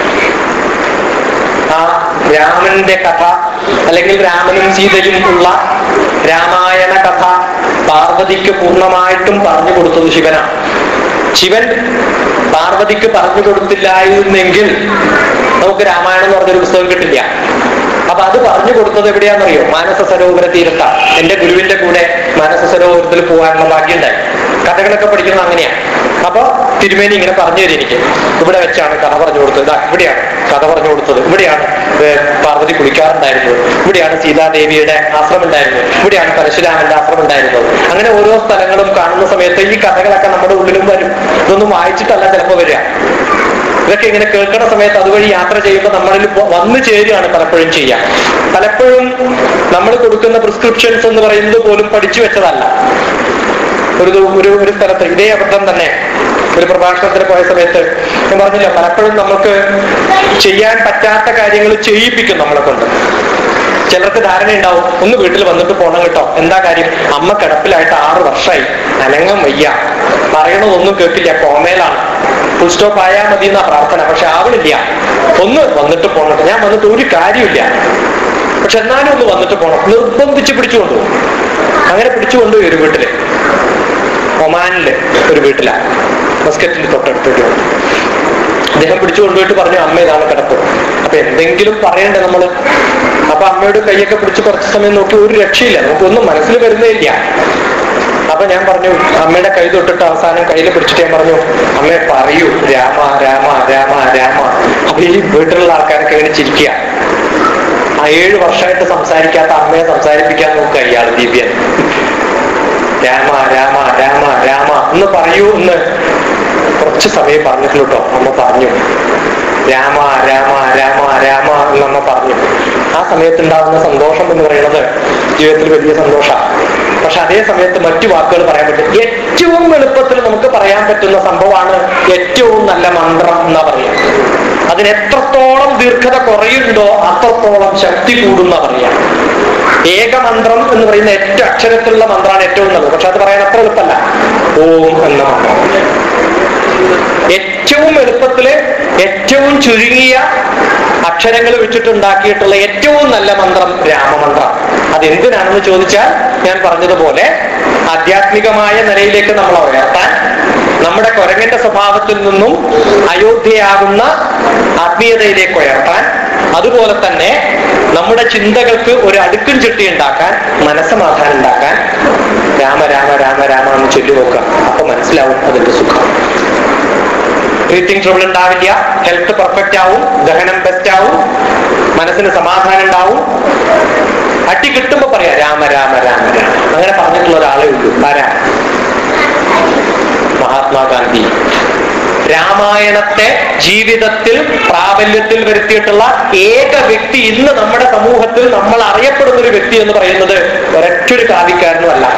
ആ രാമന്റെ കഥ അല്ലെങ്കിൽ രാമനും സീതയും ഉള്ള രാമായണ കഥ പാർവതിക്ക് പൂർണ്ണമായിട്ടും പറഞ്ഞു കൊടുത്തത് ശിവനാണ് ശിവൻ പാർവതിക്ക് പറഞ്ഞു കൊടുത്തില്ലായിരുന്നെങ്കിൽ നമുക്ക് രാമായണം എന്ന് പറഞ്ഞൊരു പുസ്തകം കിട്ടില്ല അപ്പൊ അത് പറഞ്ഞു കൊടുത്തത് എവിടെയാണെന്നറിയോ മാനസ സരോവര തീരത്ത എന്റെ ഗുരുവിന്റെ കൂടെ മാനസ സരോവരത്തിൽ പോകാനുള്ള ഭാഗ്യമുണ്ടായി കഥകളൊക്കെ പഠിക്കുന്നത് അങ്ങനെയാ അപ്പൊ തിരുമേനി ഇങ്ങനെ പറഞ്ഞു തരും എനിക്ക് ഇവിടെ വെച്ചാണ് കഥ പറഞ്ഞു കൊടുത്തത് ഇതാ ഇവിടെയാണ് കഥ പറഞ്ഞു കൊടുത്തത് ഇവിടെയാണ് ഏ, പാർവതി കുളിക്കാറുണ്ടായിരുന്നത് ഇവിടെയാണ് സീതാദേവിയുടെ ആശ്രമം ഉണ്ടായിരുന്നത് ഇവിടെയാണ് പരശുരാമന്റെ ആശ്രമം ഉണ്ടായിരുന്നത് അങ്ങനെ ഓരോ സ്ഥലങ്ങളും കാണുന്ന സമയത്ത് ഈ കഥകളൊക്കെ നമ്മുടെ ഉള്ളിലും വരും ഇതൊന്നും വായിച്ചിട്ടല്ല ചിലപ്പോൾ വരിക ഇതൊക്കെ ഇങ്ങനെ കേൾക്കുന്ന സമയത്ത് അതുവഴി യാത്ര ചെയ്യുമ്പോൾ നമ്മളിൽ വ- വന്നു ചേരുകയാണ് പലപ്പോഴും ചെയ്യുക പലപ്പോഴും നമ്മൾ കൊടുക്കുന്ന പ്രിസ്ക്രിപ്ഷൻസ് എന്ന് പറയുന്നത് പോലും പഠിച്ചു വെച്ചതല്ല ഒരു ദു- ഒരു ഒരു സ്ഥലത്ത് ഇതേ അബദ്ധം തന്നെ ഒരു പ്രഭാഷണത്തിന് പോയ സമയത്ത് ഞാൻ പറഞ്ഞില്ല പലപ്പോഴും നമുക്ക് ചെയ്യാൻ പറ്റാത്ത കാര്യങ്ങൾ ചെയ്യിപ്പിക്കും നമ്മളെ കൊണ്ട് ചിലർക്ക് ധാരണ ഉണ്ടാവും ഒന്ന് വീട്ടിൽ വന്നിട്ട് പോണം കേട്ടോ എന്താ കാര്യം അമ്മ കിടപ്പിലായിട്ട് ആറ് വർഷമായി അനങ്ങം വയ്യ പറയണതൊന്നും കേൾക്കില്ല കോമയിലാണ് ഫുൾ സ്റ്റോപ്പ് ആയാൽ മതി എന്നാ പ്രാർത്ഥന പക്ഷെ ആവണില്ല ഒന്ന് വന്നിട്ട് പോകണം ഞാൻ വന്നിട്ട് ഒരു കാര്യമില്ല പക്ഷെ എന്നാലും ഒന്ന് വന്നിട്ട് പോകണം നിർബന്ധിച്ച് പിടിച്ചു കൊണ്ടുപോകും അങ്ങനെ പിടിച്ചു കൊണ്ടുപോയി ഒരു വീട്ടില് ഒമാനില് ഒരു വീട്ടിലാണ് മസ്കറ്റിൽ തൊട്ടടുത്തേക്ക് വന്നു അദ്ദേഹം പിടിച്ചു കൊണ്ടുപോയിട്ട് പറഞ്ഞു അമ്മ ഇതാണ് കിടപ്പ് അപ്പൊ എന്തെങ്കിലും പറയണ്ടേ നമ്മള് അപ്പൊ അമ്മയുടെ കൈയൊക്കെ പിടിച്ച് കുറച്ച് സമയം നോക്കി ഒരു രക്ഷയില്ല നമുക്കൊന്നും മനസ്സിൽ വരുന്നേ ഇല്ല അപ്പൊ ഞാൻ പറഞ്ഞു അമ്മയുടെ കൈ തൊട്ടിട്ട് അവസാനം കയ്യിൽ പിടിച്ചിട്ട് ഞാൻ പറഞ്ഞു അമ്മയെ പറയൂ രാമ രാമ രാമ രാമ അപ്പൊ ഈ വീട്ടിലുള്ള ആൾക്കാരൊക്കെ ഇങ്ങനെ ചിരിക്കുക ആ ഏഴ് വർഷമായിട്ട് സംസാരിക്കാത്ത അമ്മയെ സംസാരിപ്പിക്കാൻ നോക്കുക ഇയാൾ ദിവ്യൻ രാമ രാമ രാമ രാമ എന്ന് പറയൂ എന്ന് കുറച്ച് സമയം പറഞ്ഞിട്ടുള്ളൂ കേട്ടോ അമ്മ പറഞ്ഞു രാമ രാമ രാമ രാമ എന്ന് അമ്മ പറഞ്ഞു ആ സമയത്തുണ്ടാകുന്ന സന്തോഷം എന്ന് പറയുന്നത് ജീവിതത്തിൽ വലിയ സന്തോഷമാണ് പക്ഷെ അതേ സമയത്ത് മറ്റു വാക്കുകൾ പറയാൻ പറ്റും ഏറ്റവും എളുപ്പത്തിൽ നമുക്ക് പറയാൻ പറ്റുന്ന സംഭവമാണ് ഏറ്റവും നല്ല മന്ത്രം എന്നാ പറയാം അതിന് എത്രത്തോളം ദീർഘത കുറയുണ്ടോ അത്രത്തോളം ശക്തി കൂടുന്ന പറയാം ഏകമന്ത്രം എന്ന് പറയുന്ന ഏറ്റവും അക്ഷരത്തിലുള്ള മന്ത്രമാണ് ഏറ്റവും നല്ലത് പക്ഷെ അത് പറയാൻ അത്ര എളുപ്പമല്ല ഓം എന്ന മന്ത്രം ഏറ്റവും എളുപ്പത്തില് ഏറ്റവും ചുരുങ്ങിയ അക്ഷരങ്ങൾ വെച്ചിട്ടുണ്ടാക്കിയിട്ടുള്ള ഏറ്റവും നല്ല മന്ത്രം രാമമന്ത്രം അതെന്തിനാണെന്ന് ചോദിച്ചാൽ ഞാൻ പറഞ്ഞതുപോലെ ആധ്യാത്മികമായ നിലയിലേക്ക് നമ്മൾ ഉയർത്താൻ നമ്മുടെ കുരങ്ങന്റെ സ്വഭാവത്തിൽ നിന്നും അയോധ്യയാകുന്ന ആത്മീയതയിലേക്ക് ഉയർത്താൻ അതുപോലെ തന്നെ നമ്മുടെ ചിന്തകൾക്ക് ഒരു അടുക്കും ചിട്ടി ഉണ്ടാക്കാൻ മനസ്സമാധാനം ഉണ്ടാക്കാൻ രാമ രാമ രാമ രാമ എന്ന് ചൊല്ലി നോക്കുക അപ്പൊ മനസ്സിലാവും അതിന്റെ സുഖം ബ്രീത്തിങ് ട്രബിൾ ഉണ്ടാവില്ല ഹെൽത്ത് പെർഫെക്റ്റ് ആവും ദഹനം ബെസ്റ്റ് ആവും മനസ്സിന് സമാധാനം ഉണ്ടാവും അടി കിട്ടുമ്പോ പറയാം രാമ രാമ രാമ രാമ അങ്ങനെ പറഞ്ഞിട്ടുള്ള ഒരാളേ ഉള്ളൂ ആരാ മഹാത്മാഗാന്ധി രാമായണത്തെ ജീവിതത്തിൽ പ്രാബല്യത്തിൽ വരുത്തിയിട്ടുള്ള ഏക വ്യക്തി ഇന്ന് നമ്മുടെ സമൂഹത്തിൽ നമ്മൾ അറിയപ്പെടുന്ന ഒരു വ്യക്തി എന്ന് പറയുന്നത് ഒരൊറ്റൊരു കാവ്യക്കാരനുമല്ല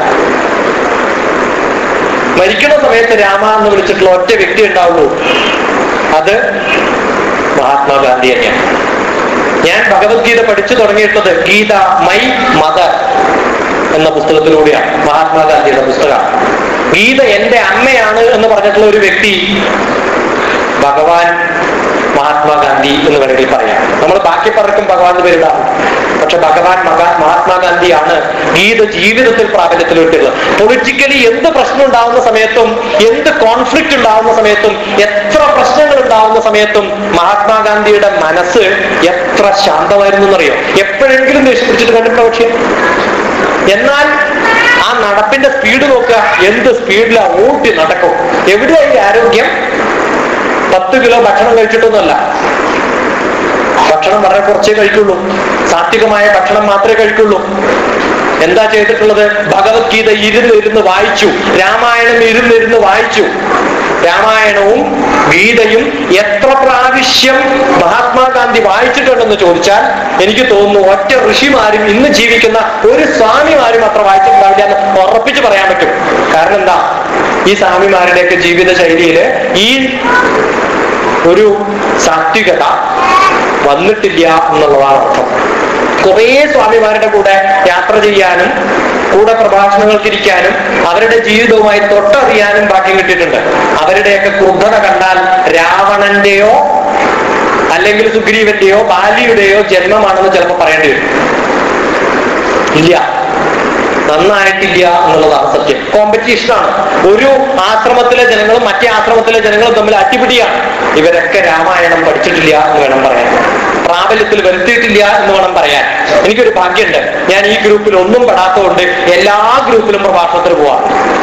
മരിക്കുന്ന സമയത്ത് രാമ എന്ന് വിളിച്ചിട്ടുള്ള ഒറ്റ വ്യക്തി ഉണ്ടാവുള്ളൂ അത് മഹാത്മാഗാന്ധി തന്നെയാണ് ഞാൻ ഭഗവത്ഗീത പഠിച്ചു തുടങ്ങിയിട്ടുള്ളത് ഗീത മൈ മദർ എന്ന പുസ്തകത്തിലൂടെയാണ് മഹാത്മാഗാന്ധിയുടെ പുസ്തകം ഗീത എന്റെ അമ്മയാണ് എന്ന് പറഞ്ഞിട്ടുള്ള ഒരു വ്യക്തി ഭഗവാൻ മഹാത്മാഗാന്ധി എന്ന് വേണമെങ്കിൽ പറയാം നമ്മൾ ബാക്കി പലർക്കും ഭഗവാന്റെ പേരിടാം പക്ഷെ ഭഗവാൻ മഹാ- മഹാത്മാഗാന്ധിയാണ് ഗീത ജീവിതത്തിൽ പ്രാബല്യത്തിൽ വിട്ടുള്ളത് പൊളിറ്റിക്കലി എന്ത് പ്രശ്നം ഉണ്ടാവുന്ന സമയത്തും എന്ത് കോൺഫ്ലിക്റ്റ് ഉണ്ടാവുന്ന സമയത്തും എത്ര പ്രശ്നങ്ങൾ ഉണ്ടാവുന്ന സമയത്തും മഹാത്മാഗാന്ധിയുടെ മനസ്സ് എത്ര ശാന്തമായിരുന്നു എന്നറിയോ എപ്പോഴെങ്കിലും ദേഷ്യപ്പിടിച്ചിട്ട് കണ്ടിട്ടുണ്ടോ പക്ഷേ എന്നാൽ ആ നടപ്പിന്റെ സ്പീഡ് നോക്കുക എന്ത് സ്പീഡിലാ ഓട്ടി നടക്കും എവിടെയാ ഈ ആരോഗ്യം പത്ത് കിലോ ഭക്ഷണം കഴിച്ചിട്ടൊന്നുമല്ല ഭക്ഷണം വളരെ കുറച്ചേ കഴിക്കുള്ളൂ സാത്വികമായ ഭക്ഷണം മാത്രമേ കഴിക്കുള്ളൂ എന്താ ചെയ്തിട്ടുള്ളത് ഭഗവത്ഗീത ഇരുന്ന് ഇരുന്ന് വായിച്ചു രാമായണം ഇരുന്നിരുന്ന് വായിച്ചു രാമായണവും ഗീതയും എത്ര പ്രാവശ്യം മഹാത്മാഗാന്ധി വായിച്ചിട്ടുണ്ടെന്ന് ചോദിച്ചാൽ എനിക്ക് തോന്നുന്നു ഒറ്റ ഋഷിമാരും ഇന്ന് ജീവിക്കുന്ന ഒരു സ്വാമിമാരും അത്ര വായിച്ചിട്ടുണ്ടാവില്ല എന്ന് ഉറപ്പിച്ച് പറയാൻ പറ്റും കാരണം എന്താ ഈ സ്വാമിമാരുടെയൊക്കെ ജീവിത ശൈലിയില് ഈ ഒരു സാത്വികത വന്നിട്ടില്ല എന്നുള്ളതാണ് അർത്ഥം കുറേ സ്വാമിമാരുടെ കൂടെ യാത്ര ചെയ്യാനും കൂടെ പ്രഭാഷണങ്ങൾക്കിരിക്കാനും അവരുടെ ജീവിതവുമായി തൊട്ടറിയാനും ഭാഗ്യം കിട്ടിയിട്ടുണ്ട് അവരുടെയൊക്കെ ക്രുദ്ധത കണ്ടാൽ രാവണന്റെയോ അല്ലെങ്കിൽ സുഗ്രീവന്റെയോ ബാലിയുടെയോ ജന്മമാണെന്ന് ചിലപ്പോൾ പറയേണ്ടി വരും ഇല്ല നന്നായിട്ടില്ല എന്നുള്ളതാണ് സത്യം കോമ്പറ്റീഷനാണ് ഒരു ആശ്രമത്തിലെ ജനങ്ങളും മറ്റേ ആശ്രമത്തിലെ ജനങ്ങളും തമ്മിൽ അട്ടിപിടിയാണ് ഇവരൊക്കെ രാമായണം പഠിച്ചിട്ടില്ല എന്ന് വേണം പറയാൻ പ്രാബല്യത്തിൽ വരുത്തിയിട്ടില്ല എന്ന് വേണം പറയാൻ എനിക്കൊരു ഭാഗ്യമുണ്ട് ഞാൻ ഈ ഗ്രൂപ്പിൽ ഒന്നും പെടാത്തതുകൊണ്ട് എല്ലാ ഗ്രൂപ്പിലും പ്രഭാഷണത്തിന് പോവാം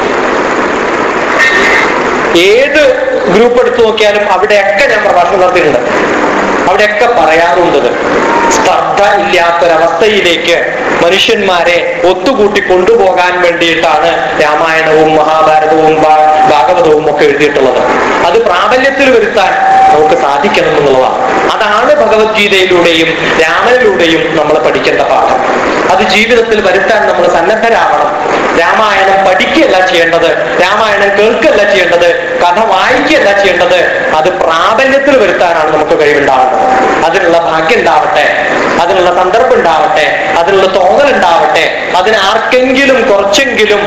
ഏത് ഗ്രൂപ്പ് എടുത്തു നോക്കിയാലും അവിടെയൊക്കെ ഞാൻ പ്രഭാഷണം നടത്തിയിട്ടുണ്ട് അവിടെയൊക്കെ പറയാറുണ്ടത് സ്പർദ്ധ ഇല്ലാത്തൊരവസ്ഥയിലേക്ക് മനുഷ്യന്മാരെ ഒത്തുകൂട്ടി കൊണ്ടുപോകാൻ വേണ്ടിയിട്ടാണ് രാമായണവും മഹാഭാരതവും ഭാ- ഭാഗവതവും ഒക്കെ എഴുതിയിട്ടുള്ളത് അത് പ്രാബല്യത്തിൽ വരുത്താൻ നമുക്ക് സാധിക്കണം എന്നുള്ളതാണ് അതാണ് ഭഗവത്ഗീതയിലൂടെയും രാമനിലൂടെയും നമ്മൾ പഠിക്കേണ്ട പാഠം അത് ജീവിതത്തിൽ വരുത്താൻ നമ്മൾ സന്നദ്ധരാവണം രാമായണം പഠിക്കുകയല്ല ചെയ്യേണ്ടത് രാമായണം കേൾക്കുകയല്ല ചെയ്യേണ്ടത് കഥ വായിക്കുകയല്ല ചെയ്യേണ്ടത് അത് പ്രാബല്യത്തിൽ വരുത്താനാണ് നമുക്ക് കഴിവുണ്ടാവേണ്ടത് അതിനുള്ള ഭാഗ്യം ഉണ്ടാവട്ടെ അതിനുള്ള സന്ദർഭം ഉണ്ടാവട്ടെ അതിനുള്ള തോന്നൽ ഉണ്ടാവട്ടെ അതിന് ആർക്കെങ്കിലും കുറച്ചെങ്കിലും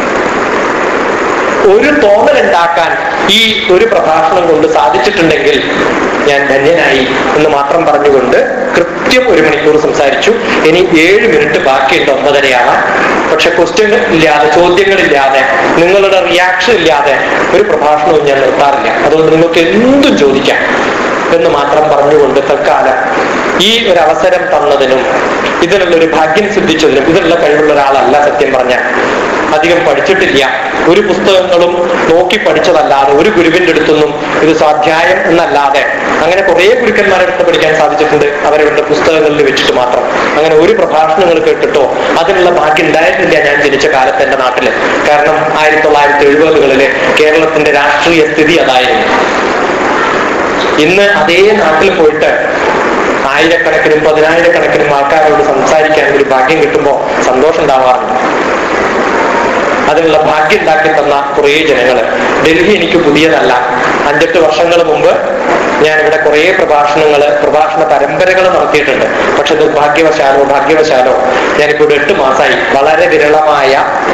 ഒരു തോന്നൽ ഉണ്ടാക്കാൻ ഈ ഒരു പ്രഭാഷണം കൊണ്ട് സാധിച്ചിട്ടുണ്ടെങ്കിൽ ഞാൻ ധന്യനായി എന്ന് മാത്രം പറഞ്ഞുകൊണ്ട് കൃത്യം ഒരു മണിക്കൂർ സംസാരിച്ചു ഇനി ഏഴ് മിനിറ്റ് ബാക്കിയുണ്ട് ഒമ്പതരയാണ് പക്ഷെ ക്വസ്റ്റ്യൻ ഇല്ലാതെ ചോദ്യങ്ങളില്ലാതെ നിങ്ങളുടെ റിയാക്ഷൻ ഇല്ലാതെ ഒരു പ്രഭാഷണവും ഞാൻ നിർത്താറില്ല അതുകൊണ്ട് നിങ്ങൾക്ക് എന്തും ചോദിക്കാം എന്ന് മാത്രം പറഞ്ഞുകൊണ്ട് തൽക്കാലം ഈ ഒരു അവസരം തന്നതിനും ഇതിനുള്ള ഒരു ഭാഗ്യം സിദ്ധിച്ചതിനും ഇതിനുള്ള കഴിവുള്ള ഒരാളല്ല സത്യം പറഞ്ഞാൽ അധികം പഠിച്ചിട്ടില്ല ഒരു പുസ്തകങ്ങളും നോക്കി പഠിച്ചതല്ലാതെ ഒരു ഗുരുവിന്റെ അടുത്തൊന്നും ഇത് സ്വാധ്യായം എന്നല്ലാതെ അങ്ങനെ കുറെ ഗുരുക്കന്മാരുടെ അടുത്ത് പഠിക്കാൻ സാധിച്ചിട്ടുണ്ട് അവരവരുടെ പുസ്തകങ്ങളിൽ വെച്ചിട്ട് മാത്രം അങ്ങനെ ഒരു പ്രഭാഷണങ്ങൾ കേട്ടിട്ടോ അതിനുള്ള ഭാഗ്യം ഉണ്ടായിട്ടില്ല ഞാൻ ജനിച്ച കാലത്ത് എന്റെ നാട്ടില് കാരണം ആയിരത്തി തൊള്ളായിരത്തി എഴുപതുകളില് കേരളത്തിന്റെ രാഷ്ട്രീയ സ്ഥിതി അതായിരുന്നു ഇന്ന് അതേ നാട്ടിൽ പോയിട്ട് ആയിരക്കണക്കിനും പതിനായിരക്കണക്കിനും ആൾക്കാരോട് സംസാരിക്കാൻ ഒരു ഭാഗ്യം കിട്ടുമ്പോൾ സന്തോഷം ഉണ്ടാവാറുണ്ട് അതിനുള്ള ഭാഗ്യം ഉണ്ടാക്കി തന്ന കുറേ ജനങ്ങള് ഡൽഹി എനിക്ക് പുതിയതല്ല അഞ്ചെട്ട് വർഷങ്ങൾ മുമ്പ് ഞാൻ ഇവിടെ കുറേ പ്രഭാഷണങ്ങള് പ്രഭാഷണ പരമ്പരകൾ നടത്തിയിട്ടുണ്ട് പക്ഷെ നിർഭാഗ്യവശാലോ ഭാഗ്യവശാലോ ഞാനിപ്പോൾ ഇവിടെ എട്ട് മാസമായി വളരെ വിരളമായ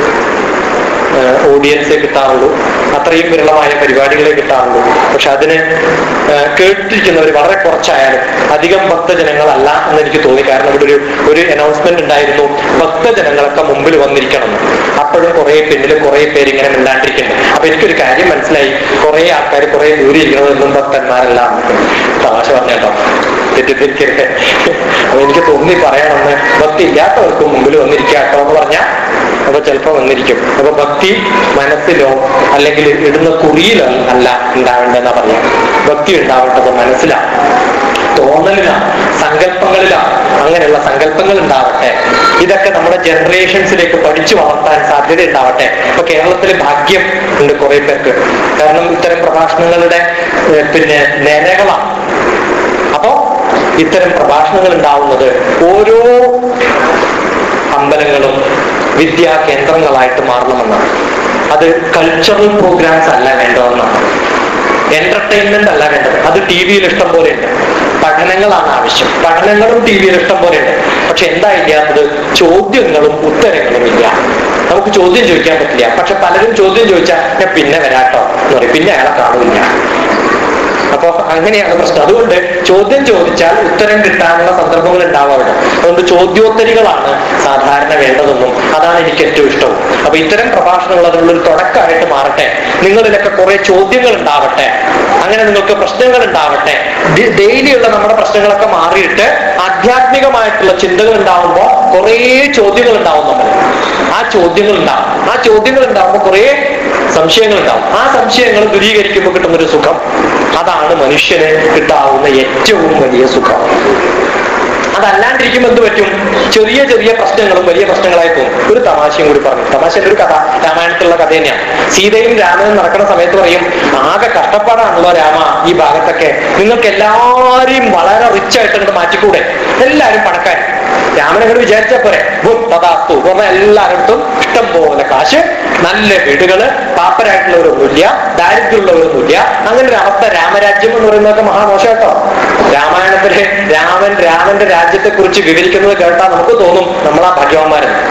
ഓഡിയൻസേ കിട്ടാറുള്ളൂ അത്രയും വിരളമായ പരിപാടികളെ കിട്ടാറുള്ളൂ പക്ഷെ അതിന് ഏഹ്, കേട്ടിരിക്കുന്നവർ വളരെ കുറച്ചായാലും അധികം ഭക്തജനങ്ങളല്ല എന്ന് എനിക്ക് തോന്നി കാരണം ഇവിടെ ഒരു ഒരു അനൗൺസ്മെന്റ് ഉണ്ടായിരുന്നു ഭക്തജനങ്ങളൊക്കെ മുമ്പിൽ വന്നിരിക്കണം എന്ന്. അപ്പോഴും കുറെ പിന്നിൽ കുറെ പേര് ഇങ്ങനെ മിണ്ടാണ്ടിരിക്കുന്നു അപ്പൊ എനിക്കൊരു കാര്യം മനസ്സിലായി കുറെ ആൾക്കാർ കുറെ ദൂരെ ഇരിക്കണതൊന്നും ഭക്തന്മാരല്ല എന്ന്. തമാശ പറഞ്ഞേട്ടോ തെറ്റിദ്ധരിക്കരുത് അപ്പൊ എനിക്ക് തോന്നി പറയണമെന്ന് ഭക്തി ഇല്ലാത്തവർക്കും മുമ്പിൽ വന്നിരിക്കുക കേട്ടോ എന്ന് പറഞ്ഞാൽ അപ്പൊ ചിലപ്പോ വന്നിരിക്കും അപ്പൊ ഭക്തി മനസ്സിലോ അല്ലെങ്കിൽ ഇടുന്ന കുറിയിലോ അല്ല ഉണ്ടാവേണ്ടതെന്നാ പറയാം ഭക്തി ഉണ്ടാവേണ്ടത് മനസ്സിലാണ് തോന്നലിലാണ് സങ്കല്പങ്ങളിലാണ് അങ്ങനെയുള്ള സങ്കല്പങ്ങൾ ഉണ്ടാവട്ടെ ഇതൊക്കെ നമ്മുടെ ജനറേഷൻസിലേക്ക് പഠിച്ചു വളർത്താൻ സാധ്യത ഉണ്ടാവട്ടെ ഇപ്പൊ കേരളത്തിലെ ഭാഗ്യം ഉണ്ട് കുറെ പേർക്ക് കാരണം ഇത്തരം പ്രഭാഷണങ്ങളുടെ ഏഹ്, പിന്നെ നിലകളാണ് അപ്പോ ഇത്തരം പ്രഭാഷണങ്ങൾ ഉണ്ടാവുന്നത് ഓരോ അമ്പലങ്ങളും വിദ്യാ കേന്ദ്രങ്ങളായിട്ട് മാറണമെന്നാണ് അത് കൾച്ചറൽ പ്രോഗ്രാംസ് അല്ല വേണ്ടതെന്നാണ് എന്റർടൈൻമെന്റ് അല്ല വേണ്ടത് അത് ടി വിയിൽ ഇഷ്ടം പോലെ ഉണ്ട് പഠനങ്ങളാണ് ആവശ്യം പഠനങ്ങളും ടി വിയിൽ ഇഷ്ടം പോലെ ഉണ്ട് പക്ഷെ എന്താ ഇല്ലാത്തത് ചോദ്യങ്ങളും ഉത്തരങ്ങളും ഇല്ല നമുക്ക് ചോദ്യം ചോദിക്കാൻ പറ്റില്ല പക്ഷെ പലരും ചോദ്യം ചോദിച്ചാൽ ഞാൻ പിന്നെ വരാട്ടോ എന്ന് പറയും പിന്നെ അയാളെ കാണില്ല അപ്പൊ അങ്ങനെയാണ് പ്രശ്നം അതുകൊണ്ട് ചോദ്യം ചോദിച്ചാൽ ഉത്തരം കിട്ടാനുള്ള സന്ദർഭങ്ങൾ ഉണ്ടാവാറുണ്ട് അതുകൊണ്ട് ചോദ്യോത്തരികളാണ് സാധാരണ വേണ്ടതെന്നും അതാണ് എനിക്ക് ഏറ്റവും ഇഷ്ടവും അപ്പൊ ഇത്തരം പ്രഭാഷണങ്ങൾ അതിനുള്ള ഒരു തുടക്കമായിട്ട് മാറട്ടെ നിങ്ങളിലൊക്കെ കുറെ ചോദ്യങ്ങൾ ഉണ്ടാവട്ടെ അങ്ങനെ നിങ്ങൾക്ക് പ്രശ്നങ്ങൾ ഉണ്ടാവട്ടെ ഡെയിലിയുള്ള നമ്മുടെ പ്രശ്നങ്ങളൊക്കെ മാറിയിട്ട് ആധ്യാത്മികമായിട്ടുള്ള ചിന്തകൾ ഉണ്ടാവുമ്പോൾ കുറേ ചോദ്യങ്ങൾ ഉണ്ടാവും നമ്മൾ ആ ചോദ്യങ്ങൾ ഉണ്ടാവും ആ ചോദ്യങ്ങൾ ഉണ്ടാവുമ്പോൾ കുറേ സംശയങ്ങൾ ഉണ്ടാവും ആ സംശയങ്ങൾ ദൂരീകരിക്കുമ്പോൾ കിട്ടുന്ന ഒരു സുഖം അതാണ് മനുഷ്യന് കിട്ടാവുന്ന ഏറ്റവും വലിയ സുഖം അതല്ലാണ്ടിരിക്കുമ്പോൾ എന്ത് പറ്റും ചെറിയ ചെറിയ പ്രശ്നങ്ങളും വലിയ പ്രശ്നങ്ങളായി തോന്നും ഒരു തമാശയും കൂടി പറഞ്ഞു തമാശയുടെ ഒരു കഥ രാമായണത്തിലുള്ള കഥ തന്നെയാണ് സീതയും രാമനും നടക്കുന്ന സമയത്ത് പറയും ആകെ കഷ്ടപ്പാടാണല്ലോ രാമ ഈ ഭാഗത്തൊക്കെ നിങ്ങൾക്ക് എല്ലാരെയും വളരെ റിച്ച് ആയിട്ട് അങ്ങോട്ട് മാറ്റിക്കൂടെ എല്ലാരും പണക്കാർ രാമൻ അങ്ങോട്ട് വിചാരിച്ച പോരെ തഥാസ്തു പറഞ്ഞ എല്ലായിടത്തും ഇഷ്ടം പോലെ കാശ് നല്ല വീടുകള് പാപ്പരായിട്ടുള്ളവരൊന്നുമില്ല ദാരിദ്ര്യമുള്ളവരൊന്നുമില്ല അങ്ങനെ ഒരു അവസ്ഥ രാമരാജ്യം എന്ന് പറയുന്നതൊക്കെ മഹാമോശം കേട്ടോ രാമായണത്തില് രാമൻ രാമന്റെ രാജ്യത്തെ കുറിച്ച് വിവരിക്കുന്നത് കേട്ടാൽ നമുക്ക് തോന്നും നമ്മളാ ഭാഗ്യവാന്മാരെന്ന്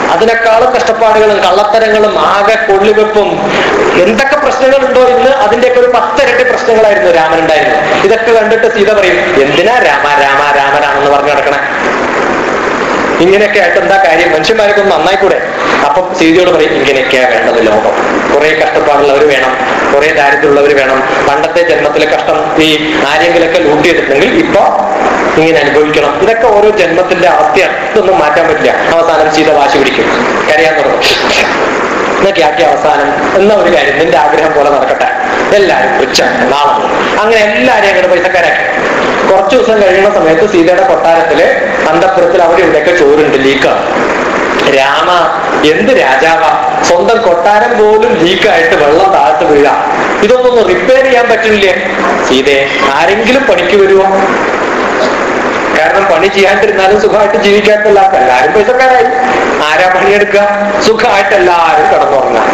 അതിനേക്കാളും കഷ്ടപ്പാടുകളും കള്ളത്തരങ്ങളും ആകെ കൊള്ളിവെപ്പും എന്തൊക്കെ പ്രശ്നങ്ങളുണ്ടോ ഇന്ന് അതിന്റെയൊക്കെ ഒരു പത്തിരട്ടി പ്രശ്നങ്ങളായിരുന്നു രാമനുണ്ടായിരുന്നു ഇതൊക്കെ കണ്ടിട്ട് സീത പറയും എന്തിനാ രാമ രാമ രാമനാണെന്ന് പറഞ്ഞു നടക്കണേ ഇങ്ങനെയൊക്കെ ആയിട്ട് എന്താ കാര്യം മനുഷ്യന്മാരൊക്കെ ഒന്ന് നന്നായിക്കൂടെ അപ്പം സീതയോട് പറയും ഇങ്ങനെയൊക്കെയാ വേണ്ടത് ലോകം കുറെ കഷ്ടപ്പാടുള്ളവർ വേണം കുറെ ദാരിദ്ര്യമുള്ളവർ വേണം പണ്ടത്തെ ജന്മത്തിലെ കഷ്ടം ഈ ആരെങ്കിലൊക്കെ ലൂട്ട് ചെയ്തിട്ടുണ്ടെങ്കിൽ ഇപ്പൊ ഇങ്ങനെ അനുഭവിക്കണം ഇതൊക്കെ ഓരോ ജന്മത്തിന്റെ അവസ്ഥയാണ് ഇതൊന്നും മാറ്റാൻ പറ്റില്ല അവസാനം സീത വാശി പിടിക്കും കരയാൻ തുടങ്ങും എന്നൊക്കെ ആക്കി അവസാനം എന്ന ഒരു കാര്യം നിന്റെ ആഗ്രഹം പോലെ നടക്കട്ടെ എല്ലാരും ഉച്ച നാളെ മുതൽ. അങ്ങനെ എല്ലാരെയും അങ്ങോട്ട് പൈസക്കാരാക്കി കുറച്ചു ദിവസം കഴിയുന്ന സമയത്ത് സീതയുടെ കൊട്ടാരത്തില് അന്തപ്പുരത്തിൽ അവിടെ ഇവിടെയൊക്കെ ചോറുണ്ട് ലീക്കാണ് രാമ എന്ത് രാജാവ സ്വന്തം കൊട്ടാരം പോലും ലീക്കായിട്ട് വെള്ളം താഴ്ത്ത് വീഴാം ഇതൊന്നും റിപ്പയർ ചെയ്യാൻ പറ്റില്ലേ സീതയെ ആരെങ്കിലും പണിക്ക് വരുമോ കാരണം പണി ചെയ്യാണ്ടിരുന്നാലും സുഖമായിട്ട് ജീവിക്കാത്തല്ല എല്ലാരും പൈസക്കാരായി ആരാ പണിയെടുക്കുക സുഖമായിട്ട് എല്ലാരും കടന്നുറങ്ങാം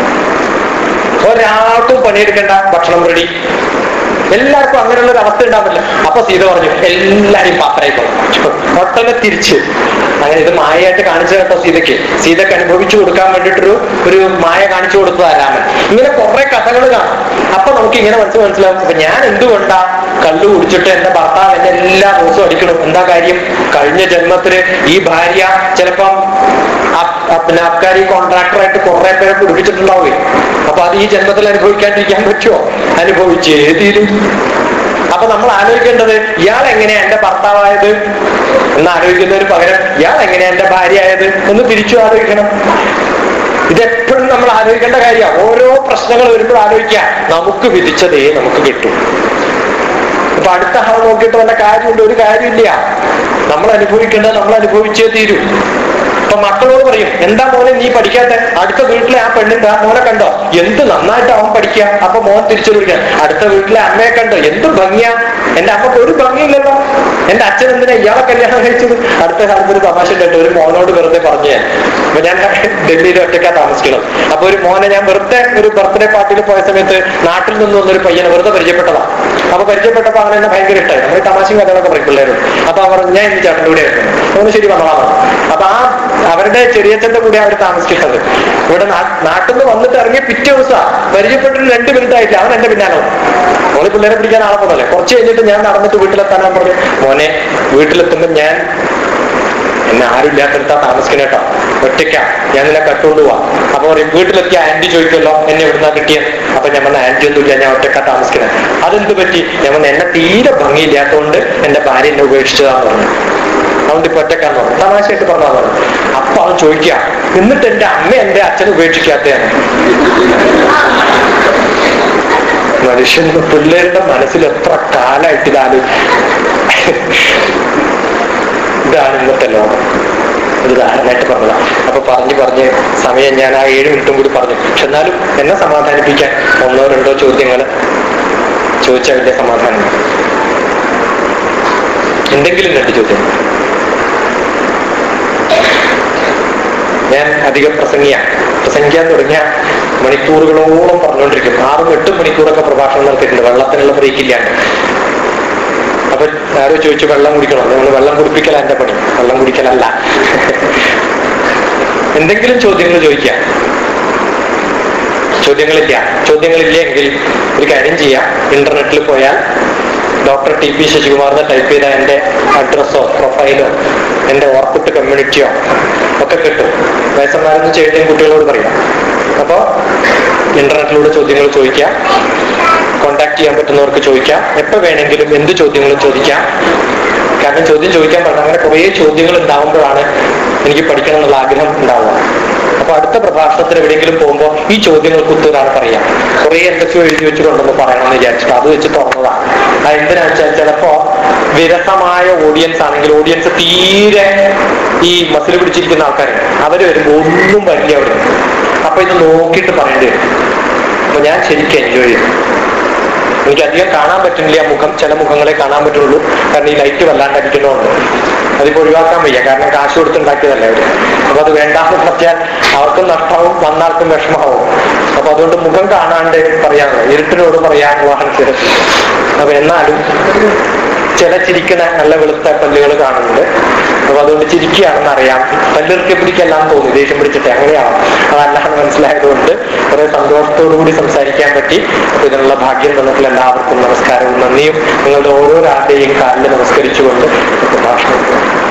ഒരാൾക്കും പണിയെടുക്കണ്ട ഭക്ഷണം റെഡി എല്ലാവർക്കും അങ്ങനെയുള്ള ഒരു അവസ്ഥ ഉണ്ടാവില്ല അപ്പൊ സീത പറഞ്ഞു എല്ലാരും പാത്രമായി പറഞ്ഞു ഒട്ടനെ തിരിച്ച് അങ്ങനെ ഇത് മായയായിട്ട് കാണിച്ചു കേട്ടോ സീതയ്ക്ക് സീതയ്ക്ക് അനുഭവിച്ചു കൊടുക്കാൻ വേണ്ടിയിട്ടൊരു ഒരു മായ കാണിച്ചു കൊടുത്തതാ രാമൻ ഇങ്ങനെ കുറെ കഥകൾ കാണും അപ്പൊ നമുക്ക് ഇങ്ങനെ മനസ്സിൽ മനസ്സിലാവും അപ്പൊ ഞാൻ എന്തുകൊണ്ടാ കള്ളു കുടിച്ചിട്ട് എന്റെ ഭർത്താവ് എന്നെ എല്ലാ ദിവസവും അടിക്കണം എന്താ കാര്യം കഴിഞ്ഞ ജന്മത്തില് ഈ ഭാര്യ ചിലപ്പം അ- അ- പിന്നെ അബ്കാരി കോൺട്രാക്ടറായിട്ട് കുറെ പേരെ പിടിപ്പിച്ചിട്ടുണ്ടാവുകയും അപ്പൊ അത് ഈ ജന്മത്തിൽ അനുഭവിക്കാണ്ടിരിക്കാൻ പറ്റുമോ അനുഭവിച്ചേ തീരും അപ്പൊ നമ്മൾ ആലോചിക്കേണ്ടത് ഇയാൾ എങ്ങനെയാ എന്റെ ഭർത്താവായത് എന്ന് ആലോചിക്കുന്നതിന് പകരം ഇയാൾ എങ്ങനെയാ എന്റെ ഭാര്യ ആയത് എന്ന് തിരിച്ചു ആലോചിക്കണം ഇതെപ്പോഴും നമ്മൾ ആലോചിക്കേണ്ട കാര്യമാണ് ഓരോ പ്രശ്നങ്ങൾ വരുമ്പോൾ ആലോചിക്കുക നമുക്ക് വിധിച്ചതേ നമുക്ക് കിട്ടും ഇപ്പൊ അടുത്ത ആൾ നോക്കിയിട്ട് വല്ല കാര്യമുണ്ട് ഒരു കാര്യമില്ല നമ്മൾ അനുഭവിക്കേണ്ടത് നമ്മൾ അനുഭവിച്ചേ തീരൂ ഇപ്പൊ മക്കളോട് പറയും എന്താ മോനെ നീ പഠിക്കാത്ത അടുത്ത വീട്ടിലെ ആ പെണ്ണിന്റെ ആ മോനെ കണ്ടോ എന്ത് നന്നായിട്ട് അവൻ പഠിക്കുക അപ്പൊ മോൻ തിരിച്ചു വിളിക്കാൻ അടുത്ത വീട്ടിലെ അമ്മയെ കണ്ടോ എന്ത് ഭംഗിയാ എന്റെ അമ്മക്ക് ഒരു ഭംഗിയില്ലല്ലോ എന്റെ അച്ഛൻ എന്തിനാ ഇയാളെ കല്യാണം കഴിച്ചത് അടുത്ത കാലത്ത് ഒരു തമാശ കേട്ടോ ഒരു മോനോട് വെറുതെ പറഞ്ഞു ഞാൻ അപ്പൊ ഞാൻ ഡൽഹിയിൽ ഒറ്റയ്ക്കാ താമസിക്കണം അപ്പൊ ഒരു മോനെ ഞാൻ വെറുതെ ഒരു ബർത്ത്ഡേ പാർട്ടിയിൽ പോയ സമയത്ത് നാട്ടിൽ നിന്ന് വന്നൊരു പയ്യനെ വെറുതെ പരിചയപ്പെട്ടതാ അപ്പൊ പരിചയപ്പെട്ടപ്പോ അവൻ എന്നെ ഭയങ്കര ഇഷ്ടമായി നമ്മൾ തമാശയും കഥകളൊക്കെ പറയും പിള്ളേരോട് അപ്പൊ അവർ ഞാൻ ഈ ചേട്ടൻ്റെ കൂടെ ആയിരുന്നു അവന് ശരി വന്നതാണ് അപ്പൊ ആ അവരുടെ ചെറിയച്ഛന്റെ കൂടെ അവർ താമസിക്കുന്നത് ഇവിടെ നാ- നാട്ടിൽ നിന്ന് വന്നിട്ട് ഇറങ്ങിയ പിറ്റേ ദിവസം പരിചയപ്പെട്ടിട്ട് രണ്ട് മിനിറ്റ് ആയില്ല അവൻ എന്റെ പിന്നാലെ വന്നു. മോള് പിള്ളേരെ പിടിക്കാൻ ആളെ പോന്നല്ലേ കുറച്ച് കഴിഞ്ഞിട്ട് ഞാൻ നടന്നിട്ട് വീട്ടിലെത്താനാ പറഞ്ഞു മോനെ വീട്ടിലെത്തുമ്പോ ഞാൻ എന്നെ ആരും ഇല്ലാത്തടുത്താ താമസിക്കണ കേട്ടോ ഒറ്റയ്ക്കാ ഞാൻ നിന്നെ കട്ടുകൊണ്ട് പോവാം അപ്പൊ പറയും വീട്ടിലെത്തിയ ആന്റി ചോദിക്കുമല്ലോ എന്നെ എവിടുന്നാ കിട്ടിയത് അപ്പൊ ഞാൻ വന്ന ആന്റി ഒന്നും ഇല്ല ഞാൻ ഒറ്റക്കാ താമസിക്കണേ അതെന്ത് പറ്റി ഞാൻ വന്ന് എന്നെ തീരെ ഭംഗിയില്ലാത്തതുകൊണ്ട് എന്റെ ഭാര്യ എന്നെ ഉപേക്ഷിച്ചതാന്ന് പറഞ്ഞു അതുകൊണ്ട് ഇപ്പൊ ഒറ്റക്കാന്ന് പറഞ്ഞു തമാശയായിട്ട് പറഞ്ഞാന്ന് പറഞ്ഞു അപ്പൊ അവൻ ചോദിക്കുക എന്നിട്ട് എന്റെ അമ്മ എന്റെ അച്ഛൻ ഉപേക്ഷിക്കാത്തതാണ് മനുഷ്യൻ പിള്ളേരുടെ മനസ്സിൽ എത്ര കാലായിട്ട് ഇതാണ് ഇതാണ് ഇന്നത്തെ ലോകം ഒരു ധാരണയായിട്ട് പറഞ്ഞതാ അപ്പൊ പറഞ്ഞു പറഞ്ഞ് സമയം ഞാൻ ആ ഏഴ് മിനിറ്റും കൂടി പറഞ്ഞു പക്ഷെ എന്നാലും എന്നെ സമാധാനിപ്പിക്കാൻ ഒന്നോ രണ്ടോ ചോദ്യങ്ങൾ ചോദിച്ചാൽ വലിയ സമാധാനം എന്തെങ്കിലും രണ്ട് ചോദ്യം ഞാൻ അധികം പ്രസംഗിയ പ്രസംഗിക്കാൻ തുടങ്ങിയ മണിക്കൂറുകളോളം പറഞ്ഞുകൊണ്ടിരിക്കും ആറും എട്ടും മണിക്കൂറൊക്കെ പ്രഭാഷണം നടത്തിയിട്ടുണ്ട് വെള്ളത്തിനുള്ള ബ്രേക്ക് ഇല്ലാണ്ട് അപ്പൊ ആരോ ചോദിച്ചു വെള്ളം കുടിക്കണം നിങ്ങൾ വെള്ളം കുടിപ്പിക്കല എന്റെ പണി വെള്ളം കുടിക്കലല്ല എന്തെങ്കിലും ചോദ്യങ്ങൾ ചോദിക്കാം ചോദ്യങ്ങളില്ല ചോദ്യങ്ങളില്ല എങ്കിൽ ഒരു കാര്യം ചെയ്യാം ഇന്റർനെറ്റിൽ പോയാൽ ഡോക്ടർ ടി പി ശശികുമാറിന് ടൈപ്പ് ചെയ്ത എന്റെ അഡ്രസ്സോ പ്രൊഫൈലോ എന്റെ ഓർക്കുട്ട് കമ്മ്യൂണിറ്റിയോ ഒക്കെ കിട്ടും വയസ്സന്മാരൊന്നും ചെയ്യേണ്ടയും കുട്ടികളോട് പറയാം അപ്പോ ഇന്റർനെറ്റിലൂടെ ചോദ്യങ്ങൾ ചോദിക്കാം കോണ്ടാക്ട് ചെയ്യാൻ പറ്റുന്നവർക്ക് ചോദിക്കാം എപ്പോ വേണമെങ്കിലും എന്ത് ചോദ്യങ്ങളും ചോദിക്കാം കാരണം ചോദ്യം ചോദിക്കാൻ പറഞ്ഞാൽ അങ്ങനെ കുറേ ചോദ്യങ്ങൾ ഉണ്ടാവുമ്പോഴാണ് എനിക്ക് പഠിക്കണം എന്നുള്ള ആഗ്രഹം ഉണ്ടാവുക അപ്പൊ അടുത്ത പ്രഭാഷണത്തിന് എവിടെയെങ്കിലും പോകുമ്പോൾ ഈ ചോദ്യങ്ങൾക്ക് ഉത്തരമാണ് പറയാം കുറേ എന്തൊക്കെയോ എഴുതി വെച്ചിട്ടുണ്ടെന്ന് പറയണമെന്ന് വിചാരിച്ചിട്ട് അത് വെച്ച് തുറന്നതാണ് അത് എന്തിനാണെന്ന് വെച്ചാൽ ചിലപ്പോ വിരസമായ ഓഡിയൻസ് ആണെങ്കിൽ ഓഡിയൻസ് തീരെ ഈ മസിൽ പിടിച്ചിരിക്കുന്ന ആൾക്കാരുണ്ട് അവര് വരുമ്പോൾ ഒന്നും വരില്ല അവിടെ അപ്പൊ ഇത് നോക്കിയിട്ട് പറയേണ്ടി വരും അപ്പൊ ഞാൻ ശരിക്കും എൻജോയ് ചെയ്തു എനിക്ക് അധികം കാണാൻ പറ്റുന്നില്ല ആ മുഖം ചില മുഖങ്ങളെ കാണാൻ പറ്റുള്ളൂ കാരണം ഈ ലൈറ്റ് വല്ലാണ്ട് അടിക്കുന്നതുകൊണ്ട് അതിപ്പോ ഒഴിവാക്കാൻ വയ്യ കാരണം കാശ് കൊടുത്തുണ്ടാക്കിയതല്ലേ അവര് അപ്പൊ അത് വേണ്ടാന്ന് പറഞ്ഞാൽ അവർക്കും നഷ്ടമാവും വന്നാൾക്കും വിഷമാവും അപ്പൊ അതുകൊണ്ട് മുഖം കാണാണ്ട് പറയാനുള്ള ഇരുട്ടിനോട് പറയാനുള്ളതാണ് ചില അപ്പൊ എന്നാലും ചില ചിരിക്കുന്ന നല്ല വെളുത്ത പല്ലുകൾ കാണുന്നുണ്ട് അപ്പൊ അതുകൊണ്ട് ചിരിക്കുകയാണെന്ന് അറിയാം പല്ലിറക്കി പിടിക്കെല്ലാം തോന്നി ദേഷ്യം പിടിച്ചിട്ട് അങ്ങനെയാണ് അതല്ലാന്ന് മനസ്സിലായതുകൊണ്ട് കുറെ സന്തോഷത്തോടു കൂടി സംസാരിക്കാൻ പറ്റി അപ്പൊ ഇതിനുള്ള ഭാഗ്യം തന്നിട്ടുള്ള എല്ലാവർക്കും നമസ്കാരവും നന്ദിയും നിങ്ങളുടെ ഓരോരാളുടെയും കാലിൽ നമസ്കരിച്ചുകൊണ്ട് പ്രഭാഷണം